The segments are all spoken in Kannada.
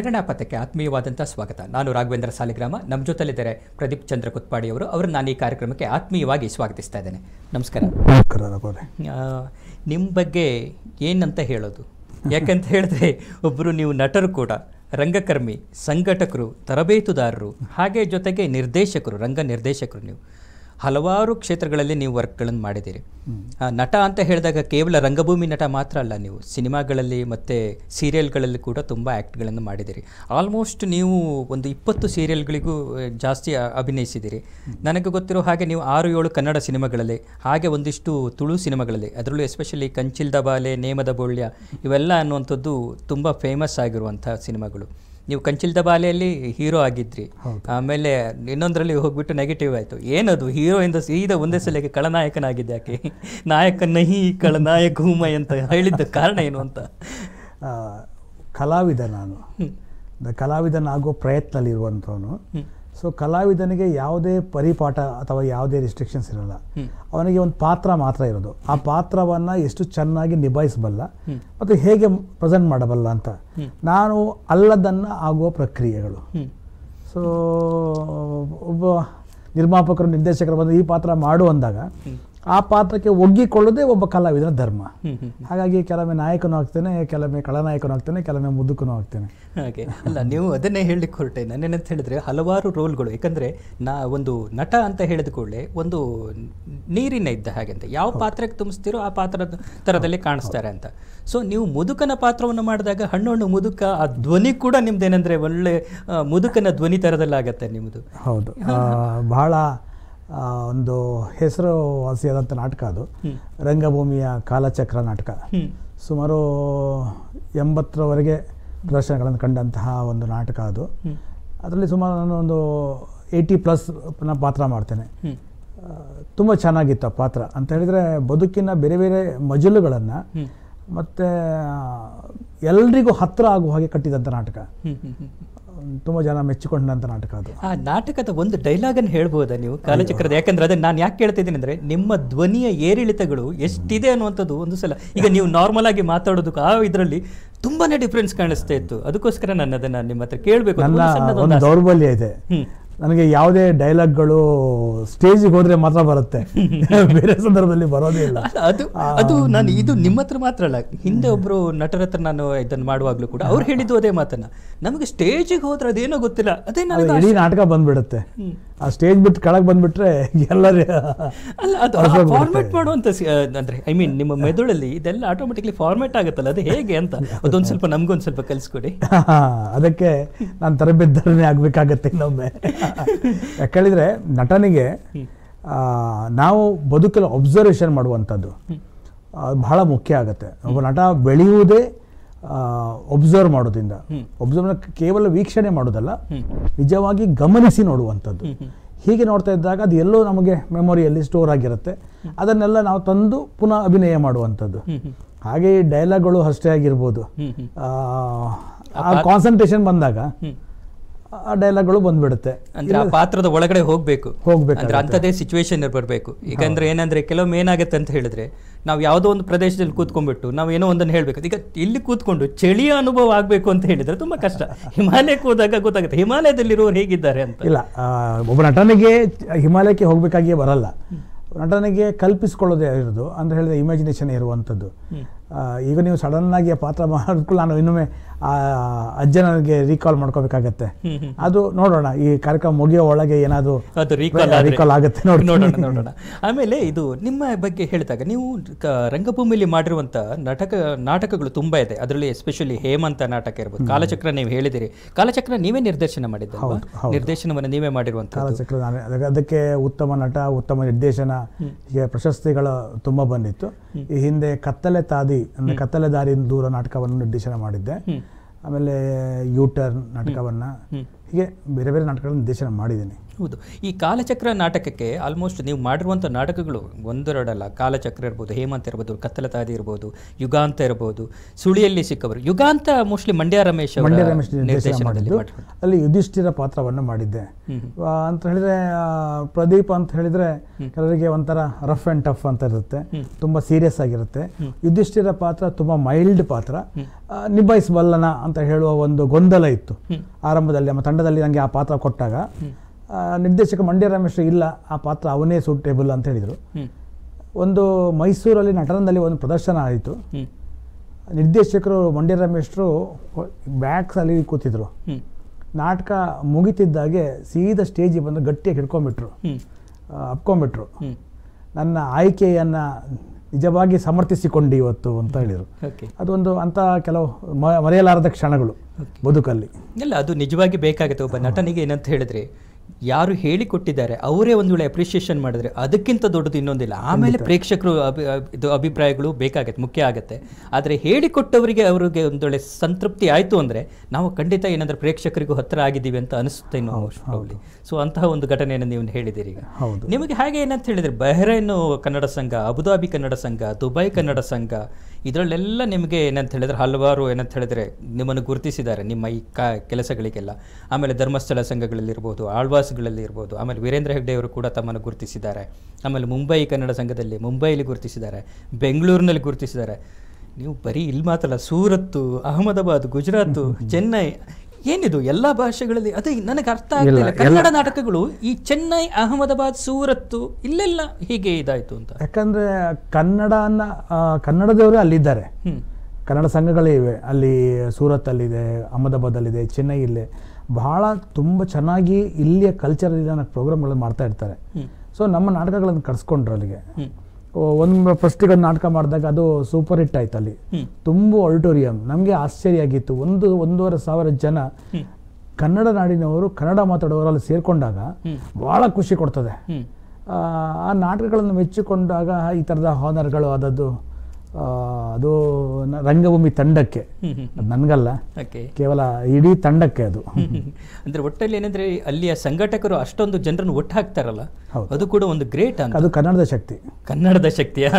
ಪ್ರೇರಣಾ ಪಥಕ್ಕೆ ಆತ್ಮೀಯವಾದಂಥ ಸ್ವಾಗತ ನಾನು ರಾಘವೇಂದ್ರ ಸಾಲಿಗ್ರಾಮ ನಮ್ಮ ಜೊತೆಲಿದ್ದಾರೆ ಪ್ರದೀಪ್ ಚಂದ್ರ ಕುತ್ಪಾಡಿ ಅವರು ಅವರು ನಾನು ಈ ಕಾರ್ಯಕ್ರಮಕ್ಕೆ ಆತ್ಮೀಯವಾಗಿ ಸ್ವಾಗತಿಸ್ತಾ ಇದ್ದೇನೆ ನಮಸ್ಕಾರ ನಮಸ್ಕಾರ ರಘುವರೆ. ನಿಮ್ಮ ಬಗ್ಗೆ ಏನಂತ ಹೇಳೋದು ಯಾಕಂತ ಹೇಳಿದ್ರೆ ಒಬ್ಬರು ನೀವು ನಟರು ಕೂಡ ರಂಗಕರ್ಮಿ ಸಂಘಟಕರು ತರಬೇತುದಾರರು ಹಾಗೆ ಜೊತೆಗೆ ನಿರ್ದೇಶಕರು ರಂಗ ನಿರ್ದೇಶಕರು ನೀವು ಹಲವಾರು ಕ್ಷೇತ್ರಗಳಲ್ಲಿ ನೀವು ವರ್ಕ್ಗಳನ್ನು ಮಾಡಿದ್ದೀರಿ ಆ, ನಟ ಅಂತ ಹೇಳಿದಾಗ ಕೇವಲ ರಂಗಭೂಮಿ ನಟ ಮಾತ್ರ ಅಲ್ಲ ನೀವು ಸಿನಿಮಾಗಳಲ್ಲಿ ಮತ್ತು ಸೀರಿಯಲ್ಗಳಲ್ಲಿ ಕೂಡ ತುಂಬ ಆ್ಯಕ್ಟ್ಗಳನ್ನು ಮಾಡಿದ್ದೀರಿ ಆಲ್ಮೋಸ್ಟ್ ನೀವು ಒಂದು ಇಪ್ಪತ್ತು ಸೀರಿಯಲ್ಗಳಿಗೂ ಆ, ಜಾಸ್ತಿ ಆ- ಅಭಿನಯಿಸಿದ್ದೀರಿ ನನಗೆ ಗೊತ್ತಿರೋ ಹಾಗೆ ನೀವು ಆರು ಏಳು ಕನ್ನಡ ಸಿನಿಮಾಗಳಲ್ಲಿ ಹಾಗೆ ಒಂದಿಷ್ಟು ತುಳು ಸಿನಿಮಾಗಳಲ್ಲಿ ಅದರಲ್ಲೂ ಎಸ್ಪೆಷಲಿ ಕಂಚಿಲ್ದ ಬಾಲೆ ನೇಮದ ಬೋಳ್ಯ ಇವೆಲ್ಲ ಅನ್ನುವಂಥದ್ದು ತುಂಬ ಫೇಮಸ್ ಆಗಿರುವಂಥ ಸಿನಿಮಾಗಳು ನೀವು ಕಂಚಿಲ್ದ ಬಾಲೆಯಲ್ಲಿ ಹೀರೋ ಆಗಿದ್ರಿ ಆಮೇಲೆ ಇನ್ನೊಂದರಲ್ಲಿ ಹೋಗ್ಬಿಟ್ಟು ನೆಗೆಟಿವ್ ಆಯಿತು ಏನದು ಹೀರೋ ಇಂದ ಸೀದಾ ಒಂದೇ ಸಲಕ್ಕೆ ಖಳನಾಯಕನಾಗಿದ್ದೆ ಯಾಕೆ ನಾಯಕ ನಹಿ ಖಳನಾಯಕ ಹೂಮೈ ಅಂತ ಹೇಳಿದ್ದ ಕಾರಣ ಏನು ಅಂತ ಆ, ಕಲಾವಿದ ನಾನು ದ- ಕಲಾವಿದನಾಗೋ ಪ್ರಯತ್ನದಲ್ಲಿರುವಂಥವನು ಸೊ ಕಲಾವಿದನಿಗೆ ಯಾವುದೇ ಪರಿಪಾಠ ಅಥವಾ ಯಾವುದೇ ರಿಸ್ಟ್ರಿಕ್ಷನ್ಸ್ ಇರಲ್ಲ ಅವನಿಗೆ ಒಂದು ಪಾತ್ರ ಮಾತ್ರ ಇರೋದು ಆ ಪಾತ್ರವನ್ನು ಎಷ್ಟು ಚೆನ್ನಾಗಿ ನಿಭಾಯಿಸಬಲ್ಲ ಮತ್ತು ಹೇಗೆ ಪ್ರೆಸೆಂಟ್ ಮಾಡಬಲ್ಲ ಅಂತ ನಾನು ಅಲ್ಲದನ್ನು ಆಗುವ ಪ್ರಕ್ರಿಯೆಗಳು ಹ್ಮ್. ಸೊ ಒಬ್ಬ ನಿರ್ಮಾಪಕರು ನಿರ್ದೇಶಕರು ಬಂದು ಈ ಪಾತ್ರ ಮಾಡು ಅಂದಾಗ ಆ ಪಾತ್ರಕ್ಕೆ ಒಗ್ಗಿಕೊಳ್ಳೋದೇ ಒಬ್ಬ ಕಲಾವಿದನ ಧರ್ಮ ಹ್ಮ್ ಹ್ಮ್ ಹಾಗಾಗಿ ಕೆಲವೊಮ್ಮೆ ನಾಯಕನೂ ಆಗ್ತೇನೆ ಕೆಲವೊಮ್ಮೆ ಖಳನಾಯಕನೂ ಆಗ್ತೇನೆ ಕೆಲವೊಮ್ಮೆ ಮುದುಕನೂ ಆಗ್ತೇನೆ ಹಾಗೆ ಅಲ್ಲ ನೀವು ಅದನ್ನೇ ಹೇಳಲಿಕ್ಕೆ ಹೊರಟೆ ನಾನೇನಂತ ಹೇಳಿದ್ರೆ ಹಲವಾರು ರೋಲ್ಗಳು ಯಾಕಂದ್ರೆ ನಾ ಒಂದು ನಟ ಅಂತ ಹೇಳಿದ ಕೂಡಲೇ ಒಂದು ನೀರಿನ ಇದ್ದ ಹಾಗೆ ಅಂತ ಯಾವ ಪಾತ್ರಕ್ಕೆ ತುಂಬಿಸ್ತೀರೋ ಆ ಪಾತ್ರದ ಥರದಲ್ಲಿ ಕಾಣಿಸ್ತಾರೆ ಅಂತ ಸೊ ನೀವು ಮುದುಕನ ಪಾತ್ರವನ್ನು ಮಾಡಿದಾಗ ಹಣ್ಣು ಹಣ್ಣು ಮುದುಕ ಆ ಧ್ವನಿ ಕೂಡ ನಿಮ್ದೇನಂದ್ರೆ ಒಳ್ಳೆ ಆ, ಮುದುಕನ ಧ್ವನಿ ಥರದಲ್ಲಾಗತ್ತೆ ನಿಮ್ಮದು ಹೌದು ಆ, ಬಹಳ ಆ, ಒಂದು ಹೆಸರುವಾಸಿಯಾದಂಥ ನಾಟಕ ಅದು ರಂಗಭೂಮಿಯ ಕಾಲಚಕ್ರ ನಾಟಕ ಹ್ಮ್ ಸುಮಾರು ಎಂಬತ್ತರವರೆಗೆ ಪ್ರದರ್ಶನಗಳನ್ನು ಕಂಡಂತಹ ಒಂದು ನಾಟಕ ಅದು ಅದರಲ್ಲಿ ಸುಮಾರು ನಾನು ಒಂದು ಏಯ್ಟಿ ಪ್ಲಸ್ ಪಾತ್ರ ಮಾಡ್ತೇನೆ ಹ್ಮ್ ತುಂಬ ಚೆನ್ನಾಗಿತ್ತು ಆ ಪಾತ್ರ ಅಂತ ಹೇಳಿದರೆ ಬದುಕಿನ ಬೇರೆ ಬೇರೆ ಮಜಲುಗಳನ್ನು ಹ್ಮ್ ಮತ್ತು ಎಲ್ರಿಗೂ ಹತ್ತಿರ ಆಗುವ ಹಾಗೆ ಕಟ್ಟಿದಂಥ ನಾಟಕ ಹ್ಮ್ ಹ್ಮ್ ಹ್ಮ್ ತುಂಬ ಜನ ಮೆಚ್ಚಿಕೊಂಡಂಥ ನಾಟಕ ಅದು ಆ ನಾಟಕದ ಒಂದು ಡೈಲಾಗ್ ಅನ್ನು ಹೇಳ್ಬೋದಾ ನೀವು ಕಾಲಚಕ್ರದ ಯಾಕಂದ್ರೆ ಅದನ್ನ ನಾನು ಯಾಕೆ ಕೇಳ್ತಿದ್ದೀನಿ ಅಂದ್ರೆ ನಿಮ್ಮ ಧ್ವನಿಯ ಏರಿಳಿತಗಳು ಎಷ್ಟಿದೆ ಅನ್ನುವಂಥದ್ದು ಒಂದು ಸಲ ಈಗ ನೀವು ನಾರ್ಮಲ್ ಆಗಿ ಮಾತಾಡೋದಕ್ಕೆ ಆ ಇದರಲ್ಲಿ ತುಂಬಾನೇ ಡಿಫ್ರೆನ್ಸ್ ಕಾಣಿಸ್ತಾ ಇತ್ತು ಅದಕ್ಕೋಸ್ಕರ ನಾನು ಅದನ್ನ ನಿಮ್ಮ ಹತ್ರ ಕೇಳಬೇಕು ನನ್ನ ಒಂದು ದೌರ್ಬಲ್ಯ ಇದೆ ಹ್ಮ್ ನನಗೆ ಯಾವುದೇ ಡೈಲಾಗ್ಗಳು ಸ್ಟೇಜಿಗೆ ಹೋದ್ರೆ ಮಾತ್ರ ಬರುತ್ತೆ ಬೇರೆ ಸಂದರ್ಭದಲ್ಲಿ ಬರೋದೇ ಇಲ್ಲ ಅಲ್ಲ, ಅದು ಅದು ನಾನು ಇದು ನಿಮ್ಮ ಹತ್ರ ಮಾತ್ರ ಅಲ್ಲ ಹಿಂದೆ ಒಬ್ರು ನಟರ ಹತ್ರ ನಾನು ಇದನ್ನು ಮಾಡುವಾಗ್ಲೂ ಕೂಡ ಅವ್ರು ಹೇಳಿದ್ದು ಅದೇ ಮಾತನ್ನ ನಮಗೆ ಸ್ಟೇಜಿಗೆ ಹೋದ್ರೆ ಅದೇನೋ ಗೊತ್ತಿಲ್ಲ ಅದೇ ಅದು ನನಗೆ ಇಡೀ ನಾಟಕ ಬಂದ್ಬಿಡುತ್ತೆ ಆ ಸ್ಟೇಜ್ ಬಿಟ್ಟು ಕೆಳಗೆ ಬಂದ್ಬಿಟ್ರೆ ಎಲ್ಲರೂ ಅಲ್ಲ ಅದು ಫಾರ್ಮೆಟ್ ಮಾಡುವಂತ ಸಿ- ಆ, ಅಂದ್ರೆ ಐ ಮೀನ್ ನಿಮ್ಮ ಮೆದುಳಲ್ಲಿ ಇದೆಲ್ಲ ಆಟೋಮೆಟಿಕ್ಲಿ ಫಾರ್ಮೆಟ್ ಆಗುತ್ತಲ್ಲ ಅದು ಹೇಗೆ ಅಂತ ಅದೊಂದು ಸ್ವಲ್ಪ ನಮ್ಗೊಂದು ಸ್ವಲ್ಪ ಕಲಿಸ್ಕೊಡಿ ಅದಕ್ಕೆ ನಾನು ತರಬೇತರನೇ ಆಗಬೇಕಾಗತ್ತೆ ಇನ್ನೊಮ್ಮೆ ಯಾಕೇಳಿದ್ರೆ ನಟನಿಗೆ ಆ, ನಾವು ಬದುಕಲು ಅಬ್ಸರ್ವೇಷನ್ ಮಾಡುವಂಥದ್ದು ಆ, ಬಹಳ ಮುಖ್ಯ ಆಗುತ್ತೆ ಒಬ್ಬ ನಟ ಬೆಳೆಯುವುದೇ ಒಬ್ಸರ್ವ್ ಮಾಡೋದ್ರಿಂದ ಒಬ್ಸರ್ವ್ ಕೇವಲ ವೀಕ್ಷಣೆ ಮಾಡೋದಲ್ಲ ನಿಜವಾಗಿ ಗಮನಿಸಿ ನೋಡುವಂಥದ್ದು ಹೀಗೆ ನೋಡ್ತಾ ಇದ್ದಾಗ ಅದು ಎಲ್ಲೋ ನಮಗೆ ಮೆಮೊರಿಯಲ್ಲಿ ಸ್ಟೋರ್ ಆಗಿರುತ್ತೆ ಅದನ್ನೆಲ್ಲ ನಾವು ತಂದು ಪುನಃ ಅಭಿನಯ ಮಾಡುವಂಥದ್ದು ಹಾಗೆ ಈ ಡೈಲಾಗ್ಗಳು ಅಷ್ಟೇ ಆಗಿರ್ಬೋದು ಹ್ಮ್ ಹ್ಮ್ ಆ, ಆ ಕಾನ್ಸಂಟ್ರೇಷನ್ ಬಂದಾಗ ಹ್ಮ್. ಆ ಡೈಲಾಗ್ಗಳು ಬಂದ್ಬಿಡುತ್ತೆ ಅಂದ್ರೆ ಆ ಪಾತ್ರದ ಒಳಗಡೆ ಹೋಗ್ಬೇಕು ಹೋಗ್ಬೇಕಾಗತ್ತೆ. ಅಂದ್ರೆ ಅಂಥದ್ದೇ ಸಿಚುವೇಶನ್ ಬರಬೇಕು ಈಗ ಅಂದ್ರೆ ಏನಂದ್ರೆ ಕೆಲವೊಮ್ಮೆ ಏನಾಗುತ್ತೆ ಅಂತ ಹೇಳಿದ್ರೆ ನಾವು ಯಾವುದೋ ಒಂದು ಪ್ರದೇಶದಲ್ಲಿ ಕೂತ್ಕೊಂಡ್ಬಿಟ್ಟು ನಾವು ಏನೋ ಒಂದನ್ನು ಹೇಳ್ಬೇಕು ಈಗ ಇಲ್ಲಿ ಕೂತ್ಕೊಂಡು ಚಳಿಯ ಅನುಭವ ಆಗ್ಬೇಕು ಅಂತ ಹೇಳಿದ್ರೆ ತುಂಬಾ ಕಷ್ಟ ಹಿಮಾಲಯಕ್ಕೆ ಹೋದಾಗ ಗೊತ್ತಾಗುತ್ತೆ ಹಿಮಾಲಯದಲ್ಲಿರುವವರು ಹೇಗಿದ್ದಾರೆ ಅಂತ ಇಲ್ಲ ಆ, ಒಬ್ಬ ನಟನಿಗೆ ಹಿಮಾಲಯಕ್ಕೆ ಹೋಗಬೇಕಾಗಿಯೇ ಬರಲ್ಲ ನಟನಿಗೆ ಕಲ್ಪಿಸ್ಕೊಳ್ಳೋದೇ ಇರೋದು ಅಂದ್ರೆ ಹೇಳಿದ್ರೆ ಇಮ್ಯಾಜಿನೇಷನ್ ಇರುವಂಥದ್ದು ಆ, ಈಗ ನೀವು ಸಡನ್ ಆಗಿ ಆ ಪಾತ್ರ ಮಾಡಿದ್ಕೊಳ್ಳ ನಾನು ಇನ್ನೊಮ್ಮೆ ಆ ಅಜ್ಜನಿಗೆ ರೀಕಾಲ್ ಮಾಡ್ಕೋಬೇಕಾಗತ್ತೆ ಹ್ಮ್ ಹ್ಮ್ ಅದು ನೋಡೋಣ ಈ ಕಾರ್ಯಕ್ರಮ ಮುಗಿಯೋ ಒಳಗೆ ಏನಾದರೂ ಅದು ರೀಕಾಲ್ ರೀಕಾಲ್ ಆಗುತ್ತೆ ನೋಡಿ ನೋಡೋಣ ನೋಡೋಣ ಆಮೇಲೆ ಇದು ನಿಮ್ಮ ಬಗ್ಗೆ ಹೇಳಿದಾಗ ನೀವು ಕ- ರಂಗಭೂಮಿಯಲ್ಲಿ ಮಾಡಿರುವಂತ ನಾಟಕ ನಾಟಕಗಳು ತುಂಬಾ ಇದೆ ಅದರಲ್ಲಿ ಎಸ್ಪೆಷಲಿ ಹೇಮಂತ ನಾಟಕ ಇರ್ಬೋದು ಕಾಲಚಕ್ರ ನೀವು ಹೇಳಿದಿರಿ ಕಾಲಚಕ್ರ ನೀವೇ ನಿರ್ದೇಶನ ಮಾಡಿದ್ದಲ್ವಾ ನಿರ್ದೇಶನವನ್ನು ನೀವೇ ಮಾಡಿರುವಂತ ಕಾಲಚಕ್ರ ನಾನು ಅದಕ್ಕೆ- ಅದಕ್ಕೆ ಉತ್ತಮ ನಟ ಉತ್ತಮ ನಿರ್ದೇಶನ ಹೀಗೆ ಪ್ರಶಸ್ತಿಗಳು ತುಂಬ ಬಂದಿತ್ತು ಈ ಹಿಂದೆ ಕತ್ತಲೆ ತಾದಿ ಅಂದರೆ ಕತ್ತಲೆ ದಾರಿ ದೂರ ನಾಟಕವನ್ನು ನಿರ್ದೇಶನ ಮಾಡಿದ್ದೆ ಆಮೇಲೆ ಯೂಟರ್ನ್ ನಾಟಕವನ್ನು ಹೀಗೆ ಬೇರೆ ಬೇರೆ ನಾಟಕಗಳನ್ನು ನಿರ್ದೇಶನ ಮಾಡಿದ್ದೀನಿ ಹೌದು ಈ ಕಾಲಚಕ್ರ ನಾಟಕಕ್ಕೆ ಆಲ್ಮೋಸ್ಟ್ ನೀವು ಮಾಡಿರುವಂಥ ನಾಟಕಗಳು ಒಂದೆರಡಲ್ಲ ಕಾಲಚಕ್ರ ಇರ್ಬೋದು ಹೇಮಂತ್ ಇರ್ಬೋದು ಕತ್ತಲತಾದಿ ಇರ್ಬೋದು ಯುಗಾಂತ ಇರ್ಬೋದು ಸುಳಿಯಲ್ಲಿ ಸಿಕ್ಕವರು ಯುಗಾಂತ ಮೋಸ್ಟ್ಲಿ ಮಂಡ್ಯ ರಮೇಶ್ ಅವರ ಮಂಡ್ಯ ರಮೇಶ್ ನಿರ್ದೇಶನ ನಿರ್ದೇಶನದಲ್ಲಿ ಮಾಡಿದ್ದು ಮಾಡಿರೋದು. ಅಲ್ಲಿ ಯುಧಿಷ್ಠಿರ ಪಾತ್ರವನ್ನು ಮಾಡಿದ್ದೆ ಹ್ಮ್. ಆ, ಅಂತ ಹೇಳಿದ್ರೆ ಆ, ಪ್ರದೀಪ್ ಅಂತ ಹೇಳಿದ್ರೆ ಕೆಲವರಿಗೆ ಒಂಥರ ರಫ್ ಆ್ಯಂಡ್ ಟಫ್ ಅಂತ ಇರುತ್ತೆ ತುಂಬ ಸೀರಿಯಸ್ ಆಗಿರುತ್ತೆ ಯುಧಿಷ್ಠಿರ ಪಾತ್ರ ತುಂಬ ಮೈಲ್ಡ್ ಪಾತ್ರ ಆ, ನಿಭಾಯಿಸಬಲ್ಲನ ಅಂತ ಹೇಳುವ ಒಂದು ಗೊಂದಲ ಇತ್ತು ಆರಂಭದಲ್ಲಿ ನಮ್ಮ ತಂಡದಲ್ಲಿ ನನಗೆ ಆ ಪಾತ್ರ ಕೊಟ್ಟಾಗ ಆ, ನಿರ್ದೇಶಕ ಮಂಡ್ಯ ರಮೇಶ್ ಇಲ್ಲ ಆ ಪಾತ್ರ ಅವನೇ ಸೂಟೇಬಲ್ ಅಂತ ಹೇಳಿದರು ಹ್ಮ್ ಒಂದು ಮೈಸೂರಲ್ಲಿ ನಟನದಲ್ಲಿ ಒಂದು ಪ್ರದರ್ಶನ ಆಯಿತು ಹ್ಮ್ ನಿರ್ದೇಶಕರು ಮಂಡ್ಯ ರಮೇಶ್ರು ಬ್ಯಾಕ್ಸಲ್ಲಿ ಕೂತಿದ್ರು ಹ್ಮ್ ನಾಟಕ ಮುಗಿತಿದ್ದಾಗೆ ಸೀದಾ ಸ್ಟೇಜಿಗೆ ಬಂದು ಗಟ್ಟಿಯಾಗಿ ಹಿಡ್ಕೊಂಡ್ಬಿಟ್ರು ಹ್ಮ್ ಆ, ಅಪ್ಕೊಂಡ್ಬಿಟ್ರು ಹ್ಮ್ ನನ್ನ ಆಯ್ಕೆಯನ್ನು ನಿಜವಾಗಿ ಸಮರ್ಥಿಸಿಕೊಂಡು ಇವತ್ತು ಅಂತ ಹೇಳಿದರು ಓಕೆ ಅದೊಂದು ಅಂಥ ಕೆಲವು ಮ- ಮರೆಯಲಾರದ ಕ್ಷಣಗಳು ಬದುಕಲ್ಲಿ ಇಲ್ಲ ಅದು ನಿಜವಾಗಿ ಬೇಕಾಗುತ್ತೆ ಒಬ್ಬ ನಟನಿಗೆ ಏನಂತ ಹೇಳಿದ್ರೆ ಯಾರು ಹೇಳಿಕೊಟ್ಟಿದ್ದಾರೆ ಅವರೇ ಒಂದು ವೇಳೆ ಅಪ್ರಿಷಿಯೇಷನ್ ಮಾಡಿದ್ರೆ ಅದಕ್ಕಿಂತ ದೊಡ್ಡದು ಇನ್ನೊಂದಿಲ್ಲ ಆಮೇಲೆ ಪ್ರೇಕ್ಷಕರು ಅಭಿ ಅಭಿ- ಇದು ಅಭಿಪ್ರಾಯಗಳು ಬೇಕಾಗತ್ತೆ ಮುಖ್ಯ ಆಗುತ್ತೆ ಆದರೆ ಹೇಳಿಕೊಟ್ಟವರಿಗೆ ಅವರಿಗೆ ಒಂದು ವೇಳೆ ಸಂತೃಪ್ತಿ ಆಯಿತು ಅಂದರೆ ನಾವು ಖಂಡಿತ ಏನಂದ್ರೆ ಪ್ರೇಕ್ಷಕರಿಗೂ ಹತ್ತಿರ ಆಗಿದ್ದೀವಿ ಅಂತ ಅನಿಸುತ್ತೆ ಇನ್ನು ಪ್ರಾಬ್ಲಿ ಸೊ ಅಂತಹ ಒಂದು ಘಟನೆಯನ್ನು ನೀವು ಹೇಳಿದ್ದೀರಿ ಈಗ ಹೌದು ನಿಮಗೆ ಹಾಗೆ ಏನಂತ ಹೇಳಿದ್ರೆ ಬಹ್ರೈನ್ ಕನ್ನಡ ಸಂಘ ಅಬುದಾಬಿ ಕನ್ನಡ ಸಂಘ ದುಬೈ ಕನ್ನಡ ಸಂಘ ಇದರಲ್ಲೆಲ್ಲ ನಿಮಗೆ ಏನಂತ ಹೇಳಿದ್ರೆ ಹಲವಾರು ಏನಂತ ಹೇಳಿದ್ರೆ ನಿಮ್ಮನ್ನು ಗುರುತಿಸಿದ್ದಾರೆ ನಿಮ್ಮ ಈ ಕಾ ಕೆಲಸಗಳಿಗೆಲ್ಲ ಆಮೇಲೆ ಧರ್ಮಸ್ಥಳ ಸಂಘಗಳಲ್ಲಿರ್ಬೋದು ಆಳ್ವಾಸ್ಗಳಲ್ಲಿ ಇರ್ಬೋದು ಆಮೇಲೆ ವೀರೇಂದ್ರ ಹೆಗ್ಡೆ ಅವರು ಕೂಡ ತಮ್ಮನ್ನು ಗುರುತಿಸಿದ್ದಾರೆ ಆಮೇಲೆ ಮುಂಬೈ ಕನ್ನಡ ಸಂಘದಲ್ಲಿ ಮುಂಬೈಲಿ ಗುರುತಿಸಿದ್ದಾರೆ ಬೆಂಗಳೂರಿನಲ್ಲಿ ಗುರುತಿಸಿದ್ದಾರೆ ನೀವು ಬರೀ ಇಲ್ಲಿ ಮಾತ್ರ ಅಲ್ಲ ಸೂರತ್ತು ಅಹಮದಾಬಾದ್ ಗುಜರಾತ್ ಚೆನ್ನೈ ಏನಿದು ಎಲ್ಲ ಭಾಷೆಗಳಲ್ಲಿ ಅದೇ ನನಗೆ ಅರ್ಥ ಆಗ್ತಿಲ್ಲ ಕನ್ನಡ ನಾಟಕಗಳು ಈ ಚೆನ್ನೈ ಅಹಮದಾಬಾದ್ ಸೂರತ್ತು ಇಲ್ಲೆಲ್ಲ ಹೀಗೆ ಇದಾಯ್ತು ಅಂತ ಯಾಕಂದರೆ ಕನ್ನಡನ ಆ, ಕನ್ನಡದವರೇ ಅಲ್ಲಿದ್ದಾರೆ ಹ್ಮ್ ಕನ್ನಡ ಸಂಘಗಳೇ ಇವೆ ಅಲ್ಲಿ ಸೂರತ್ತಲ್ಲಿದೆ ಅಹಮದಾಬಾದಲ್ಲಿದೆ ಚೆನ್ನೈ ಇಲ್ಲೇ ಬಹಳ ತುಂಬ ಚೆನ್ನಾಗಿ ಇಲ್ಲಿಯ ಕಲ್ಚರಲ್ಲಿ ಪ್ರೋಗ್ರಾಮ್ಗಳನ್ನು ಮಾಡ್ತಾ ಇರ್ತಾರೆ ಹ್ಮ್ ಸೊ ನಮ್ಮ ನಾಟಕಗಳನ್ನು ಕರ್ಸ್ಕೊಂಡ್ರು ಅಲ್ಲಿಗೆ ಹ್ಮ್ ಒಂದು ಫಸ್ಟಿಗೆ ಒಂದು ನಾಟಕ ಮಾಡಿದಾಗ ಅದು ಸೂಪರ್ ಹಿಟ್ ಆಯ್ತು ಅಲ್ಲಿ ಹ್ಮ್ ತುಂಬ ಆಡಿಟೋರಿಯಂ ನಮಗೆ ಆಶ್ಚರ್ಯ ಆಗಿತ್ತು ಒಂದು ಒಂದೂವರೆ ಸಾವಿರ ಜನ ಹ್ಮ್ ಕನ್ನಡ ನಾಡಿನವರು ಕನ್ನಡ ಮಾತಾಡೋರು ಅಲ್ಲಿ ಸೇರಿಕೊಂಡಾಗ ಹ್ಮ್ ಭಾಳ ಖುಷಿ ಕೊಡ್ತದೆ ಹ್ಮ್ ಆ, ಆ ನಾಟಕಗಳನ್ನು ಮೆಚ್ಚಿಕೊಂಡಾಗ ಈ ಥರದ ಹಾನರ್ಗಳು ಆದದ್ದು ಆ, ಅದು ನ- ರಂಗಭೂಮಿ ತಂಡಕ್ಕೆ ಹ್ಮ್ ಹ್ಮ್ ಅದು ನನಗಲ್ಲ ಓಕೆ ಕೇವಲ ಇಡೀ ತಂಡಕ್ಕೆ ಅದು ಅಂದ್ರೆ ಒಟ್ಟಲ್ಲಿ ಏನಂದ್ರೆ ಅಲ್ಲಿಯ ಸಂಘಟಕರು ಅಷ್ಟೊಂದು ಜನರನ್ನು ಒಟ್ಟು ಹಾಕ್ತಾರಲ್ಲ ಹೌದು. ಅದು ಕೂಡ ಒಂದು ಗ್ರೇಟ್ ಅಂತ ಅದು ಕನ್ನಡದ ಶಕ್ತಿ ಕನ್ನಡದ ಶಕ್ತಿಯ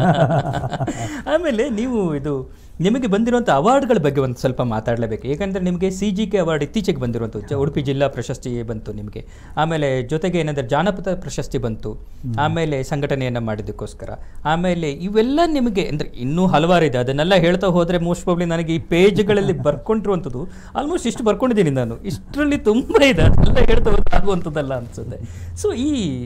ಆಮೇಲೆ ನೀವು ಇದು ನಿಮಗೆ ಬಂದಿರುವಂಥ ಅವಾರ್ಡ್ಗಳ ಬಗ್ಗೆ ಒಂದು ಸ್ವಲ್ಪ ಮಾತಾಡಲೇಬೇಕು ಯಾಕಂದರೆ ನಿಮಗೆ ಸಿ ಜಿ ಕೆ ಅವಾರ್ಡ್ ಇತ್ತೀಚೆಗೆ ಬಂದಿರುವಂಥ ಜ- ಉಡುಪಿ ಜಿಲ್ಲಾ ಪ್ರಶಸ್ತಿ ಬಂತು ನಿಮಗೆ ಆಮೇಲೆ ಜೊತೆಗೆ ಏನಂದರೆ ಜಾನಪದ ಪ್ರಶಸ್ತಿ ಬಂತು ಆಮೇಲೆ ಸಂಘಟನೆಯನ್ನು ಮಾಡಿದ್ದಕ್ಕೋಸ್ಕರ ಆಮೇಲೆ ಇವೆಲ್ಲ ನಿಮಗೆ ಅಂದರೆ ಇನ್ನೂ ಹಲವಾರು ಇದೆ ಅದನ್ನೆಲ್ಲ ಹೇಳ್ತಾ ಹೋದರೆ ಮೋಸ್ಟ್ ಪ್ರಾಬ್ಲಿ ನನಗೆ ಈ ಪೇಜ್ಗಳಲ್ಲಿ ಬರ್ಕೊಂಡಿರುವಂಥದ್ದು ಆಲ್ಮೋಸ್ಟ್ ಇಷ್ಟು ಬರ್ಕೊಂಡಿದ್ದೀನಿ ನಾನು ಇಷ್ಟರಲ್ಲಿ ತುಂಬ ಇದೆ ಅದೆಲ್ಲ ಹೇಳ್ತಾ ಹೋದ್ರೆ ಆಗುವಂಥದ್ದಲ್ಲ ಅನ್ಸುತ್ತೆ ಸೊ ಈ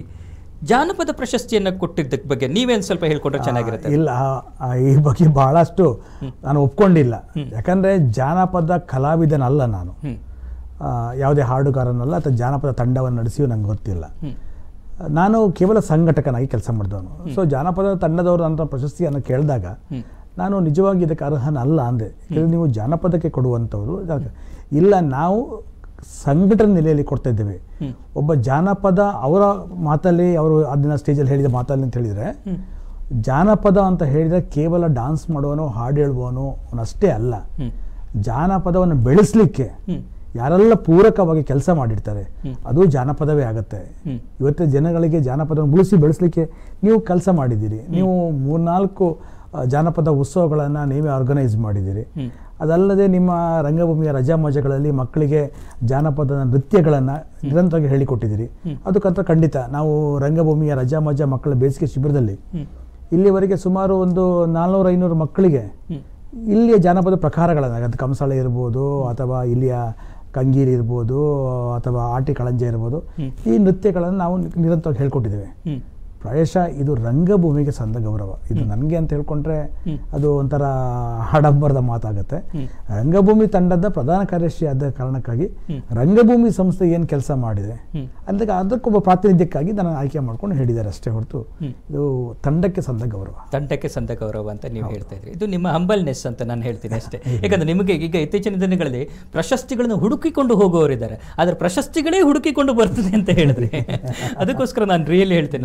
ಜಾನಪದ ಪ್ರಶಸ್ತಿಯನ್ನು ಕೊಟ್ಟಿದ್ದಕ್ಕೆ ಬಗ್ಗೆ ನೀವೇನು ಸ್ವಲ್ಪ ಹೇಳ್ಕೊಂಡ್ರೆ ಚೆನ್ನಾಗಿರುತ್ತೆ ಇಲ್ಲ ಆ- ಆ ಈ ಬಗ್ಗೆ ಬಹಳಷ್ಟು ನಾನು ಒಪ್ಕೊಂಡಿಲ್ಲ ಯಾಕಂದರೆ ಜಾನಪದ ಕಲಾವಿದನಲ್ಲ ನಾನು ಹ್ಮ್ ಆ, ಯಾವುದೇ ಹಾಡುಗಾರನಲ್ಲ ಅಥವಾ ಜಾನಪದ ತಂಡವನ್ನು ನಡೆಸಿಯೂ ನಂಗೆ ಗೊತ್ತಿಲ್ಲ ಹ್ಮ್ ನಾನು ಕೇವಲ ಸಂಘಟಕನಾಗಿ ಕೆಲಸ ಮಾಡಿದವನು ಸೊ ಜಾನಪದ ತಂಡದವರು ಅಂತ ಪ್ರಶಸ್ತಿಯನ್ನು ಕೇಳಿದಾಗ ಹ್ಮ್ ನಾನು ನಿಜವಾಗಿ ಇದಕ್ಕೆ ಅರ್ಹನಲ್ಲ ಅಂದೆ ಯಾಕಂದ್ರೆ ನೀವು ಜಾನಪದಕ್ಕೆ ಕೊಡುವಂಥವ್ರು ಇದಕ್ಕೆ- ಇಲ್ಲ ನಾವು ಸಂಘಟನೆ ನೆಲೆಯಲ್ಲಿ ಕೊಡ್ತಾ ಇದ್ದೇವೆ ಹ್ಮ್ ಒಬ್ಬ ಜಾನಪದ ಅವರ ಮಾತಲ್ಲಿ ಅವರು ಅದನ್ನ ಸ್ಟೇಜಲ್ಲಿ ಹೇಳಿದ ಮಾತಲ್ಲಿ ಅಂತ ಹೇಳಿದರೆ ಹ್ಮ್ ಜಾನಪದ ಅಂತ ಹೇಳಿದರೆ ಕೇವಲ ಡಾನ್ಸ್ ಮಾಡುವನು ಹಾಡು ಹೇಳುವವನು ಅಷ್ಟೇ ಅಲ್ಲ ಹ್ಮ್ ಜಾನಪದವನ್ನು ಬೆಳೆಸಲಿಕ್ಕೆ ಹ್ಮ್ ಯಾರೆಲ್ಲ ಪೂರಕವಾಗಿ ಕೆಲಸ ಮಾಡಿರ್ತಾರೆ ಹ್ಮ್. ಅದು ಜಾನಪದವೇ ಆಗುತ್ತೆ ಹ್ಮ್ ಇವತ್ತು ಜನಗಳಿಗೆ ಜಾನಪದವನ್ನು ಉಳಿಸಿ ಬೆಳೆಸಲಿಕ್ಕೆ ನೀವು ಕೆಲಸ ಮಾಡಿದ್ದೀರಿ ನೀವು ಮೂರ್ನಾಲ್ಕು ಆ, ಜಾನಪದ ಉತ್ಸವಗಳನ್ನು ನೀವೇ ಆರ್ಗನೈಸ್ ಮಾಡಿದ್ದೀರಿ ಹ್ಮ್ ಅದಲ್ಲದೆ ನಿಮ್ಮ ರಂಗಭೂಮಿಯ ರಜಾ ಮಜಗಳಲ್ಲಿ ಮಕ್ಕಳಿಗೆ ಜಾನಪದ ನೃತ್ಯಗಳನ್ನು ನಿರಂತರವಾಗಿ ಹೇಳಿಕೊಟ್ಟಿದ್ದೀರಿ ಅದಕ್ಕಂತ ಖಂಡಿತ ನಾವು ರಂಗಭೂಮಿಯ ರಜಾ ಮಜಾ ಮಕ್ಕಳ ಬೇಸಿಗೆ ಶಿಬಿರದಲ್ಲಿ ಹ್ಮ್ ಇಲ್ಲಿವರೆಗೆ ಸುಮಾರು ಒಂದು ನಾಲ್ನೂರು ಐನೂರು ಮಕ್ಕಳಿಗೆ ಹ್ಮ್ ಇಲ್ಲಿಯ ಜಾನಪದ ಪ್ರಕಾರಗಳನ್ನು ಅದು ಕಂಸಾಳೆ ಇರ್ಬೋದು ಅಥವಾ ಇಲ್ಲಿಯ ಕಂಗೀರಿ ಇರ್ಬೋದು ಅಥವಾ ಆಟಿ ಕಳಂಜ ಇರ್ಬೋದು ಹ್ಮ್. ಈ ನೃತ್ಯಗಳನ್ನು ನಾವು ನಿರಂತರವಾಗಿ ಹೇಳ್ಕೊಟ್ಟಿದ್ದೇವೆ ಹ್ಮ್ ಪ್ರಾಯಶಃ ಇದು ರಂಗಭೂಮಿಗೆ ಸಂದ ಗೌರವ ಇದು ನನಗೆ ಅಂತ ಹೇಳ್ಕೊಂಡ್ರೆ ಹ್ಮ್. ಅದು ಒಂಥರ ಆಡಂಬರದ ಮಾತಾಗುತ್ತೆ ಹ್ಮ್. ರಂಗಭೂಮಿ ತಂಡದ ಪ್ರಧಾನ ಕಾರ್ಯದರ್ಶಿ ಆದ ಕಾರಣಕ್ಕಾಗಿ ಹ್ಮ್. ರಂಗಭೂಮಿ ಸಂಸ್ಥೆ ಏನು ಕೆಲಸ ಮಾಡಿದೆ ಹ್ಮ್ ಅದಕ್ಕೆ ಅದಕ್ಕೊಬ್ಬ ಪ್ರಾತಿನಿಧ್ಯಕ್ಕಾಗಿ ನಾನು ಆಯ್ಕೆ ಮಾಡ್ಕೊಂಡು ಹೇಳಿದ್ದಾರೆ ಅಷ್ಟೇ ಹೊರತು ಹ್ಮ್. ಇದು ತಂಡಕ್ಕೆ ಸಂದ ಗೌರವ ತಂಡಕ್ಕೆ ಸಂದ ಗೌರವ ಅಂತ ನೀವು ಹೇಳ್ತಾ ಇದ್ರಿ ಇದು ನಿಮ್ಮ ಹಂಬಲ್ನೆಸ್ ಅಂತ ನಾನು ಹೇಳ್ತೀನಿ ಅಷ್ಟೇ ಯಾಕಂದ್ರೆ ನಿಮಗೆ ಈಗ ಇತ್ತೀಚಿನ ದಿನಗಳಲ್ಲಿ ಪ್ರಶಸ್ತಿಗಳನ್ನು ಹುಡುಕಿಕೊಂಡು ಹೋಗುವವರಿದ್ದಾರೆ ಆದರೆ ಪ್ರಶಸ್ತಿಗಳೇ ಹುಡುಕಿಕೊಂಡು ಬರ್ತದೆ ಅಂತ ಹೇಳಿದ್ರೆ ಅದಕ್ಕೋಸ್ಕರ ನಾನು ರಿಯಲಿ ಹೇಳ್ತೇನೆ ಅದ್ರ ಮಧ್ಯೆ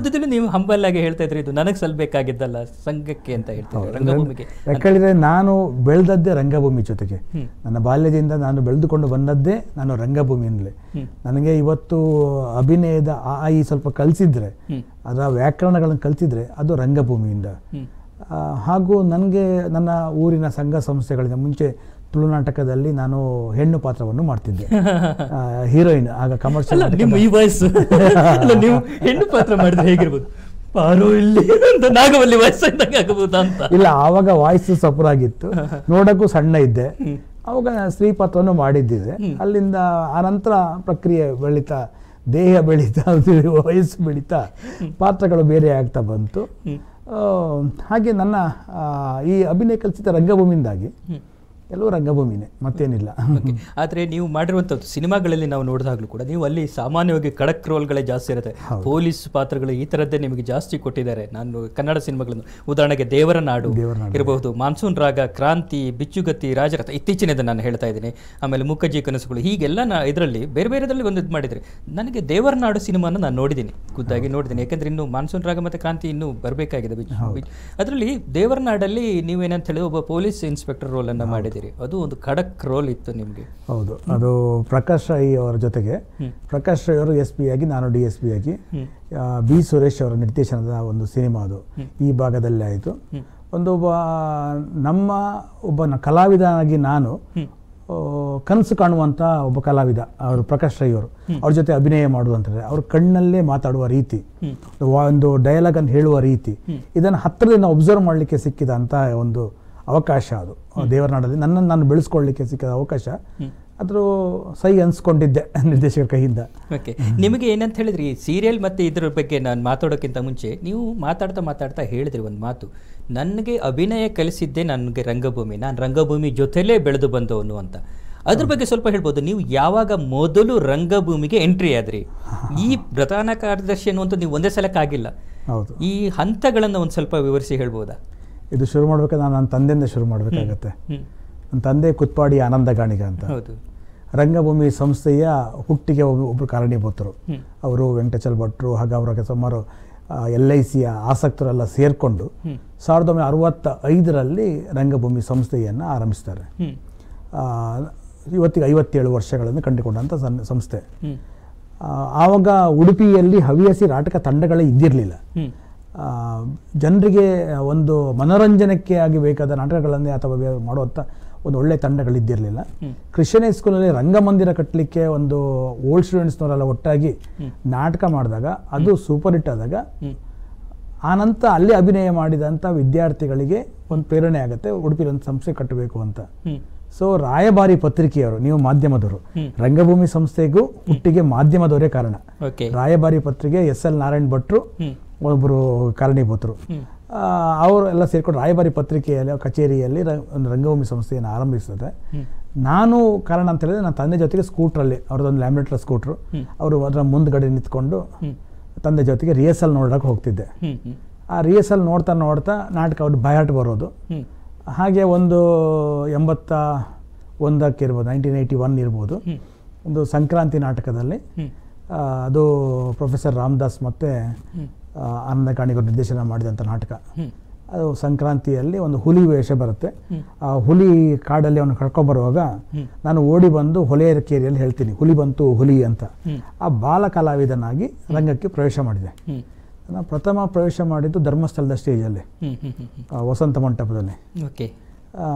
ಮಧ್ಯದಲ್ಲಿ ನೀವು ಹಂಬಲ್ ಆಗಿ ಹೇಳ್ತಾ ಇದ್ರಿ ಇದು ನನಗೆ ಸಲ್ಬೇಕಾಗಿದ್ದಲ್ಲ ಸಂಘಕ್ಕೆ ಅಂತ ಹೇಳ್ತಾರೆ ರಂಗಭೂಮಿಗೆ ಯಾಕಂದ್ರೆ ನಾನು ಬೆಳೆದದ್ದೇ ರಂಗಭೂಮಿ ಜೊತೆಗೆ ಹ್ಮ್. ನನ್ನ ಬಾಲ್ಯದಿಂದ ನಾನು ಬೆಳೆದುಕೊಂಡು ಬಂದದ್ದೇ ನಾನು ರಂಗಭೂಮಿಯಿಂದಲೇ ಹ್ಮ್. ನನಗೆ ಇವತ್ತು ಅಭಿನಯದ ಆ ಆ ಈ ಸ್ವಲ್ಪ ಕಲಿಸಿದ್ರೆ ಹ್ಮ್ ಅದರ ವ್ಯಾಕರಣಗಳನ್ನು ಕಲಿತಿದ್ರೆ ಅದು ರಂಗಭೂಮಿಯಿಂದ ಹ್ಮ್ ಆ, ಹಾಗೂ ನನಗೆ ನನ್ನ ಊರಿನ ಸಂಘ ಸಂಸ್ಥೆಗಳಿಂದ ಮುಂಚೆ ತುಳುನಾಟಕದಲ್ಲಿ ನಾನು ಹೆಣ್ಣು ಪಾತ್ರವನ್ನು ಮಾಡ್ತಿದ್ದೆ ಹೀರೋಯಿನ್ ಆಗ ಕಮರ್ಷಿಯಲ್ ಅಲ್ಲ ನಿಮ್ಮ ಈ ವಯಸ್ಸು ಅಲ್ಲ ನೀವು ಹೆಣ್ಣು ಪಾತ್ರ ಮಾಡಿದ್ರೆ ಹೇಗಿರ್ಬೋದು ಪಾರೋ ಇಲ್ಲಿ ಅಂತ ನಾಗವಲ್ಲಿ ವಯಸ್ಸಿದ್ದಂಗೆ ಆಗಬಹುದಾ ಅಂತ ಇಲ್ಲ ಆವಾಗ ವಾಯ್ಸ್ ಸಪುರಾಗಿತ್ತು ನೋಡಕ್ಕೂ ಸಣ್ಣ ಇದ್ದೆ ಅವಾಗ ನಾನು ಸ್ತ್ರೀ ಪಾತ್ರವನ್ನು ಮಾಡಿದ್ದಿದೆ ಅಲ್ಲಿಂದ ಆನಂತರ ಪ್ರಕ್ರಿಯೆ ಬೆಳೀತಾ ದೇಹ ಬೆಳೀತಾ ವಯಸ್ಸು ಬೆಳೀತಾ ಪಾತ್ರಗಳು ಬೇರೆ ಆಗ್ತಾ ಬಂತು ಹ್ಮ್. ಆ, ಹಾಗೆ ನನ್ನ ಆ, ಈ ಅಭಿನಯ ಕಲಿಸಿದ ರಂಗಭೂಮಿಯಿಂದಾಗಿ ಹ್ಮ್. ಎಲ್ಲವೂ ರಂಗಭೂಮಿನೇ ಮತ್ತೇನಿಲ್ಲ Okay. ಆದ್ರೆ ನೀವು ಮಾಡಿರುವಂಥದ್ದು ಸಿನಿಮಾಗಳಲ್ಲಿ ನಾವು ನೋಡಿದಾಗಲೂ ಕೂಡ ನೀವು ಅಲ್ಲಿ ಸಾಮಾನ್ಯವಾಗಿ ಖಡಕ್ ರೋಲ್ಗಳೇ ಜಾಸ್ತಿ ಇರುತ್ತೆ ಪೊಲೀಸ್ ಪಾತ್ರಗಳು ಈ ಥರದ್ದೇ ನಿಮಗೆ ಜಾಸ್ತಿ ಕೊಟ್ಟಿದ್ದಾರೆ ನಾನು ಕನ್ನಡ ಸಿನಿಮಾಗಳನ್ನು ಉದಾಹರಣೆಗೆ ದೇವರ ನಾಡು ದೇವರ ನಾಡು. ಇರಬಹುದು ಮಾನ್ಸೂನ್ ರಾಗ ಕ್ರಾಂತಿ ಬಿಚ್ಚುಗತ್ತಿ ರಾಜರಥ ಇತ್ತೀಚಿನದ ನಾನು ಹೇಳ್ತಾ ಇದ್ದೀನಿ ಆಮೇಲೆ ಮುಖಜ್ಜಿ ಕನಸುಗಳು ಹೀಗೆಲ್ಲ ನಾ ಇದರಲ್ಲಿ ಬೇರೆ ಬೇರೆದಲ್ಲಿ ಒಂದು ಇದು ಮಾಡಿದರೆ ನನಗೆ ದೇವರ ನಾಡು ಸಿನಿಮಾನ ನಾನು ನೋಡಿದ್ದೀನಿ ಖುದ್ದಾಗಿ ನೋಡಿದ್ದೀನಿ ಯಾಕಂದ್ರೆ ಇನ್ನು ಮಾನ್ಸೂನ್ ರಾಗ ಮತ್ತು ಕ್ರಾಂತಿ ಇನ್ನೂ ಬರಬೇಕಾಗಿದೆ ಅದರಲ್ಲಿ ದೇವರ ನಾಡಲ್ಲಿ ನೀವೇನಂತ ಹೇಳಿ ಒಬ್ಬ ಪೊಲೀಸ್ ಇನ್ಸ್ಪೆಕ್ಟರ್ ರೋಲನ್ನು ಮಾಡಿದ್ದೀರಿ ಅದು ಒಂದು ಖಡಕ್ ರೋಲ್ ಇತ್ತು ನಿಮಗೆ ಹೌದು ಅದು ಪ್ರಕಾಶ್ ರೈ ಅವರ ಜೊತೆಗೆ ಹ್ಮ್. ಪ್ರಕಾಶ್ ರೈ ಅವರು ಎಸ್ ಪಿ ಆಗಿ ನಾನು ಡಿ ಎಸ್ ಪಿ ಆಗಿ ಹ್ಮ್. ಆ, ಬಿ ಸುರೇಶ್ ಅವರ ನಿರ್ದೇಶನದ ಒಂದು ಸಿನಿಮಾ ಅದು ಈ ಭಾಗದಲ್ಲಿ ಆಯಿತು ಹ್ಮ್. ಒಂದು ಒಬ್ಬ ನಮ್ಮ ಒಬ್ಬ ನ- ಕಲಾವಿದನಾಗಿ ನಾನು ಹ್ಮ್. ಆ, ಕನಸು ಕಾಣುವಂಥ ಒಬ್ಬ ಕಲಾವಿದ ಅವರು ಪ್ರಕಾಶ್ ರೈ ಅವರು ಅವ್ರ ಜೊತೆ ಅಭಿನಯ ಮಾಡುವಂಥದ್ದು ಅವ್ರ ಕಣ್ಣಲ್ಲೇ ಮಾತಾಡುವ ರೀತಿ ಹ್ಮ್. ಒಂದು ಡೈಲಾಗ್ ಅನ್ನು ಹೇಳುವ ರೀತಿ ಇದನ್ನು ಹತ್ತಿರದಿಂದ ಒಬ್ಸರ್ವ್ ಮಾಡಲಿಕ್ಕೆ ಸಿಕ್ಕಿದಂಥ ಒಂದು ಅವಕಾಶ ಅದು ದೇವರನಾಡಲ್ಲಿ ನನ್ನನ್ನು ನಾನು ಬೆಳೆಸ್ಕೊಳ್ಳಿಕ್ಕೆ ಸಿಕ್ಕಿದ ಅವಕಾಶ ಅದ್ರ ಸೈ ಅನ್ಸ್ಕೊಂಡಿದ್ದೆ ನಿರ್ದೇಶಕರ ಕೈಯಿಂದ ಓಕೆ ನಿಮಗೆ ಏನಂತ ಹೇಳಿದ್ರಿ ಈ ಸೀರಿಯಲ್ ಮತ್ತು ಇದ್ರ ಬಗ್ಗೆ ನಾನು ಮಾತಾಡೋಕ್ಕಿಂತ ಮುಂಚೆ ನೀವು ಮಾತಾಡ್ತಾ ಮಾತಾಡ್ತಾ ಹೇಳಿದ್ರಿ ಒಂದು ಮಾತು ನನಗೆ ಅಭಿನಯ ಕಲಿಸಿದ್ದೇ ನನಗೆ ರಂಗಭೂಮಿ ನಾನು ರಂಗಭೂಮಿ ಜೊತೆಲೇ ಬೆಳೆದು ಬಂದವನು ಅಂತ ಅದ್ರ ಬಗ್ಗೆ ಸ್ವಲ್ಪ ಹೇಳ್ಬೋದು ನೀವು ಯಾವಾಗ ಮೊದಲು ರಂಗಭೂಮಿಗೆ ಎಂಟ್ರಿ ಆದ್ರಿ ಈ ಪ್ರಧಾನ ಕಾರ್ಯದರ್ಶಿ ಅನ್ನುವಂಥ ನೀವು ಒಂದೇ ಸಲಕ್ಕಾಗಿಲ್ಲ ಹೌದು ಈ ಹಂತಗಳನ್ನು ಒಂದು ಸ್ವಲ್ಪ ವಿವರಿಸಿ ಹೇಳ್ಬೋದಾ ಇದು ಶುರು ಮಾಡ್ಬೇಕಾದ್ರೆ ನಾನು ನನ್ನ ತಂದೆಯಿಂದ ಶುರು ಮಾಡಬೇಕಾಗತ್ತೆ ಹ್ಮ್ ನನ್ನ ತಂದೆ ಕುತ್ಪಾಡಿ ಆನಂದ ಗಾಣಿಗ ಅಂತ ಹೌದು ರಂಗಭೂಮಿ ಸಂಸ್ಥೆಯ ಹುಟ್ಟಿಗೆ ಒಬ್ಬ ಒಬ್ಬರು ಕಾರಣೀಭೂತರು ಹ್ಮ್ ಅವರು ವೆಂಕಟಚಲ್ ಭಟ್ರು ಹಾಗೆ ಅವರ ಸುಮಾರು ಎಲ್ ಐ ಸಿಯ ಆಸಕ್ತರೆಲ್ಲ ಸೇರಿಕೊಂಡು ಹ್ಮ್ ಸಾವಿರದ ಒಂಬೈನೂರ ಅರವತ್ತ ಐದರಲ್ಲಿ ರಂಗಭೂಮಿ ಸಂಸ್ಥೆಯನ್ನು ಆರಂಭಿಸ್ತಾರೆ ಹ್ಮ್ ಆ, ಇವತ್ತಿಗೆ ಐವತ್ತೇಳು ವರ್ಷಗಳನ್ನು ಕಂಡುಕೊಂಡಂಥ ಸನ್- ಸಂಸ್ಥೆ ಹ್ಮ್ ಆ, ಆವಾಗ ಉಡುಪಿಯಲ್ಲಿ ಹವ್ಯಾಸಿ ನಾಟಕ ತಂಡಗಳೇ ಇದ್ದಿರಲಿಲ್ಲ ಹ್ಮ್ ಜನರಿಗೆ ಒಂದು ಮನೋರಂಜನೆಗೆ ಆಗಿ ಬೇಕಾದ ನಾಟಕಗಳನ್ನೇ ಅಥವಾ ಬೇ- ಮಾಡುವಂಥ ಒಂದು ಒಳ್ಳೆ ತಂಡಗಳಿದ್ದಿರಲಿಲ್ಲ ಹ್ಮ್. ಕ್ರಿಶ್ಚಿಯನ್ ಹೈಸ್ಕೂಲಲ್ಲಿ ರಂಗಮಂದಿರ ಕಟ್ಟಲಿಕ್ಕೆ ಒಂದು ಓಲ್ಡ್ ಸ್ಟೂಡೆಂಟ್ಸ್ನವರೆಲ್ಲ ಒಟ್ಟಾಗಿ ನಾಟಕ ಮಾಡಿದಾಗ ಅದು ಸೂಪರ್ ಹಿಟ್ ಆದಾಗ ಹ್ಮ್ ಆನಂತರ ಅಲ್ಲಿ ಅಭಿನಯ ಮಾಡಿದಂಥ ವಿದ್ಯಾರ್ಥಿಗಳಿಗೆ ಒಂದು ಪ್ರೇರಣೆ ಆಗುತ್ತೆ ಉಡುಪಿಲಿ ಒಂದು ಸಂಸ್ಥೆ ಕಟ್ಟಬೇಕು ಅಂತ ಹ್ಮ್ ಸೊ ರಾಯಭಾರಿ ಪತ್ರಿಕೆಯವರು ನೀವು ಮಾಧ್ಯಮದವರು ಹ್ಮ್. ರಂಗಭೂಮಿ ಸಂಸ್ಥೆಗೂ ಹುಟ್ಟಿಗೆ ಮಾಧ್ಯಮದವರೇ ಕಾರಣ ಓಕೆ ರಾಯಭಾರಿ ಪತ್ರಿಕೆ ಎಸ್ ಎಲ್ ನಾರಾಯಣ್ ಭಟ್ರು ಹ್ಮ್ ಒಬ್ಬರು ಕಾರಣೀಭೂತರು ಹ್ಮ್ ಆ, ಅವರು ಎಲ್ಲ ಸೇರ್ಕೊಂಡು ರಾಯಭಾರಿ ಪತ್ರಿಕೆಯಲ್ಲಿ ಕಚೇರಿಯಲ್ಲಿ ರ- ಒಂದು ರಂಗಭೂಮಿ ಸಂಸ್ಥೆಯನ್ನು ಆರಂಭಿಸ್ತದೆ ಹ್ಮ್ ನಾನು ಕಾರಣ ಅಂತ ಹೇಳಿದ್ರೆ ನನ್ನ ತಂದೆ ಜೊತೆಗೆ ಸ್ಕೂಟ್ರಲ್ಲಿ ಅವ್ರದ್ದೊಂದು ಲ್ಯಾಮಿನೇಟರ್ ಸ್ಕೂಟ್ರು ಹ್ಮ್. ಅವರು ಅದರ ಮುಂದ್ಗಡೆ ನಿಂತ್ಕೊಂಡು ಹ್ಮ್ ತಂದೆ ಜೊತೆಗೆ ರಿಹರ್ಸಲ್ ನೋಡೋಕೆ ಹೋಗ್ತಿದ್ದೆ ಹ್ಮ್ ಹ್ಮ್ ಆ ರಿಹರ್ಸಲ್ ನೋಡ್ತಾ ನೋಡ್ತಾ ನಾಟಕ ಅವ್ರು ಬಯಾಟ್ ಬರೋದು ಹ್ಮ್ ಹಾಗೆ ಒಂದು ಎಂಬತ್ತ ಒಂದಕ್ಕೆ ಇರ್ಬೋದು ನೈನ್ಟೀನ್ ಏಯ್ಟಿ ಒನ್ ಇರ್ಬೋದು ಹ್ಮ್ ಒಂದು ಸಂಕ್ರಾಂತಿ ನಾಟಕದಲ್ಲಿ ಹ್ಮ್ ಆ, ಅದು ಪ್ರೊಫೆಸರ್ ರಾಮದಾಸ್ ಮತ್ತು ಹ್ಮ್ ಆನಂದ ಕಾಣಿಗರು ನಿರ್ದೇಶನ ಮಾಡಿದಂಥ ನಾಟಕ ಹ್ಮ್ ಅದು ಸಂಕ್ರಾಂತಿಯಲ್ಲಿ ಒಂದು ಹುಲಿ ವೇಷ ಬರುತ್ತೆ ಹ್ಮ್. ಆ ಹುಲಿ ಕಾಡಲ್ಲಿ ಅವನು ಕರ್ಕೊಂಬರುವಾಗ ಹ್ಮ್. ನಾನು ಓಡಿ ಬಂದು ಹೊಲೆಯರಕೇರಿಯಲ್ಲಿ ಹೇಳ್ತೀನಿ ಹುಲಿ ಬಂತು ಹುಲಿ ಅಂತ ಹ್ಮ್ ಆ ಬಾಲ ಕಲಾವಿದನಾಗಿ ರಂಗಕ್ಕೆ ಪ್ರವೇಶ ಮಾಡಿದೆ ಹ್ಮ್ ನಾನು ಪ್ರಥಮ ಪ್ರವೇಶ ಮಾಡಿದ್ದು ಧರ್ಮಸ್ಥಳದ ಸ್ಟೇಜಲ್ಲಿ ಹ್ಮ್ ಹ್ಮ್ ಹ್ಮ್ ಹ್ಮ್ ಆ, ವಸಂತ ಮಂಟಪದಲ್ಲಿ ಓಕೆ ಆ,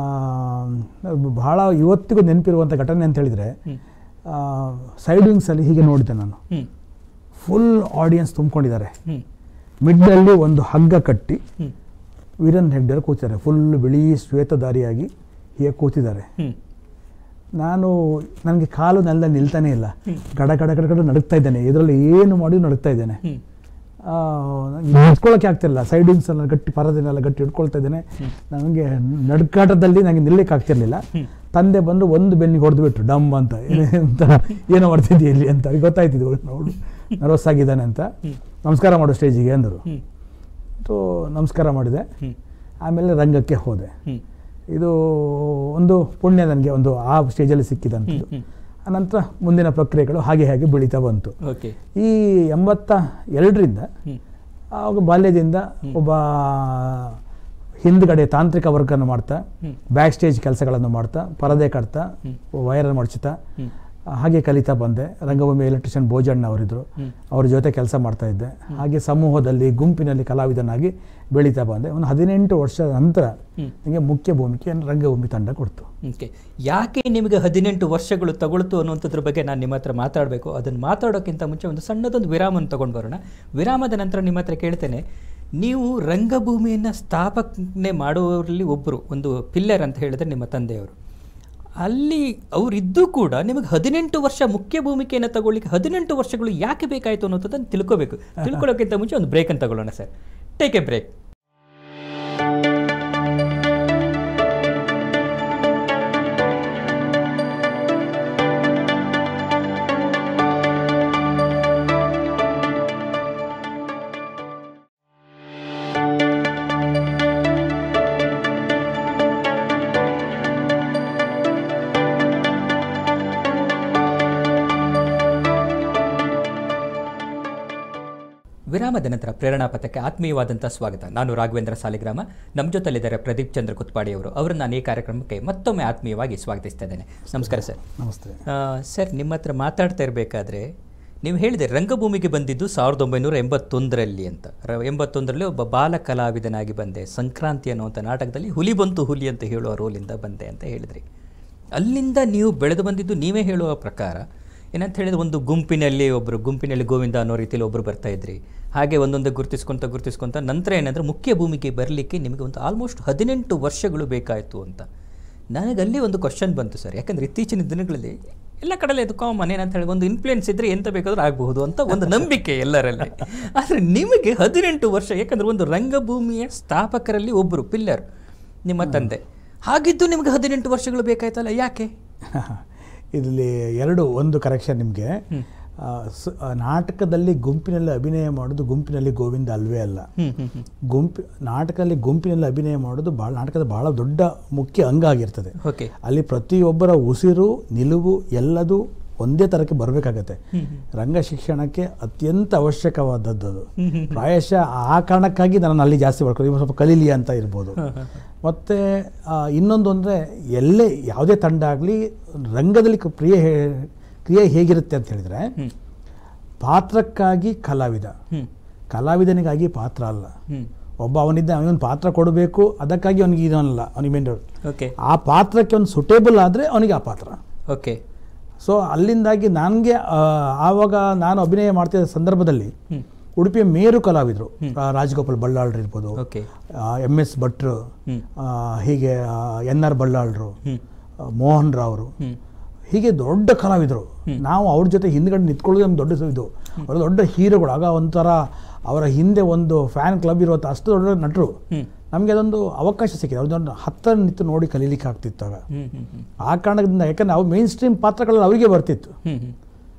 ಬಹಳ ಇವತ್ತಿಗೂ ನೆನಪಿರುವಂಥ ಘಟನೆ ಅಂತ ಹೇಳಿದರೆ ಹ್ಮ್ ಸೈಡ್ ವಿಂಗ್ಸಲ್ಲಿ ಹೀಗೆ ನೋಡಿದೆ ನಾನು ಹ್ಮ್ ಫುಲ್ ಆಡಿಯನ್ಸ್ ತುಂಬಿಕೊಂಡಿದ್ದಾರೆ ಹ್ಮ್ ಮಿಡ್ಡಲ್ಲಿ ಒಂದು ಹಗ್ಗ ಕಟ್ಟಿ ಹ್ಮ್ ವೀರನ್ ಹೆಗ್ಡೆರು ಕೂತಿದ್ದಾರೆ ಫುಲ್ ಬಿಳಿ ಶ್ವೇತಧಾರಿಯಾಗಿ ಹೀಗೆ ಕೂತಿದ್ದಾರೆ ಹ್ಮ್ ನಾನು ನನಗೆ ಕಾಲು ನೆಲದ ನಿಲ್ತಾನೆ ಇಲ್ಲ ಗಡ ಗಡ ಗಡ ಗಡ ನಡುಗ್ತಾ ಇದ್ದೇನೆ ಇದರಲ್ಲಿ ಏನು ಮಾಡಿ ನಡುಗ್ತಾ ಇದ್ದೇನೆ ಹ್ಮ್ ಆ, ನನಗೆ ನಿಂತ್ಕೊಳ್ಳೋಕೆ ಆಗ್ತಿಲ್ಲ ಸೈಡಿಂಗ್ಸ್ ಎಲ್ಲ ಗಟ್ಟಿ ಪರದನ್ನೆಲ್ಲ ಗಟ್ಟಿ ಹಿಡ್ಕೊಳ್ತಾ ಇದ್ದೇನೆ ನನಗೆ ನಡುಕಾಟದಲ್ಲಿ ನನಗೆ ನಿಲ್ಲಕ್ಕೆ ಆಗ್ತಿರ್ಲಿಲ್ಲ ಹ್ಮ್. ತಂದೆ ಬಂದು ಒಂದು ಬೆನ್ನಿಗೆ ಹೊಡೆದು ಬಿಟ್ರು ಡಮ್ ಅಂತ ಏನೇ ಅಂತ ಏನೋ ಮಾಡ್ತಿದ್ದೀಯ ಇಲ್ಲಿ ಅಂತ ಅವ್ರಿಗೆ ಗೊತ್ತಾಯ್ತಿದ್ದು ನೋಡು ನರ್ವಸ್ ಆಗಿದ್ದಾನೆ ಅಂತ ಹ್ಮ್. ನಮಸ್ಕಾರ ಮಾಡು ಸ್ಟೇಜಿಗೆ ಅಂದರು ಹ್ಮ್ ಸೊ ನಮಸ್ಕಾರ ಮಾಡಿದೆ ಹ್ಮ್ ಆಮೇಲೆ ರಂಗಕ್ಕೆ ಹೋದೆ ಹ್ಮ್ ಇದು ಒಂದು ಪುಣ್ಯ ನನಗೆ ಒಂದು ಆ ಸ್ಟೇಜಲ್ಲಿ ಸಿಕ್ಕಿದಂಥದ್ದು ಹ್ಮ್ ಅನಂತರ ಮುಂದಿನ ಪ್ರಕ್ರಿಯೆಗಳು ಹಾಗೆ ಹಾಗೆ ಬೆಳೀತಾ ಬಂತು ಓಕೆ ಈ ಎಂಬತ್ತ ಎರಡರಿಂದ ಹ್ಮ್ ಆವಾಗ ಬಾಲ್ಯದಿಂದ ಒಬ್ಬ ಹಿಂದ್ಗಡೆ ತಾಂತ್ರಿಕ ವರ್ಗನ್ನು ಮಾಡ್ತಾ ಹ್ಮ್. ಬ್ಯಾಕ್ ಸ್ಟೇಜ್ ಕೆಲಸಗಳನ್ನು ಮಾಡ್ತಾ ಪರದೆ ಕಟ್ತಾ ವೈರಲ್ ಮಡಚುತ್ತಾ ಹ್ಮ್. ಹಾಗೆ ಕಲಿತಾ ಬಂದೆ ರಂಗಭೂಮಿ ಎಲೆಕ್ಟ್ರಿಷಿಯನ್ ಭೋಜಣ್ಣ ಅವರಿದ್ರು ಹ್ಮ್. ಅವ್ರ ಜೊತೆ ಕೆಲಸ ಮಾಡ್ತಾ ಇದ್ದೆ ಹಾಗೆ ಸಮೂಹದಲ್ಲಿ ಗುಂಪಿನಲ್ಲಿ ಕಲಾವಿದನಾಗಿ ಬೆಳೀತಾ ಬಂದೆ ಒಂದು ಹದಿನೆಂಟು ವರ್ಷದ ನಂತರ ಹ್ಮ್. ನನಗೆ ಮುಖ್ಯ ಭೂಮಿಕೆಯನ್ನು ರಂಗಭೂಮಿ ತಂಡ ಕೊಡ್ತು ಓಕೆ ಯಾಕೆ ನಿಮಗೆ ಹದಿನೆಂಟು ವರ್ಷಗಳು ತಗೊಳ್ತು ಅನ್ನುವಂಥದ್ರ ಬಗ್ಗೆ ನಾನು ನಿಮ್ಮ ಹತ್ರ ಮಾತಾಡಬೇಕು ಅದನ್ನು ಮಾತಾಡೋಕ್ಕಿಂತ ಮುಂಚೆ ಒಂದು ಸಣ್ಣದೊಂದು ವಿರಾಮವನ್ನು ತಗೊಂಡು ಬರೋಣ ವಿರಾಮದ ನಂತರ ನಿಮ್ಮ ಹತ್ರ ಕೇಳ್ತೇನೆ ನೀವು ರಂಗಭೂಮಿಯನ್ನು ಸ್ಥಾಪನೆ ಮಾಡುವವರಲ್ಲಿ ಒಬ್ಬರು ಒಂದು ಪಿಲ್ಲರ್ ಅಂತ ಹೇಳಿದ್ರೆ ನಿಮ್ಮ ತಂದೆಯವರು ಅಲ್ಲಿ ಅವರಿದ್ದು ಕೂಡ ನಿಮಗೆ ಹದಿನೆಂಟು ವರ್ಷ ಮುಖ್ಯ ಭೂಮಿಕೆಯನ್ನು ತಗೊಳ್ಳಿಕ್ಕೆ ಹದಿನೆಂಟು ವರ್ಷಗಳು ಯಾಕೆ ಬೇಕಾಯಿತು ಅನ್ನೋದನ್ನು ತಿಳ್ಕೋಬೇಕು ತಿಳ್ಕೊಳ್ಳೋಕ್ಕಿಂತ ಮುಂಚೆ ಒಂದು ಬ್ರೇಕನ್ನು ತಗೊಳ್ಳೋಣ ಸರ್ ಟೇಕ್ ಎ ಬ್ರೇಕ್ ವಿರಾಮದ ನಂತರ ಪ್ರೇರಣಾ ಪಥಕ್ಕೆ ಆತ್ಮೀಯವಾದಂಥ ಸ್ವಾಗತ ನಾನು ರಾಘವೇಂದ್ರ ಸಾಲಿಗ್ರಾಮ ನಮ್ಮ ಜೊತೆಲಿದ್ದಾರೆ ಪ್ರದೀಪ್ ಚಂದ್ರ ಕುತ್ಪಾಡಿ ಅವರು ಅವರನ್ನು ನಾನು ಈ ಕಾರ್ಯಕ್ರಮಕ್ಕೆ ಮತ್ತೊಮ್ಮೆ ಆತ್ಮೀಯವಾಗಿ ಸ್ವಾಗತಿಸ್ತಾ ಇದ್ದೇನೆ ನಮಸ್ಕಾರ ಸರ್ ನಮಸ್ತೆ ಆ, ಸರ್ ನಿಮ್ಮ ಹತ್ರ ಮಾತಾಡ್ತಾ ಇರಬೇಕಾದ್ರೆ ನೀವು ಹೇಳಿದೆ ರಂಗಭೂಮಿಗೆ ಬಂದಿದ್ದು ಸಾವಿರದ ಒಂಬೈನೂರ ಎಂಬತ್ತೊಂದರಲ್ಲಿ ಅಂತ ರ ಎಂಬತ್ತೊಂದರಲ್ಲಿ ಒಬ್ಬ ಬಾಲ ಕಲಾವಿದನಾಗಿ ಬಂದೆ ಸಂಕ್ರಾಂತಿ ಅನ್ನುವಂಥ ನಾಟಕದಲ್ಲಿ ಹುಲಿ ಬಂತು ಹುಲಿ ಅಂತ ಹೇಳುವ ರೋಲಿಂದ ಬಂದೆ ಅಂತ ಹೇಳಿದ್ರಿ ಅಲ್ಲಿಂದ ನೀವು ಬೆಳೆದು ಬಂದಿದ್ದು ನೀವೇ ಹೇಳುವ ಪ್ರಕಾರ ಏನಂತ ಹೇಳಿದ್ರೆ ಒಂದು ಗುಂಪಿನಲ್ಲಿ ಒಬ್ಬರು ಗುಂಪಿನಲ್ಲಿ ಗೋವಿಂದ ಅನ್ನೋ ರೀತಿಯಲ್ಲಿ ಒಬ್ಬರು ಬರ್ತಾ ಇದ್ರಿ ಹಾಗೆ ಒಂದೊಂದು ಗುರುತಿಸ್ಕೊಂತ ಗುರುತಿಸ್ಕೊಂತ ನಂತರ ಏನಂದರೆ ಮುಖ್ಯ ಭೂಮಿಗೆ ಬರಲಿಕ್ಕೆ ನಿಮಗೆ ಒಂದು ಆಲ್ಮೋಸ್ಟ್ ಹದಿನೆಂಟು ವರ್ಷಗಳು ಬೇಕಾಯಿತು ಅಂತ ನನಗೆ ಅಲ್ಲಿ ಒಂದು ಕ್ವಶನ್ ಬಂತು ಸರ್ ಯಾಕಂದರೆ ಇತ್ತೀಚಿನ ದಿನಗಳಲ್ಲಿ ಎಲ್ಲ ಕಡೆಯಲ್ಲಿ ಅದು ಕಾಮನ್ ಏನಂತ ಹೇಳಿ ಒಂದು ಇನ್ಫ್ಲುಯೆನ್ಸ್ ಇದ್ದರೆ ಎಂತ ಬೇಕಾದ್ರೂ ಆಗಬಹುದು ಅಂತ ಒಂದು ನಂಬಿಕೆ ಎಲ್ಲರಲ್ಲಿ ಆದರೆ ನಿಮಗೆ ಹದಿನೆಂಟು ವರ್ಷ ಯಾಕಂದರೆ ಒಂದು ರಂಗಭೂಮಿಯ ಸ್ಥಾಪಕರಲ್ಲಿ ಒಬ್ಬರು ಪಿಲ್ಲರ್ ನಿಮ್ಮ ತಂದೆ ಹಾಗಿದ್ದು ನಿಮಗೆ ಹದಿನೆಂಟು ವರ್ಷಗಳು ಬೇಕಾಯ್ತಲ್ಲ ಯಾಕೆ ಇದರಲ್ಲಿ ಎರಡು ಒಂದು ಕರೆಕ್ಷನ್ ನಿಮಗೆ ನಾಟಕದಲ್ಲಿ ಗುಂಪಿನಲ್ಲಿ ಅಭಿನಯ ಮಾಡೋದು ಗುಂಪಿನಲ್ಲಿ ಗೋವಿಂದ ಅಲ್ವೇ ಅಲ್ಲ ಹ್ಮ್ ಹ್ಮ್ ಹ್ಮ್ ಗುಂಪಿ ನಾಟಕದಲ್ಲಿ ಗುಂಪಿನಲ್ಲಿ ಅಭಿನಯ ಮಾಡೋದು ಭಾಳ ನಾಟಕದ ಬಹಳ ದೊಡ್ಡ ಮುಖ್ಯ ಅಂಗ ಆಗಿರ್ತದೆ ಓಕೆ ಅಲ್ಲಿ ಪ್ರತಿಯೊಬ್ಬರ ಉಸಿರು ನಿಲುವು ಎಲ್ಲದೂ ಒಂದೇ ಥರಕ್ಕೆ ಬರಬೇಕಾಗತ್ತೆ ರಂಗ ಶಿಕ್ಷಣಕ್ಕೆ ಅತ್ಯಂತ ಅವಶ್ಯಕವಾದದ್ದು ಅದು ಪ್ರಾಯಶಃ ಆ ಕಾರಣಕ್ಕಾಗಿ ನಾನು ಅಲ್ಲಿ ಜಾಸ್ತಿ ಬರ್ಕೊಂಡು ಇವಾಗ ಸ್ವಲ್ಪ ಕಲೀಲಿ ಅಂತ ಇರ್ಬೋದು ಮತ್ತು ಇನ್ನೊಂದು ಅಂದರೆ ಎಲ್ಲೇ ಯಾವುದೇ ತಂಡ ಆಗಲಿ ರಂಗದಲ್ಲಿ ಕ- ಪ್ರಿಯ ಹೇ- ಕ್ರಿಯೆ ಹೇಗಿರುತ್ತೆ ಅಂತ ಹೇಳಿದರೆ ಹ್ಮ್ ಪಾತ್ರಕ್ಕಾಗಿ ಕಲಾವಿದ ಹ್ಮ್ ಕಲಾವಿದನಿಗಾಗಿ ಪಾತ್ರ ಅಲ್ಲ ಹ್ಮ್ ಒಬ್ಬ ಅವನಿದ್ದ ಅವನೊಂದು ಪಾತ್ರ ಕೊಡಬೇಕು ಅದಕ್ಕಾಗಿ ಅವನಿಗೆ ಇದನ್ನಲ್ಲ ಅವನಿಗೆ ಮೇನ್ ಓಕೆ ಆ ಪಾತ್ರಕ್ಕೆ ಒಂದು ಸುಟೇಬಲ್ ಆದರೆ ಅವನಿಗೆ ಆ ಪಾತ್ರ ಓಕೆ ಸೊ ಅಲ್ಲಿಂದಾಗಿ ನನಗೆ ಆವಾಗ ನಾನು ಅಭಿನಯ ಮಾಡ್ತಿದ್ದ ಸಂದರ್ಭದಲ್ಲಿ ಹ್ಮ್ ಉಡುಪಿಯ ಮೇರು ಕಲಾವಿದರು ಆ, ರಾಜಗೋಪಾಲ್ ಬಳ್ಳಾಳ್ರು ಇರ್ಬೋದು ಓಕೆ ಎಮ್ ಎಸ್ ಭಟ್ರು ಹ್ಮ್ ಆ, ಹೀಗೆ ಎನ್ ಆರ್ ಬಳ್ಳಾಳ್ರು ಹ್ಮ್ ಆ, ಮೋಹನ್ ರಾವ್ರು ಹ್ಮ್ ಹೀಗೆ ದೊಡ್ಡ ಕಲಾವಿದರು ನಾವು ಅವ್ರ ಜೊತೆ ಹಿಂದ್ಗಡೆ ನಿಂತ್ಕೊಳ್ಳೋದು ನಮ್ಗೆ ದೊಡ್ಡ ಇದು ಅವರು ದೊಡ್ಡ ಹೀರೋಗಳು ಆಗ ಒಂಥರ ಅವರ ಹಿಂದೆ ಒಂದು ಫ್ಯಾನ್ ಕ್ಲಬ್ ಇರುವಂಥ ಅಷ್ಟು ದೊಡ್ಡ ನಟರು ಹ್ಮ್ ನಮಗೆ ಅದೊಂದು ಅವಕಾಶ ಸಿಕ್ಕಿದೆ ಅವ್ರದ್ದೊಂದು ಹತ್ತಿರ ನಿಂತು ನೋಡಿ ಕಲೀಲಿಕ್ಕೆ ಆಗ್ತಿತ್ತು ಆಗ ಹ್ಮ್ ಹ್ಮ್ ಹ್ಮ್ ಆ ಕಾರಣದಿಂದ ಯಾಕಂದ್ರೆ ಅವು ಮೇನ್ ಸ್ಟ್ರೀಮ್ ಪಾತ್ರಗಳಲ್ಲಿ ಅವರಿಗೆ ಬರ್ತಿತ್ತು ಹ್ಮ್ ಹ್ಮ್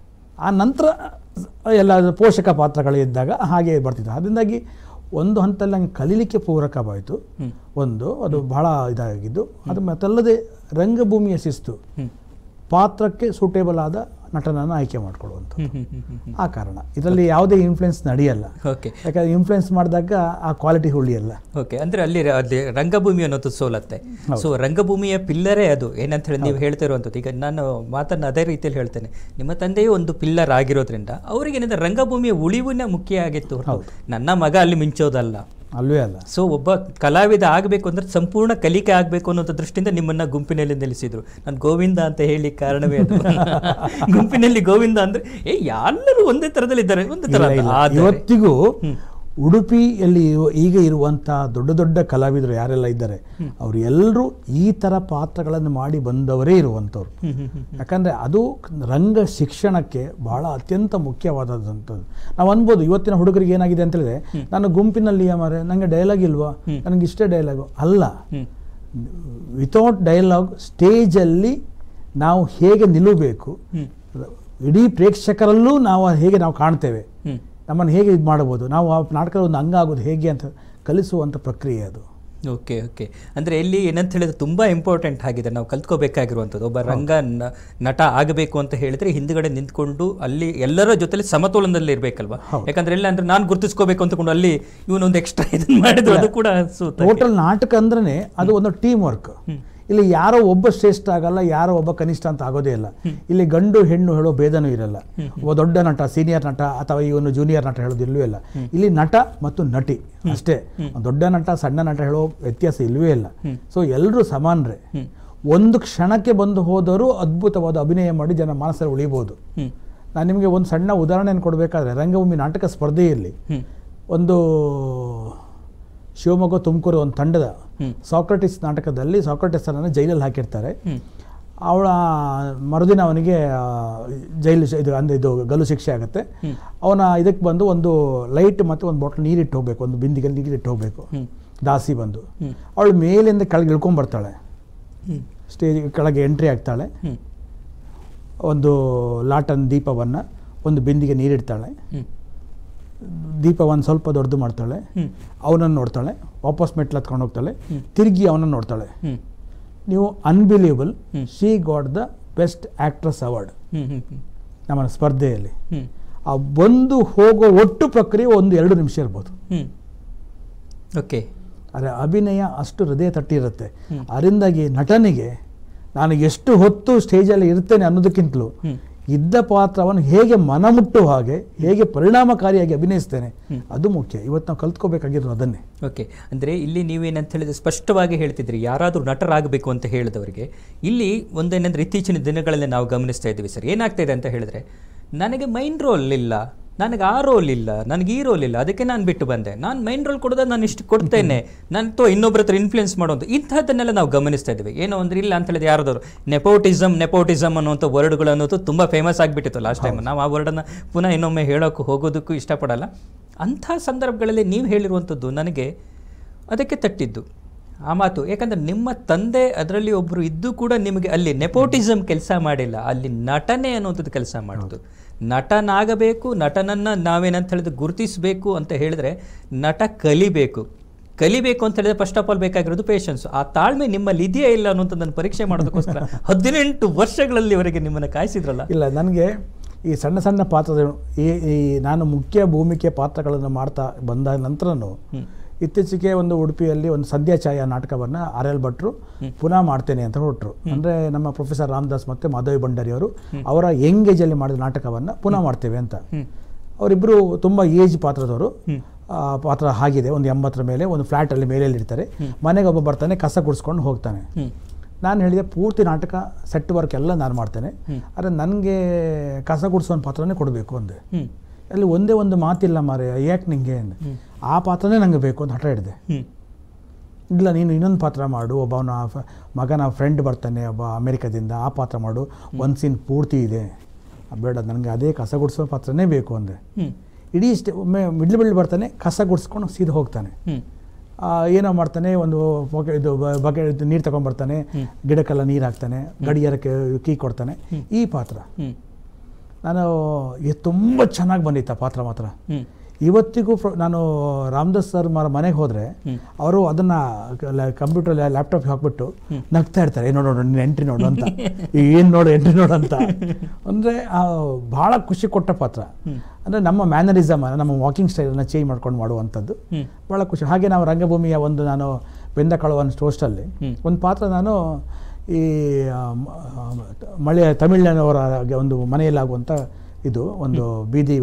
ಆ ನಂತರ ಎಲ್ಲ ಪೋಷಕ ಪಾತ್ರಗಳು ಇದ್ದಾಗ ಹಾಗೆ ಬರ್ತಿತ್ತು ಅದರಿಂದಾಗಿ ಒಂದು ಹಂತದಲ್ಲಿ ನಂಗೆ ಕಲೀಲಿಕ್ಕೆ ಪೂರಕವಾಯಿತು ಹ್ಮ್. ಒಂದು ಅದು ಬಹಳ ಇದಾಗಿದ್ದು ಅದು ಮತ್ತಲ್ಲದೆ ರಂಗಭೂಮಿಯ ಶಿಸ್ತು ಹ್ಮ್ ಪಾತ್ರಕ್ಕೆ ಸೂಟೇಬಲ್ ಆದ ನಟನನ್ನು ಆಯ್ಕೆ ಮಾಡ್ಕೊಳ್ಳುವಂಥ ಹ್ಮ್ ಹ್ಮ್ ಹ್ಮ್ ಹ್ಮ್ ಹ್ಮ್ ಆ ಕಾರಣ ಇದರಲ್ಲಿ ಯಾವುದೇ ಇನ್ಫ್ಲುಯೆನ್ಸ್ ನಡೆಯಲ್ಲ ಓಕೆ ಯಾಕಂದ್ರೆ ಇನ್ಫ್ಲುಯೆನ್ಸ್ ಮಾಡಿದಾಗ ಆ ಕ್ವಾಲಿಟಿ ಉಳಿಯಲ್ಲ ಓಕೆ ಅಂದ್ರೆ ಅಲ್ಲಿ ರ- ಅಲ್ಲಿ ರಂಗಭೂಮಿ ಅನ್ನೋದು ಸೋಲತ್ತೆ ಸೊ ರಂಗಭೂಮಿಯ ಪಿಲ್ಲರೇ ಅದು ಏನಂತ ಹೇಳಿ ನೀವು ಹೇಳ್ತಿರುವಂಥದ್ದು ಈಗ ನಾನು ಮಾತನ್ನು ಅದೇ ರೀತಿಯಲ್ಲಿ ಹೇಳ್ತೇನೆ ನಿಮ್ಮ ತಂದೆಯು ಒಂದು ಪಿಲ್ಲರ್ ಆಗಿರೋದ್ರಿಂದ ಅವರಿಗೆ ಏನಂದ್ರೆ ರಂಗಭೂಮಿಯ ಉಳಿವಿನ ಮುಖ್ಯ ಆಗಿತ್ತು ಹೊರತು ನನ್ನ ಮಗ ಅಲ್ಲಿ ಮಿಂಚೋದಲ್ಲ ಅಲ್ವೇ ಅಲ್ಲ ಸೊ ಒಬ್ಬ ಕಲಾವಿದ ಆಗಬೇಕು ಅಂದ್ರೆ ಸಂಪೂರ್ಣ ಕಲಿಕೆ ಆಗಬೇಕು ಅನ್ನೋ ದೃಷ್ಟಿಯಿಂದ ನಿಮ್ಮನ್ನ ಗುಂಪಿನಲ್ಲಿ ನಿಲ್ಲಿಸಿದ್ರು ನಾನು ಗೋವಿಂದ ಅಂತ ಹೇಳಿ ಕಾರಣವೇ ಅದು ಗುಂಪಿನಲ್ಲಿ ಗೋವಿಂದ ಅಂದ್ರೆ ಏ ಎಲ್ಲರೂ ಒಂದೇ ತರದಲ್ಲಿ ಇದ್ದಾರೆ ಒಂದೇ ತರ ಇಲ್ಲ, ಅಲ್ಲ. ಇಲ್ಲ. ಆದರೆ- ಇವತ್ತಿಗೂ ಉಡುಪಿಯಲ್ಲಿ ಇರುವ- ಈಗ ಇರುವಂಥ ದೊಡ್ಡ ದೊಡ್ಡ ಕಲಾವಿದರು ಯಾರೆಲ್ಲ ಇದ್ದಾರೆ ಅವರು ಎಲ್ಲರೂ ಈ ಥರ ಪಾತ್ರಗಳನ್ನು ಮಾಡಿ ಬಂದವರೇ ಇರುವಂಥವ್ರು ಹ್ಮ್ ಹ್ಮ್ ಹ್ಮ್ ಯಾಕಂದರೆ ಅದು ರಂಗ ಶಿಕ್ಷಣಕ್ಕೆ ಬಹಳ ಅತ್ಯಂತ ಮುಖ್ಯವಾದದಂಥದ್ದು ನಾವು ಅನ್ಬೋದು ಇವತ್ತಿನ ಹುಡುಗರಿಗೆ ಏನಾಗಿದೆ ಅಂತ ಹೇಳಿದ್ರೆ ನಾನು ಗುಂಪಿನಲ್ಲಿ ಮಾರೆ ನನಗೆ ಡೈಲಾಗ್ ಇಲ್ವಾ ನನಗೆ ಇಷ್ಟೇ ಡೈಲಾಗು ಅಲ್ಲ ಹ್ಮ್ ವಿತೌಟ್ ಡೈಲಾಗ್ ಸ್ಟೇಜಲ್ಲಿ ನಾವು ಹೇಗೆ ನಿಲ್ಲಬೇಕು ಹ್ಮ್ ಇಡೀ ಪ್ರೇಕ್ಷಕರಲ್ಲೂ ನಾವು ಹೇಗೆ ನಾವು ಕಾಣ್ತೇವೆ ಹ್ಮ್ ನಮ್ಮನ್ನು ಹೇಗೆ ಇದು ಮಾಡ್ಬೋದು ನಾವು ಆ ನಾಟಕದ ಒಂದು ಅಂಗ ಆಗೋದು ಹೇಗೆ ಅಂತ ಕಲಿಸುವಂಥ ಪ್ರಕ್ರಿಯೆ ಅದು ಓಕೆ ಓಕೆ ಅಂದರೆ ಇಲ್ಲಿ ಏನಂತ ಹೇಳಿದ್ರೆ ತುಂಬಾ ಇಂಪಾರ್ಟೆಂಟ್ ಆಗಿದೆ ನಾವು ಕಲ್ತ್ಕೋಬೇಕಾಗಿರುವಂಥದ್ದು ಒಬ್ಬ ರಂಗ ನ- ನಟ ಆಗಬೇಕು ಅಂತ ಹೇಳಿದ್ರೆ ಹಿಂದ್ಗಡೆ ನಿಂತ್ಕೊಂಡು ಅಲ್ಲಿ ಎಲ್ಲರ ಜೊತೆಲಿ ಸಮತೋಲನದಲ್ಲಿ ಇರಬೇಕಲ್ವಾ ಯಾಕಂದ್ರೆ ಎಲ್ಲ ಅಂದ್ರೆ ನಾನು ಗುರುತಿಸ್ಕೋಬೇಕು ಅಂತಕೊಂಡು ಅಲ್ಲಿ ಇವನೊಂದು ಎಕ್ಸ್ಟ್ರಾ ಇದನ್ನ ಮಾಡಿದ್ರು ಅದು ಕೂಡ ಸೂತ ಟೋಟಲ್ ನಾಟಕ ಅಂದ್ರೆ ಅದು ಒಂದು ಟೀಮ್ ವರ್ಕ್ ಇಲ್ಲಿ ಯಾರೋ ಒಬ್ಬ ಶ್ರೇಷ್ಠ ಆಗಲ್ಲ ಯಾರೋ ಒಬ್ಬ ಕನಿಷ್ಠ ಅಂತ ಆಗೋದೇ ಇಲ್ಲ ಇಲ್ಲಿ ಗಂಡು ಹೆಣ್ಣು ಹೇಳೋ ಭೇದನೂ ಇರಲ್ಲ ಒಬ್ಬ ದೊಡ್ಡ ನಟ ಸೀನಿಯರ್ ನಟ ಅಥವಾ ಇವನು ಜೂನಿಯರ್ ನಟ ಹೇಳೋದು ಇಲ್ಲವೇ ಇಲ್ಲ ಇಲ್ಲಿ ನಟ ಮತ್ತು ನಟಿ ಅಷ್ಟೇ ಒಂದ್ ದೊಡ್ಡ ನಟ ಸಣ್ಣ ನಟ ಹೇಳೋ ವ್ಯತ್ಯಾಸ ಇಲ್ಲವೇ ಇಲ್ಲ ಸೊ ಎಲ್ಲರೂ ಸಮಾನರೇ ಒಂದು ಕ್ಷಣಕ್ಕೆ ಬಂದು ಹೋದರೂ ಅದ್ಭುತವಾದ ಅಭಿನಯ ಮಾಡಿ ಜನ ಮನಸ್ಸಲ್ಲಿ ಉಳಿಬೋದು ಹ್ಮ್ ನಾನು ನಿಮಗೆ ಒಂದು ಸಣ್ಣ ಉದಾಹರಣೆಯನ್ನು ಕೊಡಬೇಕಾದ್ರೆ ರಂಗಭೂಮಿ ನಾಟಕ ಸ್ಪರ್ಧೆಯಲ್ಲಿ ಹ್ಮ್ ಒಂದು ಶಿವಮೊಗ್ಗ ತುಮಕೂರು ಒಂದು ತಂಡದ ಹ್ಮ್. ಸಾಕ್ರೆಟಿಸ್ ನಾಟಕದಲ್ಲಿ ಸಾಕ್ರೆಟಿಸ್ ಅನ್ನು ಜೈಲಲ್ಲಿ ಹಾಕಿರ್ತಾರೆ ಹ್ಮ್ ಅವಳ ಮರುದಿನ ಅವನಿಗೆ ಆ, ಜೈಲು ಶಿ- ಇದು ಅಂದರೆ ಇದು ಗಲ್ಲು ಶಿಕ್ಷೆ ಆಗುತ್ತೆ ಹ್ಮ್. ಅವನ ಇದಕ್ಕೆ ಬಂದು ಒಂದು ಲೈಟ್ ಮತ್ತು ಒಂದು ಬಾಟ್ಲ್ ನೀರಿಟ್ಟು ಹೋಗ್ಬೇಕು ಒಂದು ಬಿಂದಿಗೆ ನೀರಿಟ್ಟು ಹೋಗ್ಬೇಕು ಹ್ಮ್ ದಾಸಿ ಬಂದು ಹ್ಮ್. ಅವಳು ಮೇಲಿಂದ ಕೆಳಗೆ ಇಳ್ಕೊಂಡ್ಬರ್ತಾಳೆ ಹ್ಮ್ ಸ್ಟೇಜ್ ಕೆಳಗೆ ಎಂಟ್ರಿ ಆಗ್ತಾಳೆ ಹ್ಮ್ ಒಂದು ಲಾಟನ್ ದೀಪವನ್ನು ಒಂದು ಬಿಂದಿಗೆ ನೀರಿಡ್ತಾಳೆ ಹ್ಮ್ ದೀಪವನ್ನು ಸ್ವಲ್ಪ ದೊಡ್ಡದು ಮಾಡ್ತಾಳೆ ಹ್ಮ್ ಅವನನ್ನು ನೋಡ್ತಾಳೆ ವಾಪಸ್ ಮೆಟ್ಲು ಹತ್ಕೊಂಡು ಹೋಗ್ತಾಳೆ ಹ್ಮ್. ತಿರುಗಿ ಅವನನ್ನು ನೋಡ್ತಾಳೆ ಹ್ಮ್ ನೀವು unbelievable hmm. She got the best actress award ಹ್ಮ್ ಹ್ಮ್ ಹ್ಮ್ ನಮ್ಮ ಸ್ಪರ್ಧೆಯಲ್ಲಿ ಹ್ಮ್ ಆ ಬಂದು ಹೋಗೋ ಒಟ್ಟು ಪ್ರಕ್ರಿಯೆ ಒಂದು ಎರಡು ನಿಮಿಷ ಇರ್ಬೋದು ಹ್ಮ್ ಓಕೆ ಆದರೆ ಅಭಿನಯ ಅಷ್ಟು ಹೃದಯ ತಟ್ಟಿರುತ್ತೆ ಹ್ಮ್. ಅದರಿಂದಾಗಿ ನಟನಿಗೆ ನಾನು ಎಷ್ಟು ಹೊತ್ತು ಸ್ಟೇಜಲ್ಲಿ ಇರ್ತೇನೆ ಅನ್ನೋದಕ್ಕಿಂತಲೂ ಹ್ಮ್ ಇದ್ದ ಪಾತ್ರವನ್ನು ಹೇಗೆ ಮನಮುಟ್ಟುವ ಹಾಗೆ ಹೇಗೆ ಪರಿಣಾಮಕಾರಿಯಾಗಿ ಅಭಿನಯಿಸ್ತೇನೆ ಹ್ಮ್. ಅದು ಮುಖ್ಯ ಇವತ್ತು ನಾವು ಕಲ್ತ್ಕೋಬೇಕಾಗಿರೋದು ಅದನ್ನೇ ಓಕೆ ಅಂದರೆ ಇಲ್ಲಿ ನೀವೇನಂತ ಹೇಳಿದ್ರೆ ಸ್ಪಷ್ಟವಾಗಿ ಹೇಳ್ತಿದ್ರಿ ಯಾರಾದರೂ ನಟರಾಗಬೇಕು ಅಂತ ಹೇಳಿದವರಿಗೆ ಇಲ್ಲಿ ಒಂದೇನೆಂದ್ರೆ ಇತ್ತೀಚಿನ ದಿನಗಳಲ್ಲಿ ನಾವು ಗಮನಿಸ್ತಾ ಇದ್ದೀವಿ ಸರ್ ಏನಾಗ್ತಾ ಇದೆ ಅಂತ ಹೇಳಿದ್ರೆ ನನಗೆ ಮೈನ್ ರೋಲ್ ಇಲ್ಲ ನನಗೆ ಆ ರೋಲ್ ಇಲ್ಲ ನನಗೆ ಈ ರೋಲ್ ಇಲ್ಲ ಅದಕ್ಕೆ ನಾನು ಬಿಟ್ಟು ಬಂದೆ ನಾನು ಮೈನ್ ರೋಲ್ ಕೊಡೋದ ನಾನು ಇಷ್ಟು ಕೊಡ್ತೇನೆ ನಾನು ತೋ ಇನ್ನೊಬ್ಬರ ಹತ್ರ ಇನ್ಫ್ಲುಯೆನ್ಸ್ ಮಾಡೋದು ಇಂಥದ್ದನ್ನೆಲ್ಲ ನಾವು ಗಮನಿಸ್ತಾ ಇದ್ದೀವಿ ಏನೋ ಅಂದ್ರೆ ಇಲ್ಲ ಅಂತ ಹೇಳಿದ್ರೆ ಯಾರಾದ್ರು ನೆಪೋಟಿಸಮ್ ನೆಪೋಟಿಸಮ್ ಅನ್ನುವಂಥ ವರ್ಡ್ಗಳು ಅನ್ನೋದು ತುಂಬ ಫೇಮಸ್ ಆಗಿಬಿಟ್ಟಿತ್ತು ಲಾಸ್ಟ್ ಟೈಮ್ ನಾವು ಆ ವರ್ಡನ್ನು ಪುನಃ ಇನ್ನೊಮ್ಮೆ ಹೇಳೋಕ್ಕೂ ಹೋಗೋದಕ್ಕೂ ಇಷ್ಟಪಡಲ್ಲ ಅಂಥ ಸಂದರ್ಭಗಳಲ್ಲಿ ನೀವು ಹೇಳಿರುವಂಥದ್ದು ನನಗೆ ಅದಕ್ಕೆ ತಟ್ಟಿದ್ದು ಆ ಮಾತು ಯಾಕಂದ್ರೆ ನಿಮ್ಮ ತಂದೆ ಅದರಲ್ಲಿ ಒಬ್ಬರು ಇದ್ದು ಕೂಡ ನಿಮಗೆ ಅಲ್ಲಿ ನೆಪೋಟಿಸಮ್ ಕೆಲಸ ಮಾಡಿಲ್ಲ ಅಲ್ಲಿ ನಟನೆ ಅನ್ನುವಂಥದ್ದು ಕೆಲಸ ಮಾಡಿದ್ದು ನಟನಾಗಬೇಕು ನಟನನ್ನ ನಾವೇನಂತ ಹೇಳಿದ್ರೆ ಗುರುತಿಸಬೇಕು ಅಂತ ಹೇಳಿದ್ರೆ ನಟ ಕಲಿಬೇಕು ಕಲಿಬೇಕು ಅಂತ ಹೇಳಿದ್ರೆ ಫಸ್ಟ್ ಆಫ್ ಆಲ್ ಬೇಕಾಗಿರೋದು ಪೇಷನ್ಸ್ ಆ ತಾಳ್ಮೆ ನಿಮ್ಮಲ್ಲಿ ಇದೆಯಾ ಇಲ್ಲ ಅನ್ನೋಂಥದ್ದನ್ನು ಪರೀಕ್ಷೆ ಮಾಡೋದಕ್ಕೋಸ್ಕರ ಹದಿನೆಂಟು ವರ್ಷಗಳಲ್ಲಿವರೆಗೆ ನಿಮ್ಮನ್ನು ಕಾಯಿಸಿದ್ರಲ್ಲ ಇಲ್ಲ ನನಗೆ ಈ ಸಣ್ಣ ಸಣ್ಣ ಪಾತ್ರಗಳು ಈ ಈ ನಾನು ಮುಖ್ಯ ಭೂಮಿಕೆ ಪಾತ್ರಗಳನ್ನು ಮಾಡ್ತಾ ಬಂದ ನಂತರನೂ ಹ್ಮ್. ಇತ್ತೀಚೆಗೆ ಒಂದು ಉಡುಪಿಯಲ್ಲಿ ಒಂದು ಸಂಧ್ಯಾ ಛಾಯಾ ನಾಟಕವನ್ನು ಆರ್ ಎಲ್ ಭಟ್ರು ಪುನಃ ಮಾಡ್ತೇನೆ ಅಂತ ಹೊರಟರು ಅಂದರೆ ನಮ್ಮ ಪ್ರೊಫೆಸರ್ ರಾಮದಾಸ್ ಮತ್ತು ಮಾಧವಿ ಭಂಡಾರಿ ಅವರು ಅವರ ಯಂಗ್ ಏಜಲ್ಲಿ ಮಾಡಿದ ನಾಟಕವನ್ನು ಪುನಃ ಮಾಡ್ತೇವೆ ಅಂತ ಹ್ಮ್. ಅವರಿಬ್ಬರು ತುಂಬ ಏಜ್ ಪಾತ್ರದವರು ಆ, ಪಾತ್ರ ಆಗಿದೆ ಒಂದು ಎಂಬತ್ತರ ಮೇಲೆ ಒಂದು ಫ್ಲ್ಯಾಟಲ್ಲಿ ಮೇಲೆ ಇರ್ತಾರೆ ಮನೆಗೆ ಒಬ್ಬ ಬರ್ತಾನೆ ಕಸ ಗುಡಿಸ್ಕೊಂಡು ಹೋಗ್ತಾನೆ ಹ್ಮ್ ನಾನು ಹೇಳಿದೆ ಪೂರ್ತಿ ನಾಟಕ ಸೆಟ್ ವರ್ಕ್ ಎಲ್ಲ ನಾನು ಮಾಡ್ತೇನೆ ಆದರೆ ನನಗೆ ಕಸ ಗುಡಿಸೋ ಪಾತ್ರನೇ ಕೊಡಬೇಕು ಅಂದೆ ಹ್ಮ್ ಅಲ್ಲಿ ಒಂದೇ ಒಂದು ಮಾತಿಲ್ಲ ಮಾರೆ ಯಾಕೆ ನಿಂಗೆ ಅಂದೆ ಆ ಪಾತ್ರನೇ ನನಗೆ ಬೇಕು ಅಂತ ಹಠ ಹಿಡಿದೆ ಹ್ಮ್ ಇಲ್ಲ ನೀನು ಇನ್ನೊಂದು ಪಾತ್ರ ಮಾಡು ಒಬ್ಬವನ ಫ- ಮಗನ ಫ್ರೆಂಡ್ ಬರ್ತಾನೆ ಒಬ್ಬ ಅಮೆರಿಕದಿಂದ ಆ ಪಾತ್ರ ಮಾಡು ಒಂದು ಸೀನ್ ಪೂರ್ತಿ ಇದೆ ಬೇಡ ನನಗೆ ಅದೇ ಕಸ ಗುಡಿಸೋ ಪಾತ್ರನೇ ಬೇಕು ಅಂದೆ ಹ್ಮ್ ಇಡೀ ಸ್ಟೆ ಒಮ್ಮೆ ಮಿಡ್ಲ್ ಮಿಡ್ಲ್ ಬರ್ತಾನೆ ಕಸ ಗುಡಿಸ್ಕೊಂಡು ಸೀದಾ ಹೋಗ್ತಾನೆ ಹ್ಮ್ ಆ, ಏನೋ ಮಾಡ್ತಾನೆ ಒಂದು ಬೊಕೆ ಇದು ಬಗೆ ನೀರು ತಗೊಂಡ್ಬರ್ತಾನೆ ಗಿಡಕ್ಕೆಲ್ಲ ನೀರು ಹಾಕ್ತಾನೆ ಗಡಿಯಾರಕ್ಕೆ ಕೀ ಕೊಡ್ತಾನೆ ಈ ಪಾತ್ರ ಹ್ಮ್ ನಾನು ಇದು ತುಂಬ ಚೆನ್ನಾಗಿ ಬಂದಿತ್ತು ಆ ಪಾತ್ರ ಮಾತ್ರ ಹ್ಮ್ ಇವತ್ತಿಗೂ ಪ್ರ- ನಾನು ರಾಮದಾಸ್ ಸರ್ ಮರ ಮನೆಗೆ ಹೋದರೆ ಹ್ಮ್. ಅವರು ಅದನ್ನು ಕಂಪ್ಯೂಟರ್ ಲ್ಯಾಪ್ಟಾಪ್ ಹಾಕ್ಬಿಟ್ಟು ನಗ್ತಾ ಇರ್ತಾರೆ "ಏ, ನೋಡು ನೋಡು ನೀನು ಎಂಟ್ರಿ ನೋಡು ಅಂತ ಏನು ನೋಡು ಎಂಟ್ರಿ ನೋಡು ಅಂತ ಅಂದರೆ ಭಾಳ ಖುಷಿ ಕೊಟ್ಟ ಪಾತ್ರ ಅಂದರೆ ನಮ್ಮ ಮ್ಯಾನರಿಸಮ್ ನಮ್ಮ ವಾಕಿಂಗ್ ಸ್ಟೈಲನ್ನು ಚೇಂಜ್ ಮಾಡ್ಕೊಂಡು ಮಾಡುವಂಥದ್ದು ಹ್ಮ್ ಭಾಳ ಖುಷಿ ಹಾಗೆ ನಾವು ರಂಗಭೂಮಿಯ ಒಂದು ನಾನು ಬೆಂದ ಕಳವನ್ ಟೋಸ್ಟಲ್ಲಿ ಹ್ಮ್. ಒಂದು ಪಾತ್ರ ನಾನು ಈ ಆ, ಮ- ಆ, ಮಳೆ ತಮಿಳಿನವರ ಒಂದು ಮನೆಯಲ್ಲಿ ಆಗುವಂಥ ಇದು ಒಂದು ಬೀದಿ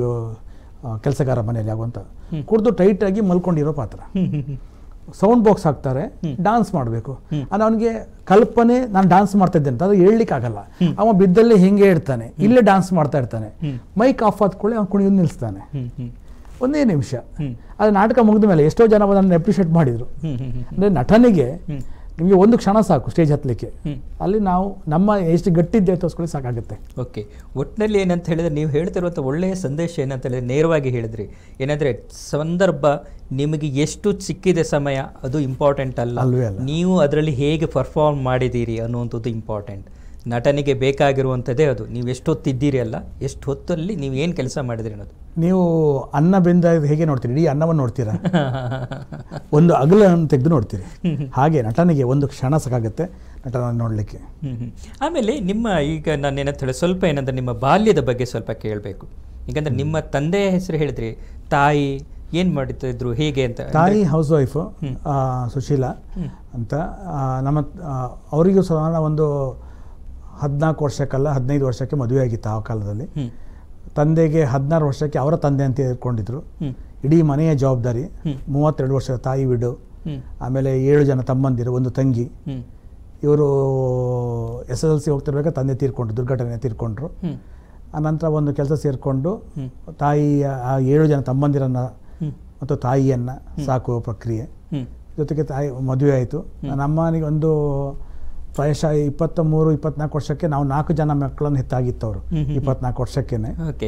ಆ, ಕೆಲಸಗಾರ ಮನೆಯಲ್ಲಿ ಆಗುವಂಥ ಕುಡಿದು ಟೈಟಾಗಿ ಮಲ್ಕೊಂಡಿರೋ ಪಾತ್ರ ಹ್ಮ್ ಹ್ಮ್ ಹ್ಮ್ ಸೌಂಡ್ ಬಾಕ್ಸ್ ಹಾಕ್ತಾರೆ ಡಾನ್ಸ್ ಮಾಡಬೇಕು ಅದು ಅವನಿಗೆ ಕಲ್ಪನೆ ನಾನು ಡಾನ್ಸ್ ಮಾಡ್ತಾ ಇದ್ದೆ ಅಂತ ಅದು ಹೇಳಲಿಕ್ಕೆ ಆಗಲ್ಲ ಅವ ಬಿದ್ದಲ್ಲಿ ಹಿಂಗೆ ಇರ್ತಾನೆ ಇಲ್ಲೇ ಡಾನ್ಸ್ ಮಾಡ್ತಾ ಇರ್ತಾನೆ ಮೈಕ್ ಆಫ್ ಆದ್ಕೊಳ್ಳಿ ಅವ್ನು ಕುಣಿಯೋದು ನಿಲ್ಲಿಸ್ತಾನೆ ಹ್ಮ್ ಹ್ಮ್ ಒಂದೇ ನಿಮಿಷ ಹ್ಮ್. ಅದು ನಾಟಕ ಮುಗಿದ ಮೇಲೆ ಎಷ್ಟೋ ಜನ ಅದನ್ನು ಅಪ್ರಿಷಿಯೇಟ್ ಮಾಡಿದರು ಹ್ಮ್ ಹ್ಮ್ ಹ್ಮ್ ಅಂದರೆ ನಟನಿಗೆ ಹ್ಮ್. ನಿಮಗೆ ಒಂದು ಕ್ಷಣ ಸಾಕು ಸ್ಟೇಜ್ ಹತ್ತಲಿಕ್ಕೆ ಹ್ಮ್. ಅಲ್ಲಿ ನಾವು ನಮ್ಮ ಎಷ್ಟು ಗಟ್ಟಿದ್ದೆ ತೋರಿಸ್ಕೊಳ್ಳಿ ಸಾಕಾಗುತ್ತೆ ಓಕೆ ಒಟ್ಟಿನಲ್ಲಿ ಏನಂತ ಹೇಳಿದ್ರೆ ನೀವು ಹೇಳ್ತಿರುವಂಥ ಒಳ್ಳೆಯ ಸಂದೇಶ ಏನಂತ ಹೇಳಿದ್ರೆ ನೇರವಾಗಿ ಹೇಳಿದ್ರಿ ಏನಂದರೆ ಸಂದರ್ಭ ನಿಮಗೆ ಎಷ್ಟು ಸಿಕ್ಕಿದೆ ಸಮಯ ಅದು ಇಂಪಾರ್ಟೆಂಟ್ ಅಲ್ಲ ಅಲ್ವೇ ಅಲ್ಲ. ನೀವು ಅದರಲ್ಲಿ ಹೇಗೆ ಪರ್ಫಾರ್ಮ್ ಮಾಡಿದ್ದೀರಿ ಅನ್ನುವಂಥದ್ದು ಇಂಪಾರ್ಟೆಂಟ್ ನಟನಿಗೆ ಬೇಕಾಗಿರುವಂಥದ್ದೇ ಅದು ನೀವು ಎಷ್ಟು ಹೊತ್ತಿದ್ದೀರಿ ಅಲ್ಲ ಎಷ್ಟು ಹೊತ್ತಲ್ಲಿ ನೀವು ಏನು ಕೆಲಸ ಮಾಡಿದ್ರಿ ಅನ್ನೋದು ನೀವು ಅನ್ನ ಬೆಂದ ಹೇಗೆ ನೋಡ್ತೀರಿ ಇಡೀ ಅನ್ನವನ್ನು ನೋಡ್ತೀರಾ ಒಂದು ಅಗಲನ್ನು ತೆಗೆದು ನೋಡ್ತೀರಿ ಹಾಗೆ ನಟನಿಗೆ ಒಂದು ಕ್ಷಣ ಸಾಕಾಗುತ್ತೆ ನಟನ ನೋಡಲಿಕ್ಕೆ ಹ್ಮ್, ಹ್ಮ್. ಆಮೇಲೆ ನಿಮ್ಮ ಈಗ ನಾನು ಏನಂತ ಹೇಳಿ ಸ್ವಲ್ಪ ಏನಂದ್ರೆ ನಿಮ್ಮ ಬಾಲ್ಯದ ಬಗ್ಗೆ ಸ್ವಲ್ಪ ಕೇಳಬೇಕು ಈಗಂದ್ರೆ ನಿಮ್ಮ ತಂದೆಯ ಹೆಸರು ಹೇಳಿದ್ರಿ ತಾಯಿ ಏನು ಮಾಡ್ತಿದ್ರು ಹೇಗೆ ಅಂತ ತಾಯಿ ಹೌಸ್ ವೈಫು ಸುಶೀಲಾ ಅಂತ ಆ, ನಮ್ಮ ಆ, ಅವರಿಗೂ ಸಹ ಒಂದು ಹದಿನಾಲ್ಕು ವರ್ಷಕ್ಕಲ್ಲ ಹದಿನೈದು ವರ್ಷಕ್ಕೆ ಮದುವೆ ಆಗಿತ್ತು ಆ ಕಾಲದಲ್ಲಿ ಹ್ಮ್ ತಂದೆಗೆ ಹದಿನಾರು ವರ್ಷಕ್ಕೆ ಅವರ ತಂದೆ ಅಂತ ಇಟ್ಕೊಂಡಿದ್ರು ಹ್ಮ್ ಇಡೀ ಮನೆಯ ಜವಾಬ್ದಾರಿ ಹ್ಮ್. ಮೂವತ್ತೆರಡು ವರ್ಷದ ತಾಯಿ ವಿಡು ಹ್ಮ್ ಆಮೇಲೆ ಏಳು ಜನ ತಮ್ಮಂದಿರು ಒಂದು ತಂಗಿ ಹ್ಮ್ ಇವರು ಎಸ್ ಎಸ್ ಎಲ್ ಸಿ ಹೋಗ್ತಿರ್ಬೇಕಾದ್ರೆ ತಂದೆ ತೀರ್ಕೊಂಡ್ರು ದುರ್ಘಟನೆ ತೀರ್ಕೊಂಡ್ರು ಹ್ಮ್ ಆನಂತರ ಒಂದು ಕೆಲಸ ಸೇರಿಕೊಂಡು ಹ್ಮ್. ತಾಯಿಯ ಆ ಏಳು ಜನ ತಮ್ಮಂದಿರನ್ನು ಹ್ಮ್ ಮತ್ತು ತಾಯಿಯನ್ನು ಸಾಕುವ ಪ್ರಕ್ರಿಯೆ ಹ್ಮ್ ಜೊತೆಗೆ ತಾಯಿ ಮದುವೆ ಆಯಿತು ನನ್ನ ಅಮ್ಮನಿಗೆ ಒಂದು ಪ್ರಾಯಶಃ ಇಪ್ಪತ್ತ ಮೂರು ಇಪ್ಪತ್ನಾಲ್ಕು ವರ್ಷಕ್ಕೆ ನಾವು ನಾಲ್ಕು ಜನ ಮಕ್ಕಳನ್ನು ಹೆತ್ತಾಗಿತ್ತು ಅವರು ಹ್ಮ್, ಹ್ಮ್, ಇಪ್ಪತ್ನಾಲ್ಕು ವರ್ಷಕ್ಕೇನೆ ಓಕೆ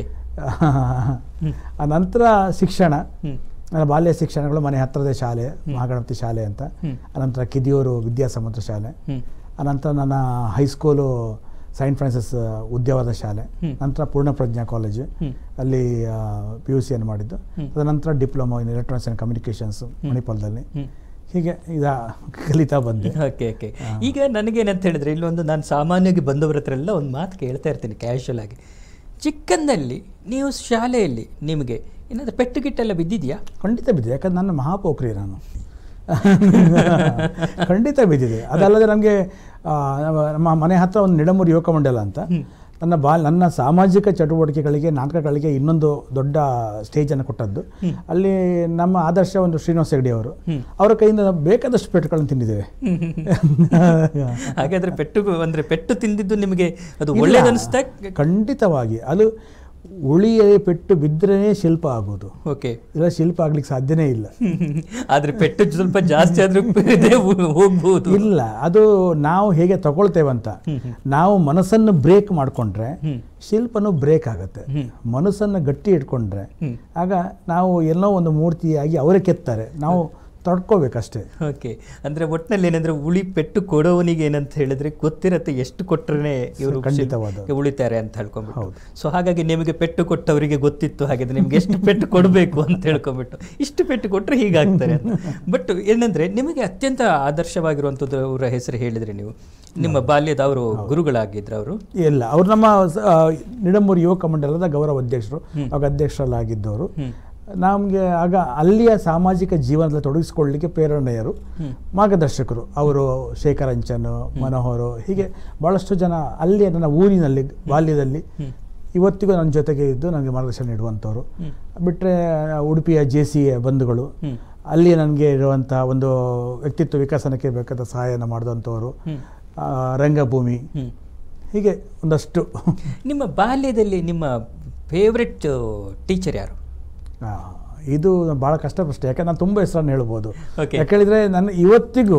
ಆ ನಂತರ ಶಿಕ್ಷಣ ಹ್ಮ್ ನನ್ನ ಬಾಲ್ಯ ಶಿಕ್ಷಣಗಳು ಮನೆ ಹತ್ತಿರದ ಶಾಲೆ ಮಹಾಗಣಪತಿ ಶಾಲೆ ಅಂತ ಹ್ಮ್. ಅನಂತರ ಕಿದಿಯೂರು ವಿದ್ಯಾಸಮುದ್ರ ಶಾಲೆ ಹ್ಮ್ ಅನಂತರ ನನ್ನ ಹೈಸ್ಕೂಲು ಸೈಂಟ್ ಫ್ರಾನ್ಸಿಸ್ ಉದ್ಯಾವರದ ಶಾಲೆ ಹ್ಮ್. ನಂತರ ಪೂರ್ಣಪ್ರಜ್ಞಾ ಕಾಲೇಜು ಹ್ಮ್ ಅಲ್ಲಿ ಪಿ ಯು ಸಿಯನ್ನು ಮಾಡಿದ್ದು ಹ್ಮ್. ತದನಂತರ diploma in electronics and communications ಮಣಿಪಾಲದಲ್ಲಿ ಹ್ಮ್ ಹೀಗೆ ಇದ ಕಲಿತಾ ಬಂದೆ ಓಕೆ ಓಕೆ ಈಗ ನನಗೇನಂತ ಹೇಳಿದ್ರೆ ಇಲ್ಲೊಂದು ನಾನು ಸಾಮಾನ್ಯವಾಗಿ ಬಂದವರ ಹತ್ರ ಎಲ್ಲ ಒಂದು ಮಾತು ಕೇಳ್ತಾ ಇರ್ತೀನಿ ಕ್ಯಾಶುವಲ್ ಆಗಿ ಚಿಕ್ಕಂದಲ್ಲಿ ನೀವು ಶಾಲೆಯಲ್ಲಿ ನಿಮಗೆ ಏನಾದರೂ ಪೆಟ್ಟು ಗಿಟ್ಟೆಲ್ಲ ಬಿದ್ದಿದೆಯಾ ಖಂಡಿತ ಬಿದ್ದಿದೆ ಯಾಕಂದ್ರೆ ನನ್ನ ಮಹಾಪೋಖ್ರಿ ನಾನು ಖಂಡಿತ ಬಿದ್ದಿದೆ ಅದಲ್ಲದೆ ನಮಗೆ ನಮ್ಮ ಮನೆ ಹತ್ರ ಒಂದು ನಿಡಮೂರು ಯುವಕ ಮಂಡಲ ಅಂತ ನನ್ನ ಬಾ ನನ್ನ ಸಾಮಾಜಿಕ ಚಟುವಟಿಕೆಗಳಿಗೆ ನಾಟಕಗಳಿಗೆ ಇನ್ನೊಂದು ದೊಡ್ಡ ಸ್ಟೇಜನ್ನು ಕೊಟ್ಟದ್ದು ಅಲ್ಲಿ ನಮ್ಮ ಆದರ್ಶ ಒಂದು ಶ್ರೀನಿವಾಸ ಹೆಗ್ಡೆ ಅವರು ಅವರ ಕೈಯಿಂದ ಬೇಕಾದಷ್ಟು ಪೆಟ್ಟುಗಳನ್ನು ತಿಂದಿದ್ದೇವೆ ಹಾಗಾದ್ರೆ ಪೆಟ್ಟು ಅಂದ್ರೆ ಪೆಟ್ಟು ತಿಂದಿದ್ದು ನಿಮಗೆ ಅದು ಇಲ್ಲ. ಒಳ್ಳೇದನ್ನಿಸ್ತಾ ಖಂಡಿತವಾಗಿ ಅದು ಉಳಿಯೇ ಪೆಟ್ಟು ಬಿದ್ದರೆ ಶಿಲ್ಪ ಆಗೋದು ಓಕೆ ಇಲ್ಲ ಶಿಲ್ಪ ಆಗ್ಲಿಕ್ಕೆ ಸಾಧ್ಯನೇ ಇಲ್ಲ ಆದ್ರೆ ಪೆಟ್ಟು ಸ್ವಲ್ಪ ಜಾಸ್ತಿ ಆದ್ರೂ ಇದೇ ಹೋಗ್ಬೋದು ಇಲ್ಲ ಅದು ನಾವು ಹೇಗೆ ತಗೊಳ್ತೇವಂತ ನಾವು ಮನಸ್ಸನ್ನು ಬ್ರೇಕ್ ಮಾಡಿಕೊಂಡ್ರೆ ಹ್ಮ್. ಶಿಲ್ಪನು ಬ್ರೇಕ್ ಆಗುತ್ತೆ ಹ್ಮ್. ಮನಸ್ಸನ್ನು ಗಟ್ಟಿ ಇಟ್ಕೊಂಡ್ರೆ ಹ್ಮ್. ಆಗ ನಾವು ಎಲ್ಲೋ ಒಂದು ಮೂರ್ತಿಯಾಗಿ ಅವರೇ ಕೆತ್ತಾರೆ ನಾವು ತಡ್ಕೋಬೇಕಷ್ಟೇ ಓಕೆ ಅಂದ್ರೆ ಒಟ್ಟಿನಲ್ಲಿ ಏನಂದ್ರೆ ಉಳಿ ಪೆಟ್ಟು ಕೊಡೋವನಿಗೆ ಏನಂತ ಹೇಳಿದ್ರೆ ಗೊತ್ತಿರತ್ತೆ ಎಷ್ಟು ಕೊಟ್ಟರೆ ಇವರು ಖಂಡಿತವಾದ. ಉಳಿತಾರೆ ಅಂತ ಹೇಳ್ಕೊಂಡ್ಬಿಟ್ಟು ಸೊ ಹಾಗಾಗಿ ನಿಮಗೆ ಪೆಟ್ಟು ಕೊಟ್ಟವರಿಗೆ ಗೊತ್ತಿತ್ತು ಹಾಗಿದ್ರೆ ನಿಮ್ಗೆ ಎಷ್ಟು ಪೆಟ್ಟು ಕೊಡಬೇಕು ಅಂತ ಹೇಳ್ಕೊಂಡ್ಬಿಟ್ಟು ಇಷ್ಟು ಪೆಟ್ಟು ಕೊಟ್ಟರೆ ಹೀಗಾಗ್ತಾರೆ ಅಂತ ಬಟ್ ಏನಂದ್ರೆ ನಿಮಗೆ ಅತ್ಯಂತ ಆದರ್ಶವಾಗಿರುವಂಥದ್ದು ಅವರ ಹೆಸರು ಹೇಳಿದ್ರಿ ನೀವು ನಿಮ್ಮ ಬಾಲ್ಯದ ಅವರು ಗುರುಗಳಾಗಿದ್ರು ಅವರು ಇಲ್ಲ ಅವ್ರು ನಮ್ಮ ಸ- ಆ, ನಿಡಂಬೂರು ಯುವಕ ಮಂಡಲದ ಗೌರವ ಅಧ್ಯಕ್ಷರು ಅವಾಗ ಅಧ್ಯಕ್ಷರಲ್ಲಾಗಿದ್ದವರು ನಮಗೆ ಆಗ ಅಲ್ಲಿಯ ಸಾಮಾಜಿಕ ಜೀವನದಲ್ಲಿ ತೊಡಗಿಸಿಕೊಳ್ಳಲಿಕ್ಕೆ ಪ್ರೇರಣೆಯರು ಮಾರ್ಗದರ್ಶಕರು ಅವರು ಶೇಖರಂಚನ್ ಮನೋಹರು ಹೀಗೆ ಭಾಳಷ್ಟು ಜನ ಅಲ್ಲಿ ನನ್ನ ಊರಿನಲ್ಲಿ ಬಾಲ್ಯದಲ್ಲಿ ಇವತ್ತಿಗೂ ನನ್ನ ಜೊತೆಗೆ ಇದ್ದು ನನಗೆ ಮಾರ್ಗದರ್ಶನ ನೀಡುವಂಥವ್ರು ಬಿಟ್ಟರೆ ಉಡುಪಿಯ ಜೆ ಸಿ ಬಂಧುಗಳು ಅಲ್ಲಿ ನನಗೆ ಇರುವಂಥ ಒಂದು ವ್ಯಕ್ತಿತ್ವ ವಿಕಸನಕ್ಕೆ ಬೇಕಾದ ಸಹಾಯನ ಮಾಡಿದಂಥವ್ರು ಆ, ರಂಗಭೂಮಿ ಹ್ಮ್. ಹೀಗೆ ಒಂದಷ್ಟು ನಿಮ್ಮ ಬಾಲ್ಯದಲ್ಲಿ ನಿಮ್ಮ ಫೇವ್ರೆಟ್ ಟೀಚರ್ ಯಾರು ಆ, ಇದು ಭಾಳ ಕಷ್ಟ ಪ್ರಶ್ನೆ ಯಾಕಂದ್ರೆ ನಾನು ತುಂಬ ಹೆಸರನ್ನು ಹೇಳ್ಬೋದು Okay. ಯಾಕೇಳಿದರೆ ನನ್ನ ಇವತ್ತಿಗೂ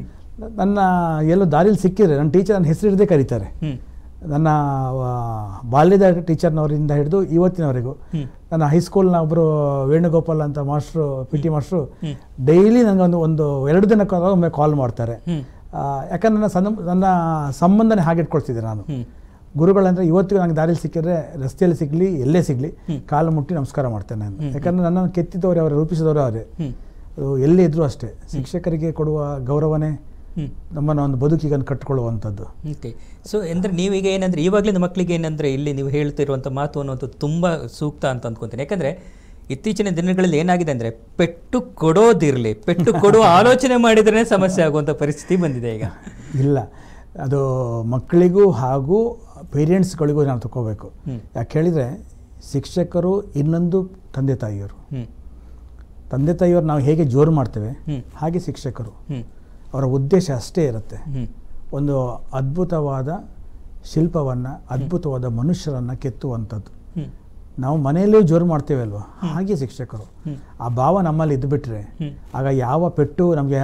ನನ್ನ ಎಲ್ಲೋ ದಾರಿಲಿ ಸಿಕ್ಕಿದ್ರೆ ನನ್ನ ಟೀಚರ್ ನನ್ನ ಹೆಸರು ಹಿಡ್ದೇ ಕರೀತಾರೆ ಹ್ಮ್ ನನ್ನ ಆ, ಬಾಲ್ಯದ ಟೀಚರ್ನವರಿಂದ ಹಿಡಿದು ಇವತ್ತಿನವರೆಗೂ ಹ್ಮ್. ನನ್ನ ಹೈಸ್ಕೂಲ್ನ ಒಬ್ಬರು ವೇಣುಗೋಪಾಲ್ ಅಂತ ಮಾಸ್ಟ್ರು ಪಿ ಟಿ ಮಾಸ್ಟ್ರು ಹ್ಮ್. ಡೈಲಿ ನನಗೆ ಒಂದು ಒಂದು ಎರಡು ದಿನಕ್ಕೆ ಒಮ್ಮೆ ಕಾಲ್ ಮಾಡ್ತಾರೆ ಹ್ಮ್ ಆ, ಯಾಕಂದ್ರೆ ನನ್ನ ಸಂ ನನ್ನ ಸಂಬಂಧನೇ ಹಾಗೆ ಇಟ್ಕೊಳ್ತಿದ್ದೆ ನಾನು ಹ್ಮ್ ಗುರುಗಳಂದ್ರೆ ಇವತ್ತಿಗೂ ನನಗೆ ದಾರಿಲಿ ಸಿಕ್ಕಿದ್ರೆ ರಸ್ತೆಯಲ್ಲಿ ಸಿಗಲಿ ಎಲ್ಲೇ ಸಿಗಲಿ ಕಾಲು ಮುಟ್ಟಿ ನಮಸ್ಕಾರ ಮಾಡ್ತೇನೆ ನಾನು ಯಾಕಂದ್ರೆ ನನ್ನನ್ನು ಕೆತ್ತಿದವರೇ ಅವರೇ ರೂಪಿಸಿದವರೇ ಅವರೇ ಹ್ಮ್ ಅದು ಎಲ್ಲೇ ಇದ್ರೂ ಅಷ್ಟೇ ಶಿಕ್ಷಕರಿಗೆ ಕೊಡುವ ಗೌರವನೇ ಹ್ಮ್ ನಮ್ಮನ್ನು ಒಂದು ಬದುಕಿಗೆ ಕಟ್ಟಿಕೊಳ್ಳುವಂಥದ್ದು ಓಕೆ ಸೊ ಅಂದರೆ ನೀವೀಗ ಏನಂದರೆ ಇವಾಗಲಿಂದ ಮಕ್ಕಳಿಗೆ ಏನಂದರೆ ಇಲ್ಲಿ ನೀವು ಹೇಳ್ತಿರುವಂಥ ಮಾತು ಅನ್ನೋದು ತುಂಬ ಸೂಕ್ತ ಅಂತ ಅಂದ್ಕೊತೀನಿ ಯಾಕಂದರೆ ಇತ್ತೀಚಿನ ದಿನಗಳಲ್ಲಿ ಏನಾಗಿದೆ ಅಂದರೆ ಪೆಟ್ಟು ಕೊಡೋದಿರಲಿ ಪೆಟ್ಟು ಕೊಡುವ ಆಲೋಚನೆ ಮಾಡಿದ್ರೇ ಸಮಸ್ಯೆ ಆಗುವಂಥ ಪರಿಸ್ಥಿತಿ ಬಂದಿದೆ ಈಗ ಇಲ್ಲ ಅದು ಮಕ್ಕಳಿಗೂ ಹಾಗೂ ಪೇರೆಂಟ್ಸ್ಗಳಿಗೂ ನಾವು ತಗೋಬೇಕು ಹ್ಮ್. ಯಾಕೆ ಹೇಳಿದರೆ ಶಿಕ್ಷಕರು ಇನ್ನೊಂದು ತಂದೆ ತಾಯಿಯವರು ಹ್ಞೂ ತಂದೆ ತಾಯಿಯವರು ನಾವು ಹೇಗೆ ಜೋರು ಮಾಡ್ತೇವೆ ಹ್ಮ್. ಹಾಗೆ ಶಿಕ್ಷಕರು ಹ್ಞೂ ಅವರ ಉದ್ದೇಶ ಅಷ್ಟೇ ಇರುತ್ತೆ ಹ್ಞೂ ಒಂದು ಅದ್ಭುತವಾದ ಶಿಲ್ಪವನ್ನು ಅದ್ಭುತವಾದ ಮನುಷ್ಯರನ್ನು ಕೆತ್ತುವಂಥದ್ದು ಹ್ಞೂ ನಾವು ಮನೆಯಲ್ಲೂ ಜೋರು ಮಾಡ್ತೇವೆ ಅಲ್ವಾ ಹಾಗೆ ಶಿಕ್ಷಕರು ಹ್ಮ್. ಆ ಭಾವ ನಮ್ಮಲ್ಲಿ ಇದ್ದುಬಿಟ್ರೆ ಹ್ಮ್. ಆಗ ಯಾವ ಪೆಟ್ಟು ನಮಗೆ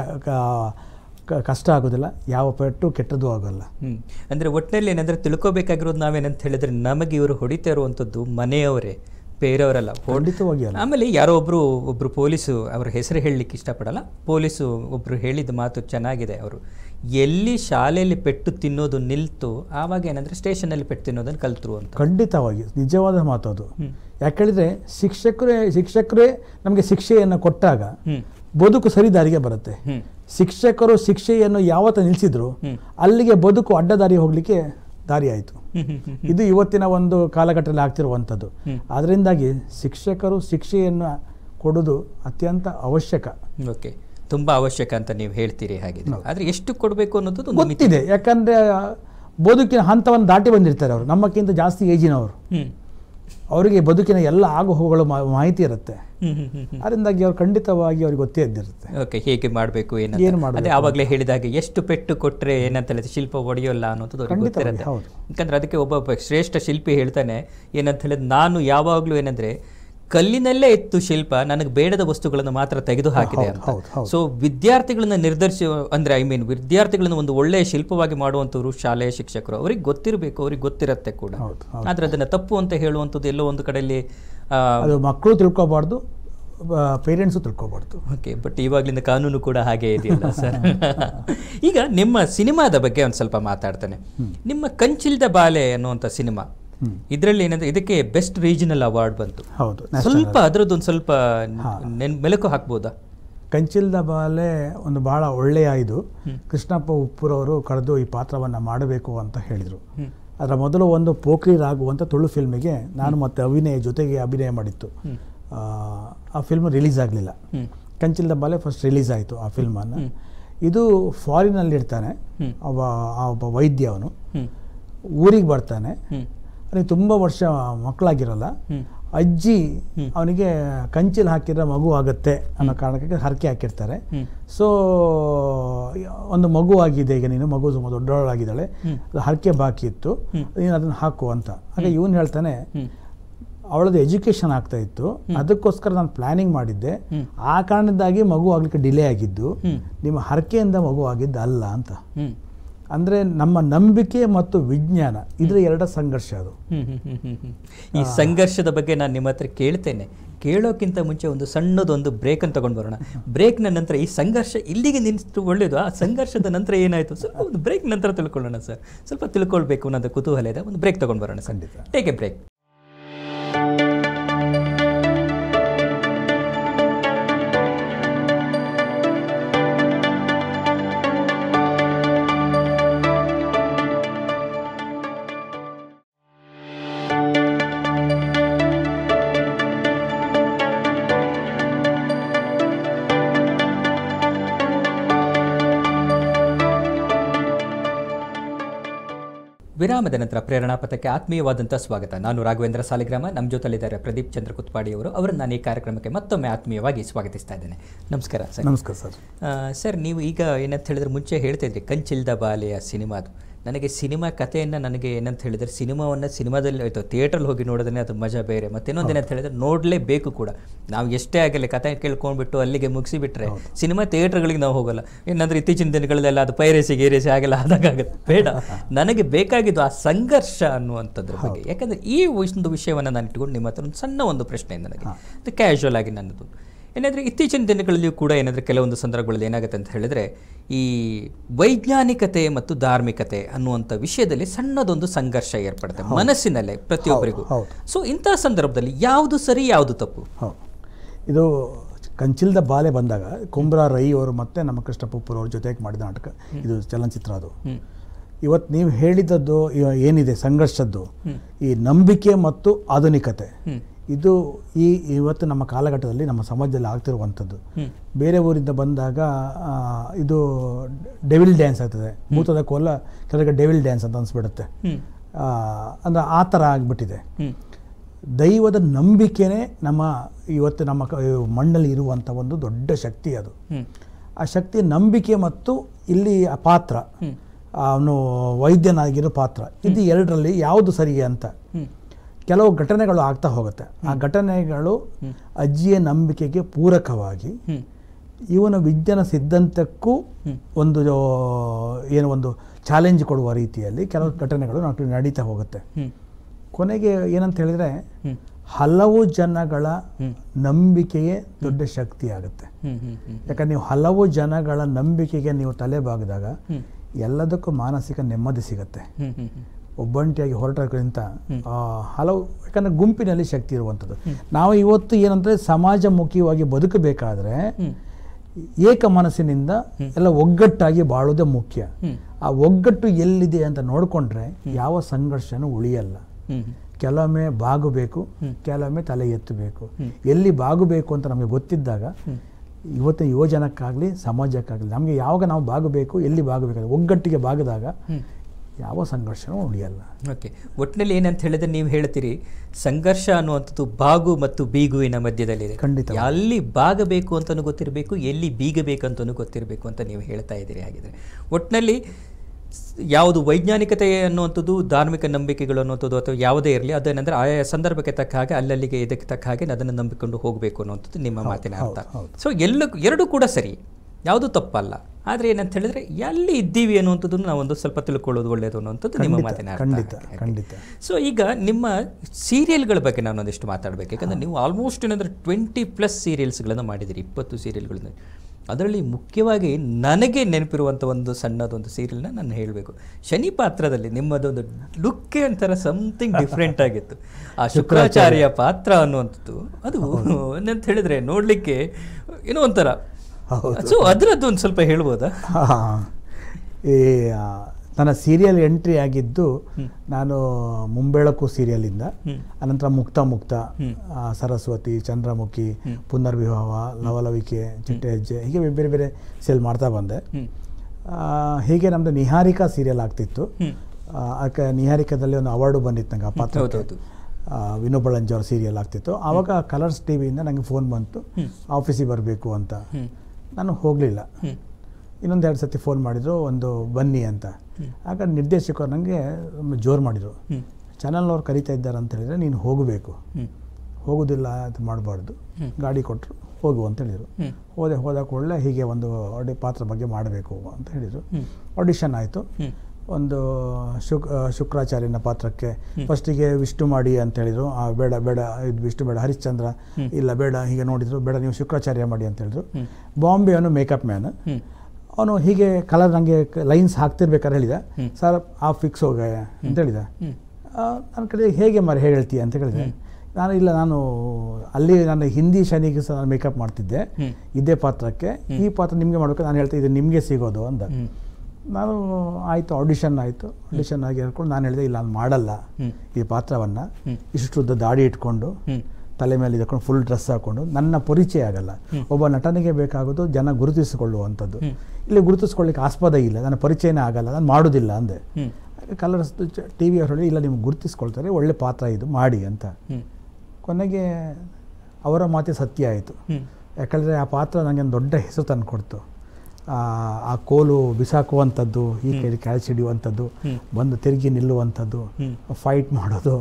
ಕಷ್ಟ ಆಗೋದಿಲ್ಲ ಯಾವ ಪೆಟ್ಟು ಕೆಟ್ಟದ್ದು ಆಗೋಲ್ಲ ಹ್ಞೂ ಅಂದರೆ ಒಟ್ಟಿನಲ್ಲಿ ಏನಂದರೆ ತಿಳ್ಕೊಬೇಕಾಗಿರೋದು ನಾವೇನಂತ ಹೇಳಿದ್ರೆ ನಮಗೆ ಇವರು ಹೊಡಿತಾ ಇರುವಂಥದ್ದು ಮನೆಯವರೇ ಬೇರೆಯವರಲ್ಲ ಹೊಡ್- ಖಂಡಿತವಾಗಿ ಅಲ್ಲ ಆಮೇಲೆ ಯಾರೋ ಒಬ್ರು ಒಬ್ರು ಪೊಲೀಸು ಅವ್ರ ಹೆಸರು ಹೇಳಲಿಕ್ಕೆ ಇಷ್ಟಪಡಲ್ಲ ಪೊಲೀಸು ಒಬ್ರು ಹೇಳಿದ ಮಾತು ಚೆನ್ನಾಗಿದೆ ಅವರು ಎಲ್ಲಿ ಶಾಲೆಯಲ್ಲಿ ಪೆಟ್ಟು ತಿನ್ನೋದು ನಿಲ್ತು ಆವಾಗ ಏನಂದ್ರೆ ಸ್ಟೇಷನಲ್ಲಿ ಪೆಟ್ಟು ತಿನ್ನೋದನ್ನು ಕಲ್ತರು ಅಂತ ಖಂಡಿತವಾಗಿ ನಿಜವಾದ ಮಾತು ಅದು ಹ್ಮ್. ಯಾಕೇಳಿದ್ರೆ ಶಿಕ್ಷಕರೇ ಶಿಕ್ಷಕರೇ ನಮಗೆ ಶಿಕ್ಷೆಯನ್ನು ಕೊಟ್ಟಾಗ ಹ್ಮ್ ಬದುಕು ಸರಿ ದಾರಿಗೆ ಬರುತ್ತೆ ಹ್ಮ್ ಶಿಕ್ಷಕರು ಶಿಕ್ಷೆಯನ್ನು ಯಾವತ್ತ ನಿಲ್ಲಿಸಿದ್ರು ಹ್ಮ್. ಅಲ್ಲಿಗೆ ಬದುಕು ಅಡ್ಡದಾರಿ ಹೋಗ್ಲಿಕ್ಕೆ ದಾರಿ ಆಯಿತು ಹ್ಮ್ ಹ್ಮ್ ಹ್ಮ್ ಇದು ಇವತ್ತಿನ ಒಂದು ಕಾಲಘಟ್ಟದಲ್ಲಿ ಆಗ್ತಿರುವಂಥದ್ದು ಹ್ಮ್. ಅದರಿಂದಾಗಿ ಶಿಕ್ಷಕರು ಶಿಕ್ಷೆಯನ್ನು ಕೊಡೋದು ಅತ್ಯಂತ ಅವಶ್ಯಕ ಓಕೆ ತುಂಬಾ ಅವಶ್ಯಕ ಅಂತ ನೀವು ಹೇಳ್ತೀರಿ ಹಾಗಿದ್ರೆ ಆದ್ರೆ ಎಷ್ಟು ಕೊಡಬೇಕು ಅನ್ನೋದು ಒಂದು ಮಿತಿ ಗೊತ್ತಿದೆ ಯಾಕಂದ್ರೆ ಬದುಕಿನ ಹಂತವನ್ನು ದಾಟಿ ಬಂದಿರ್ತಾರೆ ಅವರು ನಮ್ಮಕ್ಕಿಂತ ಜಾಸ್ತಿ ಏಜಿನವರು ಹ್ಮ್ ಅವರಿಗೆ ಬದುಕಿನ ಎಲ್ಲ ಆಗು ಹೋಗುಗಳ ಮಾ- ಮಾಹಿತಿ ಇರುತ್ತೆ ಹ್ಮ್ ಹ್ಮ್ ಹ್ಮ್ ಹ್ಮ್ ಅದರಿಂದಾಗಿ ಅವ್ರು ಖಂಡಿತವಾಗಿ ಅವ್ರಿಗೆ ಗೊತ್ತೇ ಇದ್ದಿರುತ್ತೆ ಓಕೆ ಹೇಗೆ ಮಾಡಬೇಕು ಏನ್ ಏನಂತ ಮಾಡ್ಬೇಕು ಅದೇ ಆವಾಗಲೇ ಹೇಳಿದಾಗೆ ಎಷ್ಟು ಪೆಟ್ಟು ಕೊಟ್ರೆ ಏನಂತ ಹೇಳಿದ್ರೆ ಶಿಲ್ಪ ಒಡೆಯೋಲ್ಲ ಅನ್ನೋದು ಅವ್ರಿಗೆ ಖಂಡಿತವಾಗಿ, ಗೊತ್ತಿರುತ್ತೆ ಹೌದು. ಯಾಕಂದ್ರೆ ಅದಕ್ಕೆ ಒಬ್ಬ ಒಬ್ಬ ಶ್ರೇಷ್ಠ ಶಿಲ್ಪಿ ಹೇಳ್ತಾನೆ ಏನಂತ ಹೇಳಿದ್ರೆ ನಾನು ಯಾವಾಗಲೂ ಏನಂದ್ರೆ ಕಲ್ಲಿನಲ್ಲೇ ಇತ್ತು ಶಿಲ್ಪ ನನಗೆ ಬೇಡದ ವಸ್ತುಗಳನ್ನು ಮಾತ್ರ ತೆಗೆದು ಹಾಕಿದೆ ಹೌದು, ಅಂತ ಹೌದು, ಹೌದು. ಸೊ ವಿದ್ಯಾರ್ಥಿಗಳನ್ನ ನಿರ್ಧರಿಸಿ ಅಂದ್ರೆ ಐ ಮೀನ್ ವಿದ್ಯಾರ್ಥಿಗಳನ್ನ ಒಂದು ಒಳ್ಳೆಯ ಶಿಲ್ಪವಾಗಿ ಮಾಡುವಂಥವ್ರು ಶಾಲೆಯ ಶಿಕ್ಷಕರು ಅವ್ರಿಗೆ ಗೊತ್ತಿರಬೇಕು ಅವ್ರಿಗೆ ಗೊತ್ತಿರತ್ತೆ ಕೂಡ ಹೌದು, ಹೌದು. ಆದ್ರೆ ಅದನ್ನ ತಪ್ಪು ಅಂತ ಹೇಳುವಂಥದ್ದು ಎಲ್ಲೋ ಒಂದು ಕಡೆಯಲ್ಲಿ ಆ, ಅದು ಮಕ್ಕಳು ತಿಳ್ಕೊಬಾರ್ದು ಪೇರೆಂಟ್ಸು ತಿಳ್ಕೊಬಾರ್ದು ಓಕೆ ಬಟ್ ಇವಾಗಲಿಂದ ಕಾನೂನು ಕೂಡ ಹಾಗೆ ಇದೆಯಲ್ಲ ಸರ್ ಈಗ ನಿಮ್ಮ ಸಿನಿಮಾದ ಬಗ್ಗೆ ಒಂದು ಸ್ವಲ್ಪ ಮಾತಾಡ್ತಾನೆ ನಿಮ್ಮ ಕಂಚಿಲ್ದ ಬಾಲೆ ಅನ್ನುವಂಥ ಸಿನಿಮಾ ಹ್ಮ್. ಇದರಲ್ಲಿ ಏನಂದ್ರೆ ಇದಕ್ಕೆ ಬೆಸ್ಟ್ ರೀಜನಲ್ ಅವಾರ್ಡ್ ಬಂತು ಹೌದು ಸ್ವಲ್ಪ ಅದರದ್ದೊಂದು ಸ್ವಲ್ಪ ನೆನ್ ಮೆಲುಕು ಹಾಕ್ಬೋದಾ ಕಂಚಿಲ್ದ ಬಾಲೆ ಒಂದು ಬಹಳ ಒಳ್ಳೆಯ ಇದು ಕೃಷ್ಣಪ್ಪ ಉಪ್ಪುರವರು ಕರೆದು ಈ ಪಾತ್ರವನ್ನು ಮಾಡಬೇಕು ಅಂತ ಹೇಳಿದರು ಹ್ಮ್. ಅದರ ಮೊದಲು ಒಂದು ಪೋಖ್ರಿ ರಾಗು ಅಂತ ತುಳು ಫಿಲ್ಮಿಗೆ ನಾನು ಮತ್ತು ಅಭಿನಯ ಜೊತೆಗೆ ಅಭಿನಯ ಮಾಡಿತ್ತು ಹ್ಮ್. ಆ, ಆ ಫಿಲ್ಮ್ ರಿಲೀಸ್ ಆಗಲಿಲ್ಲ ಹ್ಮ್. ಕಂಚಿಲ್ದ ಬಾಲೆ ಫಸ್ಟ್ ರಿಲೀಸ್ ಆಯಿತು ಆ ಫಿಲ್ಮನ್ನು ಇದು ಫಾರಿನಲ್ಲಿರ್ತಾನೆ ಹ್ಮ್. ಒಬ್ಬ ಆ ಒಬ್ಬ ವೈದ್ಯ ಅವನು ಹ್ಮ್ ಊರಿಗೆ ಬರ್ತಾನೆ ಹ್ಮ್ ಅವನಿಗೆ ತುಂಬ ವರ್ಷ ಮಕ್ಕಳಾಗಿರಲ್ಲ ಹ್ಮ್ ಅಜ್ಜಿ ಹ್ಮ್. ಅವನಿಗೆ ಕಂಚಿಲ್ ಹಾಕಿದ್ರೆ ಮಗು ಆಗುತ್ತೆ ಅನ್ನೋ ಕಾರಣಕ್ಕೆ ಹರಕೆ ಹಾಕಿರ್ತಾರೆ ಹ್ಮ್ ಸೊ ಒಂದು ಮಗು ಆಗಿದೆ ಈಗ ನೀನು ಮಗು ತುಂಬ ದೊಡ್ಡವಳಾಗಿದ್ದಾಳೆ ಹ್ಮ್. ಅದು ಹರಕೆ ಬಾಕಿ ಇತ್ತು ಹ್ಮ್. ನೀನು ಅದನ್ನು ಹಾಕು ಅಂತ ಆಗ ಇವನು ಹೇಳ್ತಾನೆ ಹ್ಮ್ ಅವಳದು ಎಜುಕೇಷನ್ ಆಗ್ತಾ ಇತ್ತು ಅದಕ್ಕೋಸ್ಕರ ನಾನು ಪ್ಲಾನಿಂಗ್ ಮಾಡಿದ್ದೆ ಹ್ಮ್. ಆ ಕಾರಣದಿಂದಾಗಿ ಮಗು ಆಗಲಿಕ್ಕೆ ಡಿಲೇ ಆಗಿದ್ದು ಹ್ಮ್. ನಿಮ್ಮ ಹರಕೆಯಿಂದ ಮಗು ಆಗಿದ್ದು ಅಲ್ಲ ಅಂತ ಹ್ಮ್ ಅಂದರೆ ನಮ್ಮ ನಂಬಿಕೆ ಮತ್ತು ವಿಜ್ಞಾನ ಇದರ ಎರಡರ ಸಂಘರ್ಷ ಅದು ಹ್ಮ್, ಹ್ಮ್, ಹ್ಮ್, ಹ್ಮ್, ಹ್ಮ್. ಈ ಸಂಘರ್ಷದ ಬಗ್ಗೆ ನಾನು ನಿಮ್ಮ ಹತ್ರ ಕೇಳ್ತೇನೆ ಕೇಳೋಕ್ಕಿಂತ ಮುಂಚೆ ಒಂದು ಸಣ್ಣದೊಂದು ಬ್ರೇಕ್ ಅಂತ ತಗೊಂಡು ಬರೋಣ ಬ್ರೇಕ್ನ ನಂತರ ಈ ಸಂಘರ್ಷ ಇಲ್ಲಿಗೆ ನಿಂತು ಒಳ್ಳೇದು ಆ ಸಂಘರ್ಷದ ನಂತರ ಏನಾಯಿತು ಸ್ವಲ್ಪ ಒಂದು ಬ್ರೇಕ್ ನಂತರ ತಿಳ್ಕೊಳ್ಳೋಣ ಸರ್ ಸ್ವಲ್ಪ ತಿಳ್ಕೊಳ್ಬೇಕು ಅನ್ನೋದು ಕುತೂಹಲ ಇದೆ ಒಂದು ಬ್ರೇಕ್ ತಗೊಂಡು ಬರೋಣ ಸರ್ ಖಂಡಿತ. ಟೇಕ್ ಎ ಬ್ರೇಕ್ ವಿರಾಮದ ನಂತರ ಪ್ರೇರಣಾ ಪಥಕ್ಕೆ ಆತ್ಮೀಯವಾದಂಥ ಸ್ವಾಗತ ನಾನು ರಾಘವೇಂದ್ರ ಸಾಲಿಗ್ರಾಮ ನಮ್ಮ ಜೊತೆಲಿದ್ದಾರೆ ಪ್ರದೀಪ್ ಚಂದ್ರ ಕುತ್ಪಾಡಿ ಅವರು ಅವರನ್ನು ನಾನು ಈ ಕಾರ್ಯಕ್ರಮಕ್ಕೆ ಮತ್ತೊಮ್ಮೆ ಆತ್ಮೀಯವಾಗಿ ಸ್ವಾಗತಿಸ್ತಾ ಇದ್ದೇನೆ ನಮಸ್ಕಾರ ಸರ್ ನಮಸ್ಕಾರ ಸರ್ ಆ, ಸರ್ ನೀವು ಈಗ ಏನಂತ ಹೇಳಿದ್ರೆ ಮುಂಚೆ ಹೇಳ್ತಿದ್ರಿ ಕಂಚಿಲ್ದ ಬಾಲೆಯ ಸಿನಿಮಾದು ನನಗೆ ಸಿನಿಮಾ ಕಥೆಯನ್ನು ನನಗೆ ಏನಂತ ಹೇಳಿದ್ರೆ ಸಿನಿಮಾವನ್ನು ಸಿನಿಮಾದಲ್ಲಿ ಆಯಿತು ಥಿಯೇಟ್ರಲ್ಲಿ ಹೋಗಿ ನೋಡೋದನ್ನೇ ಅದು ಮಜಾ ಬೇರೆ ಮತ್ತೆ ಇನ್ನೊಂದೇನಂತ ಹೇಳಿದ್ರೆ ನೋಡಲೇಬೇಕು ಕೂಡ ನಾವು ಎಷ್ಟೇ ಆಗಲಿ ಕಥೆ ಕೇಳ್ಕೊಂಡ್ಬಿಟ್ಟು ಅಲ್ಲಿಗೆ ಮುಗಿಸಿಬಿಟ್ರೆ ಸಿನಿಮಾ ಥಿಯೇಟ್ರ್ಗಳಿಗೆ ನಾವು ಹೋಗಲ್ಲ ಏನಂದ್ರೆ ಇತ್ತೀಚಿನ ದಿನಗಳಲ್ಲೆಲ್ಲ ಅದು ಪೈರೇಸಿ ಗೀರೇಸಿ ಹಾಗೆಲ್ಲ ಆದಾಗುತ್ತೆ ಬೇಡ ನನಗೆ ಬೇಕಾಗಿದ್ದು ಆ ಸಂಘರ್ಷ ಅನ್ನುವಂಥದ್ರ ಬಗ್ಗೆ ಯಾಕಂದ್ರೆ ಈ ಒಂದು ವಿಷಯವನ್ನು ನಾನು ಇಟ್ಕೊಂಡು ನಿಮ್ಮ ಹತ್ರ ಒಂದು ಸಣ್ಣ ಒಂದು ಪ್ರಶ್ನೆ ನನಗೆ ಅದು ಕ್ಯಾಶುವಲ್ ಆಗಿ ನನ್ನದು ಏನಂದರೆ ಇತ್ತೀಚಿನ ದಿನಗಳಲ್ಲಿಯೂ ಕೂಡ ಏನಾದರೂ ಕೆಲವೊಂದು ಸಂದರ್ಭಗಳಲ್ಲಿ ಏನಾಗುತ್ತೆ ಅಂತ ಹೇಳಿದ್ರೆ ಈ ವೈಜ್ಞಾನಿಕತೆ ಮತ್ತು ಧಾರ್ಮಿಕತೆ ಅನ್ನುವಂಥ ವಿಷಯದಲ್ಲಿ ಸಣ್ಣದೊಂದು ಸಂಘರ್ಷ ಏರ್ಪಡುತ್ತೆ ಮನಸ್ಸಿನಲ್ಲೇ ಪ್ರತಿಯೊಬ್ಬರಿಗೂ ಹೌದು. ಸೊ ಇಂತಹ ಸಂದರ್ಭದಲ್ಲಿ ಯಾವುದು ಸರಿ ಯಾವುದು ತಪ್ಪು ಹೌದು ಇದು ಕಂಚಿಲ್ದ ಬಾಲೆ ಬಂದಾಗ ಕುಂಬ್ರಾ ರೈ ಅವರು ಮತ್ತೆ ನಮ್ಮ ಕೃಷ್ಣಪ್ಪ ಅವ್ರ ಜೊತೆಗೆ ಮಾಡಿದ ನಾಟಕ ಇದು ಚಲನಚಿತ್ರ ಅದು ಹ್ಮ್. ಇವತ್ತು ನೀವು ಹೇಳಿದದ್ದು ಇವ- ಏನಿದೆ ಸಂಘರ್ಷದ್ದು ಈ ನಂಬಿಕೆ ಮತ್ತು ಆಧುನಿಕತೆ ಹ್ಮ್. ಇದು ಈ ಇವತ್ತು ನಮ್ಮ ಕಾಲಘಟ್ಟದಲ್ಲಿ ನಮ್ಮ ಸಮಾಜದಲ್ಲಿ ಆಗ್ತಿರುವಂಥದ್ದು ಹ್ಮ್. ಬೇರೆ ಊರಿಂದ ಬಂದಾಗ ಆ, ಇದು ಡೆವಿಲ್ ಡ್ಯಾನ್ಸ್ ಆಗ್ತದೆ ಭೂತದ ಕೋಲ ಕೆಲವರಿಗೆ ಡೆವಿಲ್ ಡ್ಯಾನ್ಸ್ ಅಂತ ಅನ್ಸ್ಬಿಡುತ್ತೆ ಹ್ಮ್. ಆ, ಅಂದ್ರೆ ಆ ಥರ ಆಗಿಬಿಟ್ಟಿದೆ ಹ್ಮ್. ದೈವದ ನಂಬಿಕೆನೇ ನಮ್ಮ ಇವತ್ತು ನಮ್ಮ ಕ- ಮಣ್ಣಲ್ಲಿ ಇರುವಂಥ ಒಂದು ದೊಡ್ಡ ಶಕ್ತಿ ಅದು ಹ್ಮ್. ಆ ಶಕ್ತಿ ನಂಬಿಕೆ ಮತ್ತು ಇಲ್ಲಿ ಆ ಪಾತ್ರ ಹ್ಮ್. ಅವನು ವೈದ್ಯನಾಗಿರೋ ಪಾತ್ರ ಇದು ಎರಡರಲ್ಲಿ ಯಾವುದು ಸರಿ ಅಂತ ಹ್ಮ್. ಕೆಲವು ಘಟನೆಗಳು ಆಗ್ತಾ ಹೋಗುತ್ತೆ ಆ ಘಟನೆಗಳು ಅಜ್ಜಿಯ ನಂಬಿಕೆಗೆ ಪೂರಕವಾಗಿ ಹ್ಮ್. ಇವನ ವಿಜ್ಞಾನ ಸಿದ್ಧಾಂತಕ್ಕೂ ಒಂದು ಏನು ಒಂದು ಚಾಲೆಂಜ್ ಕೊಡುವ ರೀತಿಯಲ್ಲಿ ಕೆಲವು ಘಟನೆಗಳು ನಟ- ನಡೀತಾ ಹೋಗುತ್ತೆ ಹ್ಮ್. ಕೊನೆಗೆ ಏನಂತ ಹೇಳಿದರೆ ಹ್ಮ್. ಹಲವು ಜನಗಳ ಹ್ಮ್. ನಂಬಿಕೆಯೇ ದೊಡ್ಡ ಶಕ್ತಿ ಆಗುತ್ತೆ ಹ್ಮ್ ಹ್ಮ್ ಹ್ಮ್ ಯಾಕಂದ್ರೆ ನೀವು ಹಲವು ಜನಗಳ ನಂಬಿಕೆಗೆ ನೀವು ತಲೆ ಬಾಗಿದಾಗ ಹ್ಮ್ ಎಲ್ಲದಕ್ಕೂ ಮಾನಸಿಕ ನೆಮ್ಮದಿ ಸಿಗುತ್ತೆ ಹ್ಮ್ ಹ್ಮ್ ಹ್ಮ್ ಒಬ್ಬಂಟಿಯಾಗಿ ಹೊರಟೋಕ್ಕಿಂತ ಆ, ಹಲವು ಯಾಕಂದ್ರೆ ಗುಂಪಿನಲ್ಲಿ ಶಕ್ತಿ ಇರುವಂಥದ್ದು ನಾವು ಇವತ್ತು ಏನಂದ್ರೆ ಸಮಾಜಮುಖಿಯಾಗಿ ಬದುಕಬೇಕಾದ್ರೆ ಹ್ಮ್ ಏಕ ಮನಸ್ಸಿನಿಂದ ಎಲ್ಲ ಒಗ್ಗಟ್ಟಾಗಿ ಬಾಳೋದೇ ಮುಖ್ಯ ಹ್ಮ್ ಆ ಒಗ್ಗಟ್ಟು ಎಲ್ಲಿದೆ ಅಂತ ನೋಡಿಕೊಂಡ್ರೆ ಯಾವ ಸಂಘರ್ಷನೂ ಉಳಿಯಲ್ಲ ಹ್ಮ್ ಕೆಲವೊಮ್ಮೆ ಬಾಗಬೇಕು ಹ್ಮ್. ಕೆಲವೊಮ್ಮೆ ತಲೆ ಎತ್ತಬೇಕು ಹ್ಮ್. ಎಲ್ಲಿ ಬಾಗಬೇಕು ಅಂತ ನಮಗೆ ಗೊತ್ತಿದ್ದಾಗ ಹ್ಮ್ ಇವತ್ತಿನ ಯುವಜನಕ್ಕಾಗಲಿ ಸಮಾಜಕ್ಕಾಗಲಿ ನಮಗೆ ಯಾವಾಗ ನಾವು ಬಾಗಬೇಕು ಎಲ್ಲಿ ಬಾಗಬೇಕು ಒಗ್ಗಟ್ಟಿಗೆ ಬಾಗದಾಗ ಹ್ಮ್ ಯಾವ ಸಂಘರ್ಷನೂ ಉಳಿಯಲ್ಲ ಓಕೆ ಒಟ್ಟಿನಲ್ಲಿ ಏನಂತ ಹೇಳಿದ್ರೆ ನೀವು ಹೇಳ್ತೀರಿ ಸಂಘರ್ಷ ಅನ್ನುವಂಥದ್ದು ಬಾಗು ಮತ್ತು ಬೀಗುವಿನ ಮಧ್ಯದಲ್ಲಿದೆ ಖಂಡಿತ. ಎಲ್ಲಿ ಬಾಗಬೇಕು ಅಂತಲೂ ಗೊತ್ತಿರಬೇಕು ಎಲ್ಲಿ ಬೀಗಬೇಕು ಅಂತಲೂ ಗೊತ್ತಿರಬೇಕು ಅಂತ ನೀವು ಹೇಳ್ತಾ ಇದ್ದೀರಿ ಹಾಗಿದ್ರೆ ಒಟ್ಟಿನಲ್ಲಿ ಸ್- ಯಾವುದು ವೈಜ್ಞಾನಿಕತೆ ಅನ್ನುವಂಥದ್ದು ಧಾರ್ಮಿಕ ನಂಬಿಕೆಗಳು ಅನ್ನುವಂಥದ್ದು ಅಥವಾ ಯಾವುದೇ ಇರಲಿ ಅದೇನೆಂದರೆ ಆಯಾ ಸಂದರ್ಭಕ್ಕೆ ತಕ್ಕ ಹಾಗೆ ಅಲ್ಲಲ್ಲಿಗೆ ಇದಕ್ಕೆ ತಕ್ಕ ಹಾಗೆ ಅದನ್ನು ನಂಬಿಕೊಂಡು ಹೋಗಬೇಕು ಅನ್ನುವಂಥದ್ದು ನಿಮ್ಮ ಮಾತಿನ ಅರ್ಥ ಹೌದು, ಹೌದು. ಸೊ ಎಲ್ಲ ಎರಡೂ ಕೂಡ ಸರಿ ಯಾವುದು ತಪ್ಪಲ್ಲ ಆದರೆ ಏನಂತ ಹೇಳಿದ್ರೆ ಎಲ್ಲಿ ಇದ್ದೀವಿ ಅನ್ನುವಂಥದ್ದನ್ನು ನಾವು ಒಂದು ಸ್ವಲ್ಪ ತಿಳ್ಕೊಳ್ಳೋದು ಒಳ್ಳೆಯದು ಅನ್ನುವಂಥದ್ದು ನಿಮ್ಮ ಖಂಡಿತ, ಮಾತಿನ ಅರ್ಥ ಖಂಡಿತ ಹಾಗೆ. ಖಂಡಿತ ಸೊ ಈಗ ನಿಮ್ಮ ಸೀರಿಯಲ್ಗಳ ಬಗ್ಗೆ ನಾನು ಒಂದಿಷ್ಟು ಮಾತಾಡಬೇಕು ಯಾಕಂದರೆ ನೀವು ಆಲ್ಮೋಸ್ಟ್ ಏನಂದರೆ ಟ್ವೆಂಟಿ ಪ್ಲಸ್ ಸೀರಿಯಲ್ಸ್ಗಳನ್ನು ಮಾಡಿದ್ದೀರಿ ಇಪ್ಪತ್ತು ಸೀರಿಯಲ್ಗಳನ್ನು ಅದರಲ್ಲಿ ಮುಖ್ಯವಾಗಿ ನನಗೆ ನೆನಪಿರುವಂಥ ಒಂದು ಸಣ್ಣದೊಂದು ಸೀರಿಯಲ್ನ ನಾನು ಹೇಳಬೇಕು ಶನಿ ಪಾತ್ರದಲ್ಲಿ ನಿಮ್ಮದೊಂದು ಲುಕ್ಕೇ ಒಂಥರ ಸಮಥಿಂಗ್ ಡಿಫ್ರೆಂಟ್ ಆಗಿತ್ತು ಆ ಶುಕ್ರಾಚಾರ್ಯ ಪಾತ್ರ ಅನ್ನುವಂಥದ್ದು ಅದು ಏನಂತ ಹೇಳಿದ್ರೆ ನೋಡಲಿಕ್ಕೆ ಏನೋ ಒಂಥರ ಹೌದು. ಸೊ ಅದರದ್ದು ಒಂದು ಸ್ವಲ್ಪ ಹೇಳ್ಬೋದಾ ಹಾ. ಈ ಆ, ನನ್ನ ಸೀರಿಯಲ್ ಎಂಟ್ರಿ ಆಗಿದ್ದು ನಾನು ಮುಂಬೆಳಕು ಸೀರಿಯಲಿಂದ ಹ್ಮ್. ಅನಂತರ ಮುಕ್ತ ಮುಕ್ತ ಹ್ಮ್. ಆ, ಸರಸ್ವತಿ ಚಂದ್ರಮುಖಿ ಪುನರ್ವಿವಾಹ ಲವಲವಿಕೆ ಚಿಟ್ಟೆ ಹೆಜ್ಜೆ ಹೀಗೆ ಬೇರೆ ಬೇರೆ ಸೀರಿಯಲ್ ಮಾಡ್ತಾ ಬಂದೆ ಹ್ಞೂ ಆ, ಹೀಗೆ ನಮ್ಮದು ನಿಹಾರಿಕಾ ಸೀರಿಯಲ್ ಆಗ್ತಿತ್ತು ಹ್ಞೂ ಆ, ಆಕೆ ನಿಹಾರಿಕಾದಲ್ಲಿ ಒಂದು ಅವಾರ್ಡು ಬಂದಿತ್ತು ನಂಗೆ ಆ ಪಾತ್ರ ಹೌದೌದು ವಿನೋ ಬಳಂಜಿ ಅವ್ರ ಸೀರಿಯಲ್ ಆಗ್ತಿತ್ತು ಆವಾಗ ಕಲರ್ಸ್ ಟಿ ವಿಯಿಂದ ನನಗೆ ಫೋನ್ ಬಂತು ಆಫೀಸಿಗೆ ಬರಬೇಕು ಅಂತ ಹ್ಞೂ ನಾನು ಹೋಗಲಿಲ್ಲ ಹ್ಞೂ ಇನ್ನೊಂದು ಎರಡು ಸತಿ ಫೋನ್ ಮಾಡಿದ್ರು ಒಂದು ಬನ್ನಿ ಅಂತ ಆಗ ನಿರ್ದೇಶಕರು ನನಗೆ ಜೋರು ಮಾಡಿದರು ಹ್ಞೂ ಚಾನಲ್ನವ್ರು ಕರಿತಾ ಇದ್ದಾರೆ ಅಂತ ಹೇಳಿದರೆ ನೀನು ಹೋಗಬೇಕು ಹ್ಞೂ ಹೋಗೋದಿಲ್ಲ ಅಂತ ಮಾಡಬಾರ್ದು ಹ್ಮ್. ಗಾಡಿ ಕೊಟ್ಟರು ಹೋಗು ಅಂತ ಹೇಳಿದರು ಹ್ಞೂ ಹೋದೆ ಹೋದ ಕೂಡಲೇ ಹೀಗೆ ಒಂದು ಆಡಿ ಪಾತ್ರ ಬಗ್ಗೆ ಮಾಡಬೇಕು ಅಂತ ಹೇಳಿದರು ಹ್ಞೂ ಆಡಿಷನ್ ಆಯಿತು ಹ್ಞೂ ಒಂದು ಶುಕ್ ಆ, ಶುಕ್ರಾಚಾರ್ಯನ ಪಾತ್ರಕ್ಕೆ ಫಸ್ಟಿಗೆ ವಿಷ್ಣು ಮಾಡಿ ಅಂತ ಹೇಳಿದರು ಆ, ಬೇಡ ಬೇಡ ಇದು ವಿಷ್ಣು ಬೇಡ ಹರಿಶ್ಚಂದ್ರ ಇಲ್ಲ ಬೇಡ ಹೀಗೆ ನೋಡಿದ್ರು ಬೇಡ ನೀವು ಶುಕ್ರಾಚಾರ್ಯ ಮಾಡಿ ಅಂತ ಹೇಳಿದ್ರು ಹ್ಮ್. ಬಾಂಬೆ ಅವನು ಮೇಕಪ್ ಮ್ಯಾನ್ ಹ್ಞೂ ಅವನು ಹೀಗೆ ಕಲರ್ ನನಗೆ ಲೈನ್ಸ್ ಹಾಕ್ತಿರ್ಬೇಕಾದ್ರೆ ಹೇಳಿದ ಹ್ಮ್. ಸರ್ ಆ ಫಿಕ್ಸ್ ಹೋಗ ಅಂತ ಹೇಳಿದ ಹ್ಞೂ ನನ್ನ ಕಡೆ ಹೇಗೆ ಮಾರಿ ಹೇಗೆ ಹೇಳ್ತೀಯ ಅಂತ ಹೇಳಿದೆ ನಾನು ಇಲ್ಲ ನಾನು ಅಲ್ಲಿ ನಾನು ಹಿಂದಿ ಶನಿಗೆ ಸಹ ನಾನು ಮೇಕಪ್ ಮಾಡ್ತಿದ್ದೆ ಹ್ಮ್. ಇದೇ ಪಾತ್ರಕ್ಕೆ ಈ ಪಾತ್ರ ನಿಮಗೆ ಮಾಡಬೇಕು ನಾನು ಹೇಳ್ತಾ ಇದು ನಿಮಗೆ ಸಿಗೋದು ಅಂದ ಹ್ಞೂ ನಾನು ಆಯಿತು ಆಡಿಷನ್ ಆಯಿತು ಆಡಿಷನ್ ಆಗಿ ಹೇಳ್ಕೊಂಡು ನಾನು ಹೇಳಿದೆ ಇಲ್ಲ ನಾನು ಮಾಡಲ್ಲ ಹ್ಞೂ ಈ ಪಾತ್ರವನ್ನು ಹ್ಮ್. ಇಷ್ಟುದ್ದ ದಾಡಿ ಇಟ್ಕೊಂಡು ಹ್ಞೂ ತಲೆ ಮೇಲೆ ಇದ್ಕೊಂಡು ಫುಲ್ ಡ್ರೆಸ್ ಹಾಕೊಂಡು ನನ್ನ ಪರಿಚಯ ಆಗಲ್ಲ ಒಬ್ಬ ನಟನಿಗೆ ಬೇಕಾಗೋದು ಜನ ಗುರುತಿಸಿಕೊಳ್ಳುವಂಥದ್ದು ಹ್ಮ್. ಇಲ್ಲಿ ಗುರುತಿಸ್ಕೊಳ್ಳಿಕ್ಕೆ ಆಸ್ಪದ ಇಲ್ಲ ನನ್ನ ಪರಿಚಯನೇ ಆಗಲ್ಲ ನಾನು ಮಾಡೋದಿಲ್ಲ ಅಂದೆ ಹ್ಞೂ ಕಲರ್ಸ್ ಟಿ ವಿ ಅವ್ರು ಹೇಳಿ ಇಲ್ಲ ನಿಮ್ಗೆ ಗುರುತಿಸ್ಕೊಳ್ತಾರೆ ಒಳ್ಳೆ ಪಾತ್ರ ಇದು ಮಾಡಿ ಅಂತ ಹ್ಞೂ ಕೊನೆಗೆ ಅವರ ಮಾತೆ ಸತ್ಯ ಆಯಿತು ಹ್ಞೂ ಯಾಕಂದರೆ ಆ ಪಾತ್ರ ನನಗೆ ಒಂದು ದೊಡ್ಡ ಹೆಸರು ತಂದು ಕೊಡ್ತು ಆ ಆ ಕೋಲು ಬಿಸಾಕುವಂಥದ್ದು ಈ ಕೈ ಕ್ಯಾಚ್ ಹಿಡಿಯುವಂಥದ್ದು ಹ್ಮ್. ಬಂದು ತಿರುಗಿ ನಿಲ್ಲುವಂಥದ್ದು ಹ್ಮ್. ಫೈಟ್ ಮಾಡೋದು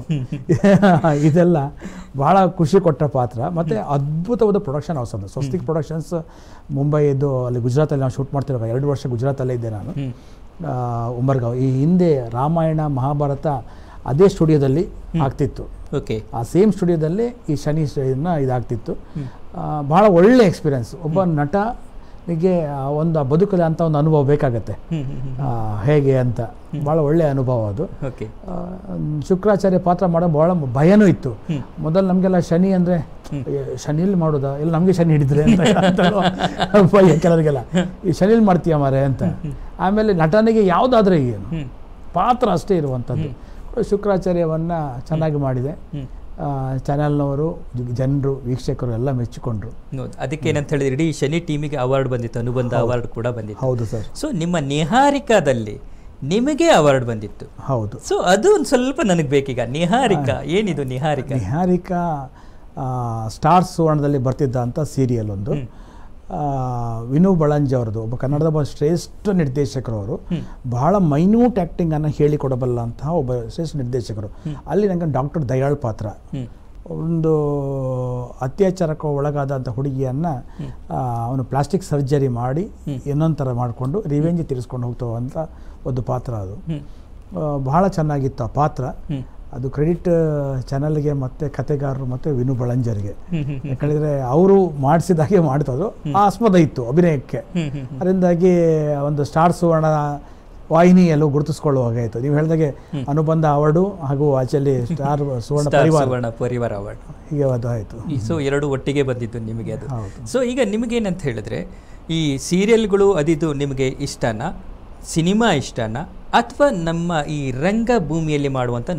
ಇದೆಲ್ಲ ಭಾಳ ಖುಷಿ ಕೊಟ್ಟ ಪಾತ್ರ ಮತ್ತು ಅದ್ಭುತವಾದ ಪ್ರೊಡಕ್ಷನ್ ಹೌಸ್ ಅದು ಸ್ವಸ್ತಿಕ್ ಪ್ರೊಡಕ್ಷನ್ಸ್ ಮುಂಬೈದು ಅಲ್ಲಿ ಗುಜರಾತಲ್ಲಿ ನಾವು ಶೂಟ್ ಮಾಡ್ತಿರೋ ಎರಡು ವರ್ಷ ಗುಜರಾತಲ್ಲೇ ಇದ್ದೆ ನಾನು ಹ್ಞೂ ಆ, ಉಮರ್ಗಾಂವ್ ಈ ಹಿಂದೆ ರಾಮಾಯಣ ಮಹಾಭಾರತ ಅದೇ ಸ್ಟುಡಿಯೋದಲ್ಲಿ ಆಗ್ತಿತ್ತು ಓಕೆ ಆ ಸೇಮ್ ಸ್ಟುಡಿಯೋದಲ್ಲಿ ಈ ಶನಿ ಸ್ಟುಡಿಯೋನ ಇದಾಗ್ತಿತ್ತು ಆ, ಭಾಳ ಒಳ್ಳೆ ಎಕ್ಸ್ಪೀರಿಯನ್ಸ್ ಒಬ್ಬ ನಟನಿಗೆ ಆ ಒಂದು ಆ ಬದುಕಲ್ಲಿ ಅಂತ ಒಂದು ಅನುಭವ ಬೇಕಾಗತ್ತೆ ಹ್ಞೂ ಹ್ಞೂ ಆ, ಹೇಗೆ ಅಂತ ಭಾಳ ಒಳ್ಳೆಯ ಅನುಭವ ಅದು ಓಕೆ ಆ, ಶುಕ್ರಾಚಾರ್ಯ ಪಾತ್ರ ಮಾಡೋ ಭಾಳ ಭಯನೂ ಇತ್ತು ಹ್ಮ್. ಮೊದಲು ನಮಗೆಲ್ಲ ಶನಿ ಅಂದರೆ ಶನಿಯಲ್ಲಿ ಮಾಡೋದಾ ಇಲ್ಲ ನಮಗೆ ಶನಿ ಹಿಡಿದ್ರೆ ಅಂತ ಅಂತ ಭಯ ಕೆಲವರಿಗೆಲ್ಲ ಈ ಶನಿಯಲ್ಲಿ ಮಾಡ್ತೀಯ ಮಾರೆ ಅಂತ ಆಮೇಲೆ ನಟನಿಗೆ ಯಾವುದಾದ್ರೆ ಏನು ಹ್ಞೂ ಪಾತ್ರ ಅಷ್ಟೇ ಇರುವಂಥದ್ದು ಶುಕ್ರಾಚಾರ್ಯವನ್ನು ಚೆನ್ನಾಗಿ ಮಾಡಿದೆ ಹ್ಞೂ ಚಾನೆಲ್ನವರು ಜನರು ವೀಕ್ಷಕರು ಎಲ್ಲ ಮೆಚ್ಚಿಕೊಂಡ್ರು ಹೌದು ಅದಕ್ಕೆ ಏನಂತ ಹೇಳಿದ್ರೆ ಇಡೀ ಶನಿ ಟೀಮಿಗೆ ಅವಾರ್ಡ್ ಬಂದಿತ್ತು ಅನುಬಂಧ ಅವಾರ್ಡ್ ಕೂಡ ಬಂದಿತ್ತು ಹೌದು ಸರ್ ಸೊ ನಿಮ್ಮ ನಿಹಾರಿಕಾದಲ್ಲಿ ನಿಮಗೆ ಅವಾರ್ಡ್ ಬಂದಿತ್ತು ಹೌದು ಸೊ ಅದು ಒಂದು ಸ್ವಲ್ಪ ನನಗೆ ಬೇಕೀಗ ನಿಹಾರಿಕಾ ಏನಿದು ನಿಹಾರಿಕಾ ನಿಹಾರಿಕಾ ಆ, ಸ್ಟಾರ್ ಸುವರ್ಣದಲ್ಲಿ ಬರ್ತಿದ್ದ ಅಂತ ಸೀರಿಯಲ್ ಒಂದು ಆ, ವಿನು ಬಳಂಜಿ ಅವ್ರದ್ದು ಒಬ್ಬ ಕನ್ನಡದ ಒಬ್ಬ ಶ್ರೇಷ್ಠ ನಿರ್ದೇಶಕರು ಅವರು ಬಹಳ ಮೈನ್ಯೂಟ್ ಆ್ಯಕ್ಟಿಂಗನ್ನು ಹೇಳಿಕೊಡಬಲ್ಲಂತಹ ಒಬ್ಬ ಶ್ರೇಷ್ಠ ನಿರ್ದೇಶಕರು ಅಲ್ಲಿ ನನಗೆ ಡಾಕ್ಟರ್ ದಯಾಳ್ ಪಾತ್ರ ಹ್ಞೂ ಒಂದು ಅತ್ಯಾಚಾರಕ್ಕೆ ಒಳಗಾದಂಥ ಹುಡುಗಿಯನ್ನು ಅವನು ಪ್ಲಾಸ್ಟಿಕ್ ಸರ್ಜರಿ ಮಾಡಿ ಇನ್ನೊಂದು ಥರ ಮಾಡಿಕೊಂಡು ರಿವೆಂಜ್ ತೀರಿಸ್ಕೊಂಡು ಹೋಗ್ತಾ ಅಂತ ಒಂದು ಪಾತ್ರ ಅದು ಹ್ಞೂ ಆ, ಬಹಳ ಚೆನ್ನಾಗಿತ್ತು ಆ ಪಾತ್ರ ಹ್ಞೂ ಅದು ಕ್ರೆಡಿಟ್ ಚಾನಲ್ಗೆ ಮತ್ತು ಕತೆಗಾರರು ಮತ್ತು ವಿನು ಬಳಂಜರಿಗೆ ಹ್ಮ್ ಹ್ಮ್ ಹ್ಮ್ ಯಾಕಂದರೆ ಅವರು ಮಾಡಿಸಿದಾಗೆ ಮಾಡ್ತದ್ದು ಆಸ್ಪದ ಇತ್ತು ಅಭಿನಯಕ್ಕೆ ಹ್ಮ್ ಹ್ಮ್ ಅದರಿಂದಾಗಿ ಒಂದು ಸ್ಟಾರ್ ಸುವರ್ಣ ವಾಹಿನಿಯಲ್ಲೂ ಗುರುತಿಸ್ಕೊಳ್ಳುವ ಹಾಗೆ ಆಯಿತು ನೀವು ಹೇಳಿದಾಗೆ ಅನುಬಂಧ ಅವಾರ್ಡು ಹಾಗೂ ಆಚೆಯಲ್ಲಿ ಸ್ಟಾರ್ ಸುವರ್ಣ ಸ್ಟಾರ್ ಪರಿವಾರ ಸುವರ್ಣ ಪರಿವಾರ ಅವಾರ್ಡ್ ಹೀಗೆ ಅದು ಆಯಿತು ಸೊ ಎರಡು ಒಟ್ಟಿಗೆ ಬಂದಿದ್ದು ನಿಮಗೆ ಅದು ಹೌದು ಸೊ ಈಗ ನಿಮಗೇನಂತ ಹೇಳಿದ್ರೆ ಈ ಸೀರಿಯಲ್ಗಳು ಅದಿದು ನಿಮಗೆ ಇಷ್ಟನಾ ಸಿನಿಮಾ ಇಷ್ಟನಾ ಅಥವಾ ನಮ್ಮ ಈ ರಂಗಭೂಮಿಯಲ್ಲಿ ಮಾಡುವಂಥ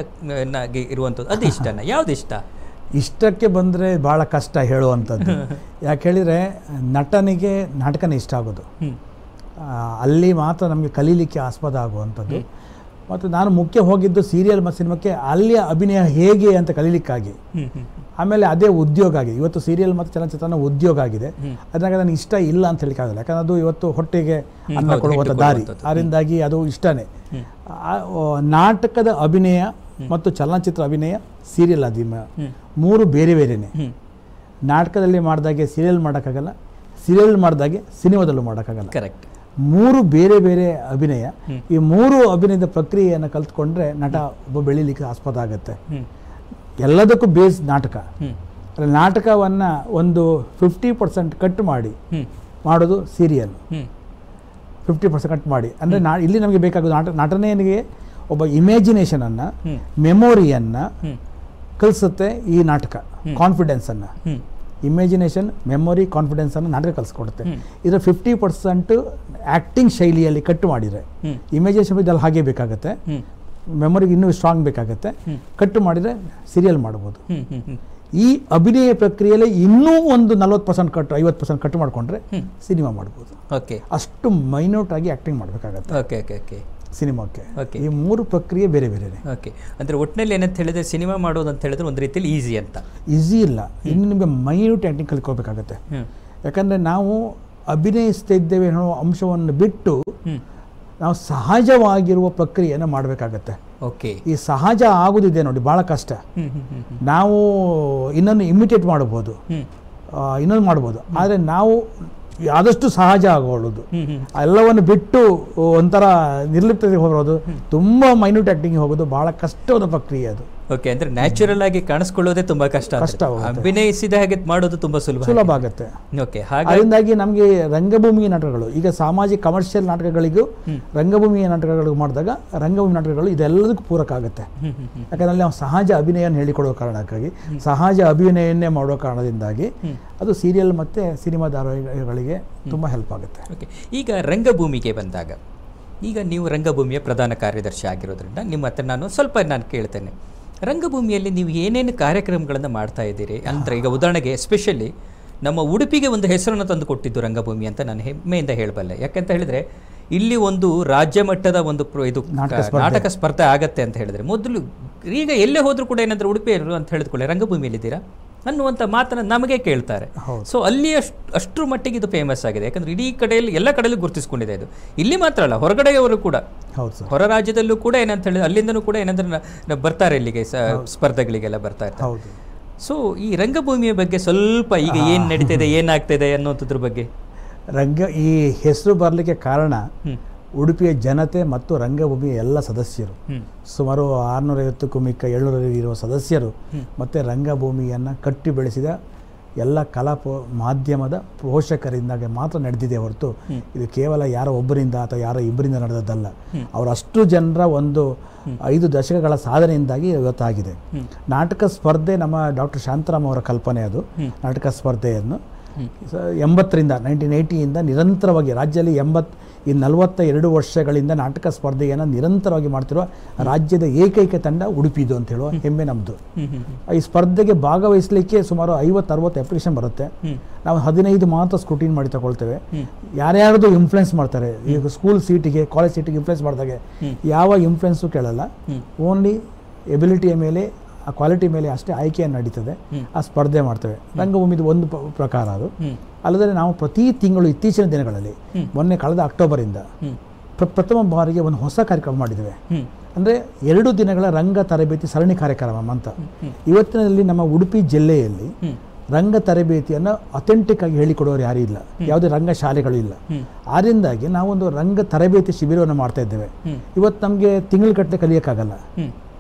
ನಟನಾಗಿ ಇರುವಂಥದ್ದು ಅದು ಇಷ್ಟನಾ ಯಾವ್ದು ಇಷ್ಟ ಇಷ್ಟಕ್ಕೆ ಬಂದರೆ ಭಾಳ ಕಷ್ಟ ಹೇಳುವಂಥದ್ದು ಯಾಕೆ ಹೇಳಿದರೆ ನಟನಿಗೆ ನಾಟಕನೇ ಇಷ್ಟ ಆಗೋದು ಹ್ಮ್ ಆ, ಅಲ್ಲಿ ಮಾತ್ರ ನಮಗೆ ಕಲೀಲಿಕ್ಕೆ ಆಸ್ಪದ ಆಗುವಂಥದ್ದು ಮತ್ತು ನಾನು ಮುಖ್ಯ ಹೋಗಿದ್ದು ಸೀರಿಯಲ್ ಮತ್ತು ಸಿನಿಮಾಕ್ಕೆ ಅಲ್ಲಿಯ ಅಭಿನಯ ಹೇಗೆ ಅಂತ ಕಲೀಲಿಕ್ಕಾಗಿ ಹ್ಮ್ ಹ್ಮ್ ಆಮೇಲೆ ಅದೇ ಉದ್ಯೋಗ ಆಗಿದೆ ಇವತ್ತು ಸೀರಿಯಲ್ ಮತ್ತು ಚಲನಚಿತ್ರನ ಉದ್ಯೋಗ ಆಗಿದೆ ಹ್ಮ್. ಅದ್ರಾಗ ನನಗೆ ಇಷ್ಟ ಇಲ್ಲ ಅಂತ ಹೇಳಿಕ್ಕಾಗಲ್ಲ ಯಾಕಂದ್ರೆ ಅದು ಇವತ್ತು ಹೊಟ್ಟೆಗೆ ಅನ್ನ ಹೌದು, ಕೊಡುವಂಥ ಹಿಟ್ಟು ದಾರಿ ಕೊಡುವಂಥದ್ದು. ಅದರಿಂದಾಗಿ ಅದು ಇಷ್ಟನೇ ಹ್ಮ್. ಆ, ಓ, ನಾಟಕದ ಅಭಿನಯ ಮತ್ತು ಚಲನಚಿತ್ರ ಅಭಿನಯ ಸೀರಿಯಲ್ ಅಭಿನಯ ಹ್ಮ್ ಮೂರು ಬೇರೆ ಬೇರೆನೆ ಹ್ಮ್ ನಾಟಕದಲ್ಲಿ ಮಾಡಿದಾಗೆ ಸೀರಿಯಲ್ ಮಾಡೋಕ್ಕಾಗಲ್ಲ ಸೀರಿಯಲ್ ಮಾಡಿದಾಗೆ ಸಿನಿಮಾದಲ್ಲೂ ಮಾಡೋಕ್ಕಾಗಲ್ಲ ಕರೆಕ್ಟ್ ಮೂರು ಬೇರೆ ಬೇರೆ ಅಭಿನಯ ಹ್ಮ್. ಈ ಮೂರು ಅಭಿನಯದ ಪ್ರಕ್ರಿಯೆಯನ್ನು ಕಲ್ತ್ಕೊಂಡ್ರೆ ನಟ ಒಬ್ಬ ಬೆಳೀಲಿಕ್ಕೆ ಆಸ್ಪದ ಆಗುತ್ತೆ ಹ್ಮ್ ಎಲ್ಲದಕ್ಕೂ ಬೇಸ್ ನಾಟಕ ಹ್ಮ್ ಅಲ್ಲಿ ನಾಟಕವನ್ನು ಒಂದು ಫಿಫ್ಟಿ ಪರ್ಸೆಂಟ್ ಕಟ್ ಮಾಡಿ ಹ್ಮ್ ಮಾಡೋದು ಸೀರಿಯಲ್ ಹ್ಮ್ ಫಿಫ್ಟಿ ಪರ್ಸೆಂಟ್ ಕಟ್ ಮಾಡಿ ಅಂದರೆ ನಾ ಇಲ್ಲಿ ನಮಗೆ ಬೇಕಾಗೋದು ನಾಟ ನಟನೆಗೆ ಒಬ್ಬ ಇಮ್ಯಾಜಿನೇಷನನ್ನು ಹ್ಮ್ ಮೆಮೊರಿಯನ್ನು ಹ್ಮ್ ಕಲಿಸುತ್ತೆ ಈ ನಾಟಕ ಕಾನ್ಫಿಡೆನ್ಸನ್ನು ಹ್ಮ್ ಇಮ್ಯಾಜಿನೇಷನ್ ಮೆಮೊರಿ ಕಾನ್ಫಿಡೆನ್ಸನ್ನು ನಾಟಕ ಕಲಿಸ್ಕೊಡುತ್ತೆ ಹ್ಮ್. ಇದರ ಫಿಫ್ಟಿ ಪರ್ಸೆಂಟ್ ಆ್ಯಕ್ಟಿಂಗ್ ಶೈಲಿಯಲ್ಲಿ ಕಟ್ ಮಾಡಿದರೆ ಹ್ಮ್ ಇಮ್ಯಾಜಿನೇಷನ್ ಇದ್ದಲ್ಲಿ ಹಾಗೆ ಬೇಕಾಗುತ್ತೆ ಹ್ಮ್ ಮೆಮೊರಿಗೆ ಇನ್ನೂ ಸ್ಟ್ರಾಂಗ್ ಬೇಕಾಗುತ್ತೆ ಹ್ಮ್. ಕಟ್ಟು ಮಾಡಿದರೆ ಸೀರಿಯಲ್ ಮಾಡ್ಬೋದು ಹ್ಮ್ ಹ್ಮ್ ಹ್ಮ್ ಈ ಅಭಿನಯ ಪ್ರಕ್ರಿಯೆಯಲ್ಲಿ ಇನ್ನೂ ಒಂದು ನಲ್ವತ್ತು ಪರ್ಸೆಂಟ್ ಕಟ್ಟು ಐವತ್ತು ಪರ್ಸೆಂಟ್ ಕಟ್ ಮಾಡಿಕೊಂಡ್ರೆ ಹ್ಮ್. ಸಿನಿಮಾ ಮಾಡ್ಬೋದು ಓಕೆ ಅಷ್ಟು ಮೈನ್ಯೂಟ್ ಆಗಿ ಆ್ಯಕ್ಟಿಂಗ್ ಮಾಡಬೇಕಾಗತ್ತೆ ಓಕೆ ಓಕೆ ಓಕೆ ಸಿನಿಮಾಕ್ಕೆ Okay. ಈ ಮೂರು ಪ್ರಕ್ರಿಯೆ ಬೇರೆ ಬೇರೆನೆ ಓಕೆ ಅಂದರೆ ಒಟ್ಟಿನಲ್ಲಿ ಏನಂತ ಹೇಳಿದ್ರೆ ಸಿನಿಮಾ ಮಾಡೋದು ಅಂತ ಹೇಳಿದ್ರೆ ಒಂದು ರೀತಿಯಲ್ಲಿ ಈಸಿ ಅಂತ ಈಸಿ ಇಲ್ಲ ಇನ್ನು ನಿಮಗೆ ಮೈನ್ಯೂಟ್ ಆ್ಯಕ್ಟಿಂಗ್ ಕಲ್ತ್ಕೋಬೇಕಾಗತ್ತೆ ಹ್ಮ್ ಯಾಕಂದರೆ ನಾವು ಅಭಿನಯಿಸ್ತಾ ಇದ್ದೇವೆ ಅನ್ನೋ ಅಂಶವನ್ನು ಬಿಟ್ಟು ಹ್ಮ್ ನಾವು ಸಹಜವಾಗಿರುವ ಪ್ರಕ್ರಿಯೆಯನ್ನು ಮಾಡಬೇಕಾಗತ್ತೆ ಓಕೆ ಈ ಸಹಜ ಆಗೋದಿದೆ ನೋಡಿ ಭಾಳ ಕಷ್ಟ ಹ್ಮ್ ಹ್ಮ್ ಹ್ಮ್ ಹ್ಮ್ ನಾವು ಇನ್ನೊಂದು ಇಮಿಟೇಟ್ ಮಾಡ್ಬೋದು ಹ್ಮ್ ಆ, ಇನ್ನೊಂದು ಮಾಡ್ಬೋದು ಆದರೆ ನಾವು ಆದಷ್ಟು ಸಹಜ ಆಗೋಳ್ಳೋದು ಹ್ಮ್ ಹ್ಮ್ ಎಲ್ಲವನ್ನು ಬಿಟ್ಟು ಒಂಥರ ನಿರ್ಲಿಪ್ತತೆಗೆ ಹೋಗೋದು ತುಂಬ ಮೈನ್ಯೂಟ್ ಆ್ಯಕ್ಟಿಂಗ್ ಹೋಗೋದು ಭಾಳ ಕಷ್ಟವಾದ ಪ್ರಕ್ರಿಯೆ ಅದು ಓಕೆ ಅಂದ್ರೆ ನ್ಯಾಚುರಲ್ ಆಗಿ ಕಾಣಿಸ್ಕೊಳ್ಳೋದೇ ತುಂಬಾ ಕಷ್ಟ ಅಂದ್ರೆ. ಕಷ್ಟ ಆಗುತ್ತೆ. ಅಭಿನಯಿಸಿದ ಹಾಗೆ ಮಾಡೋದು ತುಂಬಾ ಸುಲಭ ಸುಲಭ ಆಗುತ್ತೆ ಓಕೆ ಹಾಗಾಗಿ ಅದರಿಂದಾಗಿ ನಮಗೆ ರಂಗಭೂಮಿಯ ನಾಟಕಗಳು ಈಗ ಸಾಮಾಜಿಕ ಕಮರ್ಷಿಯಲ್ ನಾಟಕಗಳಿಗೂ ಹ್ಮ್. ರಂಗಭೂಮಿಯ ನಾಟಕಗಳಿಗೂ ಮಾಡಿದಾಗ ರಂಗಭೂಮಿ ನಾಟಕಗಳು ಇದೆಲ್ಲದಕ್ಕೂ ಪೂರಕ ಆಗುತ್ತೆ ಹ್ಮ್ ಹ್ಮ್ ಹ್ಮ್ ಯಾಕಂದ್ರೆ ಅಲ್ಲಿ ನಾವು ಸಹಜ ಅಭಿನಯನ ಹೇಳಿಕೊಡೋ ಕಾರಣಕ್ಕಾಗಿ ಸಹಜ ಅಭಿನಯವನ್ನೇ ಮಾಡೋ ಕಾರಣದಿಂದಾಗಿ ಹ್ಮ್. ಅದು ಸೀರಿಯಲ್ ಮತ್ತು ಸಿನಿಮಾ ಧಾರಾವಾಹಿಗಳಿಗೆ ತುಂಬ ಹೆಲ್ಪ್ ಆಗುತ್ತೆ ಓಕೆ ಈಗ ರಂಗಭೂಮಿಗೆ ಬಂದಾಗ ಈಗ ನೀವು ರಂಗಭೂಮಿಯ ಪ್ರಧಾನ ಕಾರ್ಯದರ್ಶಿ ಆಗಿರೋದ್ರಿಂದ ನಿಮ್ಮ ಹತ್ರ ನಾನು ಸ್ವಲ್ಪ ನಾನು ಕೇಳ್ತೇನೆ ರಂಗಭೂಮಿಯಲ್ಲಿ ನೀವು ಏನೇನು ಕಾರ್ಯಕ್ರಮಗಳನ್ನು ಮಾಡ್ತಾ ಇದ್ದೀರಿ ಅಂದರೆ ಈಗ ಉದಾಹರಣೆಗೆ ಎಸ್ಪೆಷಲಿ ನಮ್ಮ ಉಡುಪಿಗೆ ಒಂದು ಹೆಸರನ್ನು ತಂದು ಕೊಟ್ಟಿದ್ದು ರಂಗಭೂಮಿ ಅಂತ ನಾನು ಹೆಮ್ಮೆಯಿಂದ ಹೇಳಬಲ್ಲೆ ಯಾಕಂತ ಹೇಳಿದ್ರೆ ಇಲ್ಲಿ ಒಂದು ರಾಜ್ಯ ಮಟ್ಟದ ಒಂದು ಪ್ರ- ಇದು ನಾಟಕ ಕ- ನಾಟಕ ಸ್ಪರ್ಧೆ ಆಗತ್ತೆ ಅಂತ ಹೇಳಿದ್ರೆ ಮೊದಲು ಈಗ ಎಲ್ಲೇ ಹೋದ್ರೂ ಕೂಡ ಏನಾದರೂ ಉಡುಪಿಯರು ಅಂತ ಹೇಳಿದ್ಕೊಳ್ಳಿ ರಂಗಭೂಮಿಯಲ್ಲಿದ್ದೀರಾ ಅನ್ನುವಂಥ ಮಾತನ್ನು ನಮಗೆ ಕೇಳ್ತಾರೆ ಹೌದು. ಸೊ ಅಲ್ಲಿ ಅಷ್ಟು ಅಷ್ಟರ ಮಟ್ಟಿಗೆ ಇದು ಫೇಮಸ್ ಆಗಿದೆ ಯಾಕಂದ್ರೆ ಇಡೀ ಕಡೆಯಲ್ಲಿ ಎಲ್ಲ ಕಡೆಯಲ್ಲೂ ಗುರುತಿಸ್ಕೊಂಡಿದೆ ಇದು ಇಲ್ಲಿ ಮಾತ್ರ ಅಲ್ಲ ಹೊರಗಡೆಯವರು ಕೂಡ ಹೌದು ಸರ್ ಹೊರ ರಾಜ್ಯದಲ್ಲೂ ಕೂಡ ಏನಂತ ಹೇಳಿದ್ರೆ ಅಲ್ಲಿಂದನೂ ಕೂಡ ಏನಂದ್ರೆ ನ- ನ- ಬರ್ತಾರೆ ಇಲ್ಲಿಗೆ ಸ- ಸ್ಪರ್ಧೆಗಳಿಗೆಲ್ಲ ಬರ್ತಾ ಇರ್ತಾರೆ ಹೌದು ಸೊ ಈ ರಂಗಭೂಮಿಯ ಬಗ್ಗೆ ಸ್ವಲ್ಪ ಈಗ ಏನು ನಡೀತಿದೆ ಏನಾಗ್ತಿದೆ ಅನ್ನೋದ್ರ ಬಗ್ಗೆ ರಂಗ ಈ ಹೆಸರು ಬರಲಿಕ್ಕೆ ಕಾರಣ ಹ್ಮ್ ಉಡುಪಿಯ ಜನತೆ ಮತ್ತು ರಂಗಭೂಮಿಯ ಎಲ್ಲ ಸದಸ್ಯರು ಹ್ಮ್ ಸುಮಾರು ಆರುನೂರೈವತ್ತಕ್ಕೂ ಮಿಕ್ಕ ಏಳ್ನೂರೈವತ್ತು ಇರುವ ಸದಸ್ಯರು ಮತ್ತು ರಂಗಭೂಮಿಯನ್ನು ಕಟ್ಟಿ ಬೆಳೆಸಿದ ಎಲ್ಲ ಕಲಾ ಪೋ ಮಾಧ್ಯಮದ ಪೋಷಕರಿಂದಾಗೆ ಮಾತ್ರ ನಡೆದಿದೆ ಹೊರತು ಇದು ಕೇವಲ ಯಾರೋ ಒಬ್ಬರಿಂದ ಅಥವಾ ಯಾರೋ ಇಬ್ಬರಿಂದ ನಡೆದದ್ದಲ್ಲ ಅವರಷ್ಟು ಜನರ ಒಂದು ಐದು ದಶಕಗಳ ಸಾಧನೆಯಿಂದಾಗಿ ಇವತ್ತಾಗಿದೆ ನಾಟಕ ಸ್ಪರ್ಧೆ ನಮ್ಮ ಡಾಕ್ಟರ್ ಶಾಂತರಾಮ್ ಅವರ ಕಲ್ಪನೆ ಅದು ನಾಟಕ ಸ್ಪರ್ಧೆಯನ್ನು ಸ- ಎಂಬತ್ತರಿಂದ ನೈನ್ಟೀನ್ ಏಯ್ಟಿಯಿಂದ ನಿರಂತರವಾಗಿ ರಾಜ್ಯದಲ್ಲಿ ಎಂಬತ್ ಈ ನಲವತ್ತ ಎರಡು ವರ್ಷಗಳಿಂದ ನಾಟಕ ಸ್ಪರ್ಧೆಯನ್ನು ನಿರಂತರವಾಗಿ ಮಾಡ್ತಿರುವ ರಾಜ್ಯದ ಏಕೈಕ ತಂಡ ಉಡುಪಿದು ಅಂತ ಹೇಳುವ ಹೆಮ್ಮೆ ನಮ್ಮದು ಹ್ಮ್ ಹ್ಮ್ ಈ ಸ್ಪರ್ಧೆಗೆ ಭಾಗವಹಿಸಲಿಕ್ಕೆ ಸುಮಾರು ಐವತ್ತು ಅರವತ್ತು ಅಪ್ಲಿಕೇಶನ್ ಬರುತ್ತೆ ಹ್ಮ್ ನಾವು ಹದಿನೈದು ಮಾತ್ರ ಸ್ಕ್ರೂಟಿನ್ ಮಾಡಿ ತಗೊಳ್ತೇವೆ ಹ್ಮ್. ಯಾರ್ಯಾರ್ದು ಇನ್ಫ್ಲುಯೆನ್ಸ್ ಮಾಡ್ತಾರೆ ಈಗ ಸ್ಕೂಲ್ ಸೀಟಿಗೆ ಕಾಲೇಜ್ ಸೀಟಿಗೆ ಇನ್ಫ್ಲುಯೆನ್ಸ್ ಮಾಡಿದಾಗೆ ಹ್ಮ್. ಯಾವ ಇನ್ಫ್ಲುಯೆನ್ಸು ಕೇಳಲ್ಲ ಹ್ಮ್. ಓನ್ಲಿ ಎಬಿಲಿಟಿಯ ಮೇಲೆ ಆ ಕ್ವಾಲಿಟಿ ಮೇಲೆ ಅಷ್ಟೇ ಆಯ್ಕೆಯನ್ನು ನಡೀತದೆ ಹ್ಮ್. ಆ ಸ್ಪರ್ಧೆ ಮಾಡ್ತೇವೆ ರಂಗಭೂಮಿದು ಒಂದು ಪ- ಪ್ರಕಾರ ಅದು ಹ್ಮ್ ಅಲ್ಲದೆ ನಾವು ಪ್ರತಿ ತಿಂಗಳು ಇತ್ತೀಚಿನ ದಿನಗಳಲ್ಲಿ ಹ್ಮ್. ಮೊನ್ನೆ ಕಳೆದ ಅಕ್ಟೋಬರಿಂದ ಹ್ಮ್ ಪ್ರ- ಪ್ರಥಮ ಬಾರಿಗೆ ಒಂದು ಹೊಸ ಕಾರ್ಯಕ್ರಮ ಮಾಡಿದ್ದೇವೆ ಹ್ಮ್ ಅಂದರೆ ಎರಡು ದಿನಗಳ ರಂಗ ತರಬೇತಿ ಸರಣಿ ಕಾರ್ಯಕ್ರಮ ಅಂತ ಹ್ಮ್. ಇವತ್ತಿನಲ್ಲಿ ನಮ್ಮ ಉಡುಪಿ ಜಿಲ್ಲೆಯಲ್ಲಿ ಹ್ಮ್ ರಂಗ ತರಬೇತಿಯನ್ನು ಅಥೆಂಟಿಕ್ ಆಗಿ ಹೇಳಿಕೊಡೋರು ಯಾರೂ ಇಲ್ಲ ಯಾವುದೇ ರಂಗ ಶಾಲೆಗಳು ಇಲ್ಲ ಹ್ಮ್ ಆದ್ದರಿಂದಾಗಿ ನಾವೊಂದು ರಂಗ ತರಬೇತಿ ಶಿಬಿರವನ್ನು ಮಾಡ್ತಾ ಇದ್ದೇವೆ ಹ್ಮ್ ಇವತ್ತು ನಮಗೆ ತಿಂಗಳು ಕಟ್ಟಲೆ ಕಲಿಯೋಕ್ಕಾಗಲ್ಲ ಹ್ಮ್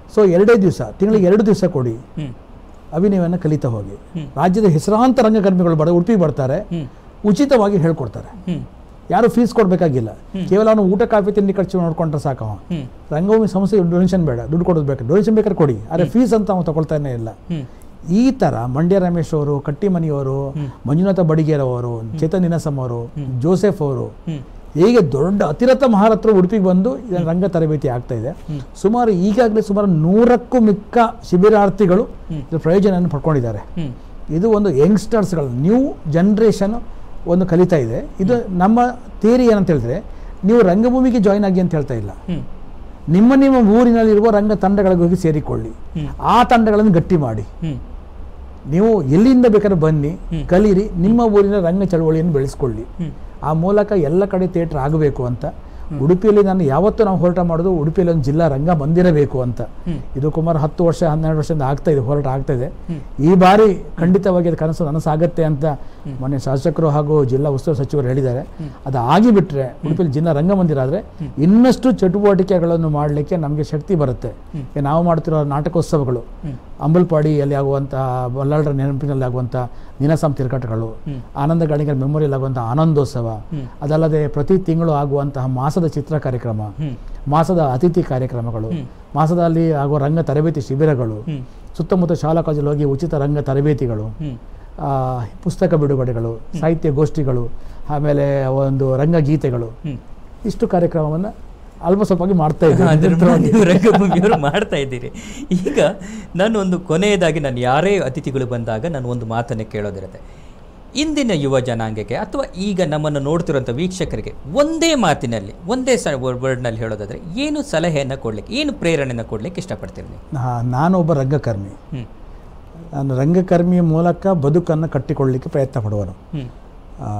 ಸೊ ಎರಡೇ ದಿವಸ ತಿಂಗಳಿಗೆ ಎರಡು ದಿವಸ ಕೊಡಿ ಹ್ಮ್ ಅಭಿನಯವನ್ನು ಕಲಿತಾ ಹೋಗಿ ಹ್ಮ್. ರಾಜ್ಯದ ಹೆಸರಾಂತ ರಂಗಕರ್ಮಿಗಳು ಬಡ ಉಡುಪಿಗೆ ಬರ್ತಾರೆ ಹ್ಮ್ ಉಚಿತವಾಗಿ ಹೇಳ್ಕೊಡ್ತಾರೆ ಹ್ಮ್ ಯಾರು ಫೀಸ್ ಕೊಡಬೇಕಾಗಿಲ್ಲ ಕೇವಲ ಅವನು ಊಟ ಕಾಫಿ ತಿಂಡಿ ಖರ್ಚು ನೋಡ್ಕೊಂಡ್ರೆ ಸಾಕು ಅವ ಹ್ಮ್ ರಂಗಭೂಮಿ ಸಂಸ್ಥೆ ಡೊನೇಷನ್ ಬೇಡ ದುಡ್ಡು ಕೊಡೋದು ಬೇಕು ಡೊನೇಷನ್ ಬೇಕಾದ್ರೆ ಕೊಡಿ ಆದರೆ ಫೀಸ್ ಅಂತ ಅವ್ನು ತಗೊಳ್ತಾನೆ ಇಲ್ಲ ಹ್ಮ್ ಈ ಥರ ಮಂಡ್ಯ ರಮೇಶ್ ಅವರು ಕಟ್ಟಿಮನಿಯವರು ಮಂಜುನಾಥ ಬಡಿಗೇರವರು ಚೇತನ್ ನಿನಸಮ್ ಅವರು ಜೋಸೆಫ್ ಅವರು ಹ್ಮ್ ಹೀಗೆ ದೊಡ್ಡ ಅತಿರಥ ಮಹಾರಥರು ಉಡುಪಿಗೆ ಬಂದು ಇದನ್ನ ರಂಗ ತರಬೇತಿ ಆಗ್ತಾ ಇದೆ ಸುಮಾರು ಈಗಾಗಲೇ ಸುಮಾರು ನೂರಕ್ಕೂ ಮಿಕ್ಕ ಶಿಬಿರಾರ್ಥಿಗಳು ಇದ್ರ ಪ್ರಯೋಜನವನ್ನು ಪಡ್ಕೊಂಡಿದ್ದಾರೆ ಹ್ಮ್ ಇದು ಒಂದು ಯಂಗ್ಸ್ಟರ್ಸ್ಗಳು ನ್ಯೂ ಜನ್ರೇಷನ್ ಒಂದು ಕಲಿತಾ ಇದೆ ಇದು ನಮ್ಮ ಥಿಯರಿ ಏನಂತ ಹೇಳಿದ್ರೆ ನೀವು ರಂಗಭೂಮಿಗೆ ಜಾಯ್ನ್ ಆಗಿ ಅಂತ ಹೇಳ್ತಾ ಇಲ್ಲ ಹ್ಮ್ ನಿಮ್ಮ ನಿಮ್ಮ ಊರಿನಲ್ಲಿರುವ ರಂಗ ತಂಡಗಳಿಗೆ ಹೋಗಿ ಸೇರಿಕೊಳ್ಳಿ ಹ್ಮ್. ಆ ತಂಡಗಳನ್ನು ಗಟ್ಟಿ ಮಾಡಿ ಹ್ಮ್ ನೀವು ಎಲ್ಲಿಂದ ಬೇಕಾದ್ರೆ ಬನ್ನಿ ಕಲೀರಿ ನಿಮ್ಮ ಊರಿನ ರಂಗ ಚಳವಳಿಯನ್ನು ಬೆಳೆಸ್ಕೊಳ್ಳಿ ಹ್ಮ್ ಆ ಮೂಲಕ ಎಲ್ಲ ಕಡೆ ಥಿಯೇಟ್ರ್ ಆಗಬೇಕು ಅಂತ ಉಡುಪಿಯಲ್ಲಿ ನಾನು ಯಾವತ್ತೂ ನಾವು ಹೋರಾಟ ಮಾಡೋದು ಉಡುಪಿಯಲ್ಲಿ ಒಂದು ಜಿಲ್ಲಾ ರಂಗ ಮಂದಿರಬೇಕು ಅಂತ ಹ್ಮ್. ಇದು ಸುಮಾರು ಹತ್ತು ವರ್ಷ ಹನ್ನೆರಡು ವರ್ಷದಿಂದ ಆಗ್ತಾ ಇದೆ ಹೋರಾಟ ಆಗ್ತಾ ಇದೆ ಈ ಬಾರಿ ಖಂಡಿತವಾಗಿ ಅದು ಕನಸು ನನಸಾಗತ್ತೆ ಅಂತ ಮೊನ್ನೆ ಶಾಸಕರು ಹಾಗೂ ಜಿಲ್ಲಾ ಉಸ್ತುವಾರಿ ಸಚಿವರು ಹೇಳಿದ್ದಾರೆ ಅದು ಆಗಿಬಿಟ್ರೆ ಉಡುಪಿಯಲ್ಲಿ ಜಿಲ್ಲಾ ರಂಗಮಂದಿರ ಆದರೆ ಇನ್ನಷ್ಟು ಚಟುವಟಿಕೆಗಳನ್ನು ಮಾಡಲಿಕ್ಕೆ ನಮಗೆ ಶಕ್ತಿ ಬರುತ್ತೆ ಈಗ ನಾವು ಮಾಡ್ತಿರೋ ನಾಟಕೋತ್ಸವಗಳು ಅಂಬಲ್ಪಾಡಿಯಲ್ಲಿ ಆಗುವಂತಹ ಬಲ್ಲಾಳರ ನೆನಪಿನಲ್ಲಿ ಆಗುವಂಥ ನಿನಸಂ ತಿರುಗಾಟಗಳು ಆನಂದ ಗಾಣಿಗರ ಮೆಮೊರಿಯಲ್ಲಿ ಆಗುವಂಥ ಆನಂದೋತ್ಸವ ಅದಲ್ಲದೆ ಪ್ರತಿ ತಿಂಗಳು ಆಗುವಂತಹ ಮಾಸದ ಚಿತ್ರ ಕಾರ್ಯಕ್ರಮ ಹ್ಮ್ ಮಾಸದ ಅತಿಥಿ ಕಾರ್ಯಕ್ರಮಗಳು ಮಾಸದಲ್ಲಿ ಆಗುವ ರಂಗ ತರಬೇತಿ ಶಿಬಿರಗಳು ಹ್ಮ್ ಸುತ್ತಮುತ್ತ ಶಾಲಾ ಕಾಲೇಜಲ್ಲಿ ಹೋಗಿ ಉಚಿತ ರಂಗ ತರಬೇತಿಗಳು ಹ್ಮ್ ಆ, ಪುಸ್ತಕ ಬಿಡುಗಡೆಗಳು ಸಾಹಿತ್ಯ ಗೋಷ್ಠಿಗಳು ಆಮೇಲೆ ಒಂದು ರಂಗಗೀತೆಗಳು ಹ್ಮ್ ಇಷ್ಟು ಕಾರ್ಯಕ್ರಮವನ್ನು ಅಲ್ಪ ಸ್ವಲ್ಪವಾಗಿ ಮಾಡ್ತಾ ಅದ್ರ ಇದ್ದೀವಿ ನೀವು ರಂಗಭೂಮಿಯವರು ಮಾಡ್ತಾ ಇದ್ದೀರಿ ಈಗ ನಾನು ಒಂದು ಕೊನೆಯದಾಗಿ ನಾನು ಯಾರೇ ಅತಿಥಿಗಳು ಬಂದಾಗ ನಾನು ಒಂದು ಮಾತನ್ನು ಕೇಳೋದಿರುತ್ತೆ ಇಂದಿನ ಯುವ ಜನಾಂಗಕ್ಕೆ ಅಥವಾ ಈಗ ನಮ್ಮನ್ನು ನೋಡ್ತಿರುವಂಥ ವೀಕ್ಷಕರಿಗೆ ಒಂದೇ ಮಾತಿನಲ್ಲಿ ಒಂದೇ ಸ ವರ್ಡ್ನಲ್ಲಿ ಹೇಳೋದಾದ್ರೆ ಏನು ಸಲಹೆಯನ್ನು ಕೊಡ್ಲಿಕ್ಕೆ ಏನು ಪ್ರೇರಣೆಯನ್ನು ಕೊಡ್ಲಿಕ್ಕೆ ಇಷ್ಟಪಡ್ತೀರಿ ನೀವು ನಾ- ನಾನೊಬ್ಬ ರಂಗಕರ್ಮಿ ಹ್ಮ್ ನಾನು ರಂಗಕರ್ಮಿಯ ಮೂಲಕ ಬದುಕನ್ನು ಕಟ್ಟಿಕೊಳ್ಳಲಿಕ್ಕೆ ಪ್ರಯತ್ನ ಪಡುವನು ಹ್ಮ್ ಆ,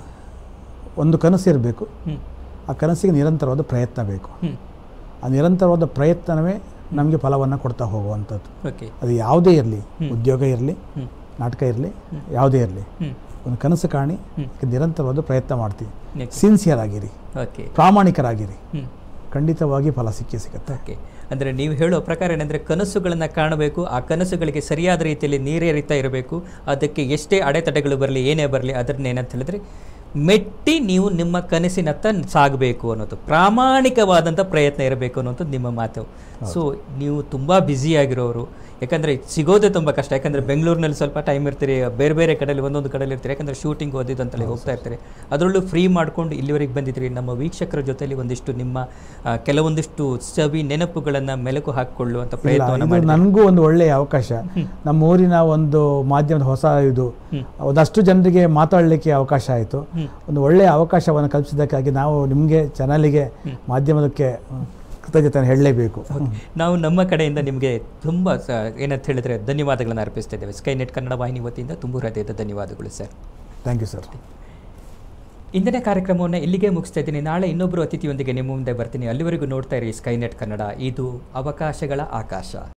ಒಂದು ಕನಸು ಇರಬೇಕು ಹ್ಮ್ ಆ ಕನಸಿಗೆ ನಿರಂತರವಾದ ಪ್ರಯತ್ನ ಬೇಕು ಹ್ಮ್ ಆ ನಿರಂತರವಾದ ಪ್ರಯತ್ನವೇ ನಮಗೆ ಫಲವನ್ನು ಕೊಡ್ತಾ ಹೋಗುವಂಥದ್ದು ಓಕೆ ಅದು ಯಾವುದೇ ಇರಲಿ ಉದ್ಯೋಗ ಇರಲಿ ಹ್ಮ್ ನಾಟಕ ಇರಲಿ ಯಾವುದೇ ಇರಲಿ ಹ್ಮ್ ಒಂದು ಕನಸು ಕಾಣಿ ಅದಕ್ಕೆ ನಿರಂತರವಾದ ಪ್ರಯತ್ನ ಮಾಡ್ತೀವಿ ನೆಕ್ಸ್ಟ್ ಸಿನ್ಸಿಯರ್ ಆಗಿರಿ ಓಕೆ ಪ್ರಾಮಾಣಿಕರಾಗಿರಿ ಹ್ಮ್ ಖಂಡಿತವಾಗಿ ಫಲ ಸಿಕ್ಕೇ ಸಿಗುತ್ತೆ ಓಕೆ ಅಂದರೆ ನೀವು ಹೇಳೋ ಪ್ರಕಾರ ಏನಂದರೆ ಕನಸುಗಳನ್ನು ಕಾಣಬೇಕು ಆ ಕನಸುಗಳಿಗೆ ಸರಿಯಾದ ರೀತಿಯಲ್ಲಿ ನೀರೇರಿತಾ ಇರಬೇಕು ಅದಕ್ಕೆ ಎಷ್ಟೇ ಅಡೆತಡೆಗಳು ಬರಲಿ ಏನೇ ಬರಲಿ ಅದನ್ನ ಏನಂತ ಹೇಳಿದ್ರೆ ಮೆಟ್ಟಿ ನೀವು ನಿಮ್ಮ ಕನಸಿನತ್ತ ಸಾಗಬೇಕು ಅನ್ನೋದು ಪ್ರಾಮಾಣಿಕವಾದಂಥ ಪ್ರಯತ್ನ ಇರಬೇಕು ಅನ್ನೋದು ನಿಮ್ಮ ಮಾತು ಸೊ ನೀವು ತುಂಬ ಬ್ಯುಸಿಯಾಗಿರೋರು ಯಾಕಂದರೆ ಸಿಗೋದೇ ತುಂಬ ಕಷ್ಟ ಯಾಕಂದರೆ ಬೆಂಗಳೂರಿನಲ್ಲಿ ಸ್ವಲ್ಪ ಟೈಮ್ ಇರ್ತೀರಿ ಬೇರೆ ಬೇರೆ ಕಡೆಯಲ್ಲಿ ಒಂದೊಂದು ಕಡೆಯಲ್ಲಿ ಇರ್ತೀರಿ ಯಾಕಂದರೆ ಶೂಟಿಂಗ್ ಓದಿದ್ದು ಅಂತೇಳಿ ಹೋಗ್ತಾ ಇರ್ತೀರಿ ಅದರಲ್ಲೂ ಫ್ರೀ ಮಾಡ್ಕೊಂಡು ಇಲ್ಲಿವರೆಗೆ ಬಂದಿದ್ರಿ ನಮ್ಮ ವೀಕ್ಷಕರ ಜೊತೆಲಿ ಒಂದಿಷ್ಟು ನಿಮ್ಮ ಆ, ಕೆಲವೊಂದಿಷ್ಟು ಸವಿ ನೆನಪುಗಳನ್ನು ಮೆಲುಕು ಹಾಕಿಕೊಳ್ಳುವಂಥ ಇಲ್ಲ ಪ್ರಯತ್ನವನ್ನು ಇದು ಮಾಡಿ ನನಗೂ ಒಂದು ಒಳ್ಳೆಯ ಅವಕಾಶ ನಮ್ಮ ಊರಿನ ಒಂದು ಮಾಧ್ಯಮದ ಹೊಸ ಇದು ಒಂದಷ್ಟು ಜನರಿಗೆ ಮಾತಾಡಲಿಕ್ಕೆ ಅವಕಾಶ ಆಯಿತು ಒಂದು ಒಳ್ಳೆಯ ಅವಕಾಶವನ್ನು ಕಲ್ಪಿಸಿದ್ದಕ್ಕಾಗಿ ನಾವು ನಿಮಗೆ ಚಾನಲಿಗೆ ಮಾಧ್ಯಮದಕ್ಕೆ ಕೃತಜ್ಞತೆ ಹೇಳಲೇಬೇಕು ನಾವು ನಮ್ಮ ಕಡೆಯಿಂದ ನಿಮಗೆ ತುಂಬ ಸ- ಏನಂತ ಹೇಳಿದ್ರೆ ಧನ್ಯವಾದಗಳನ್ನು ಅರ್ಪಿಸ್ತಾ ಇದ್ದೇವೆ ಸ್ಕೈ ನೆಟ್ ಕನ್ನಡ ವಾಹಿನಿ ವತಿಯಿಂದ ತುಂಬ ಹೃದಯದ ಧನ್ಯವಾದಗಳು ಸರ್ ಥ್ಯಾಂಕ್ ಯು ಸರ್ ಇಂದಿನ ಕಾರ್ಯಕ್ರಮವನ್ನು ಇಲ್ಲಿಗೆ ಮುಗಿಸ್ತಾ ಇದ್ದೀನಿ ನಾಳೆ ಇನ್ನೊಬ್ಬರು ಅತಿಥಿಯೊಂದಿಗೆ ನಿಮ್ಮ ಮುಂದೆ ಬರ್ತೀನಿ ಅಲ್ಲಿವರೆಗೂ ನೋಡ್ತಾ ಇರಿ ಸ್ಕೈ ನೆಟ್ ಕನ್ನಡ ಇದು ಅವಕಾಶಗಳ ಆಕಾಶ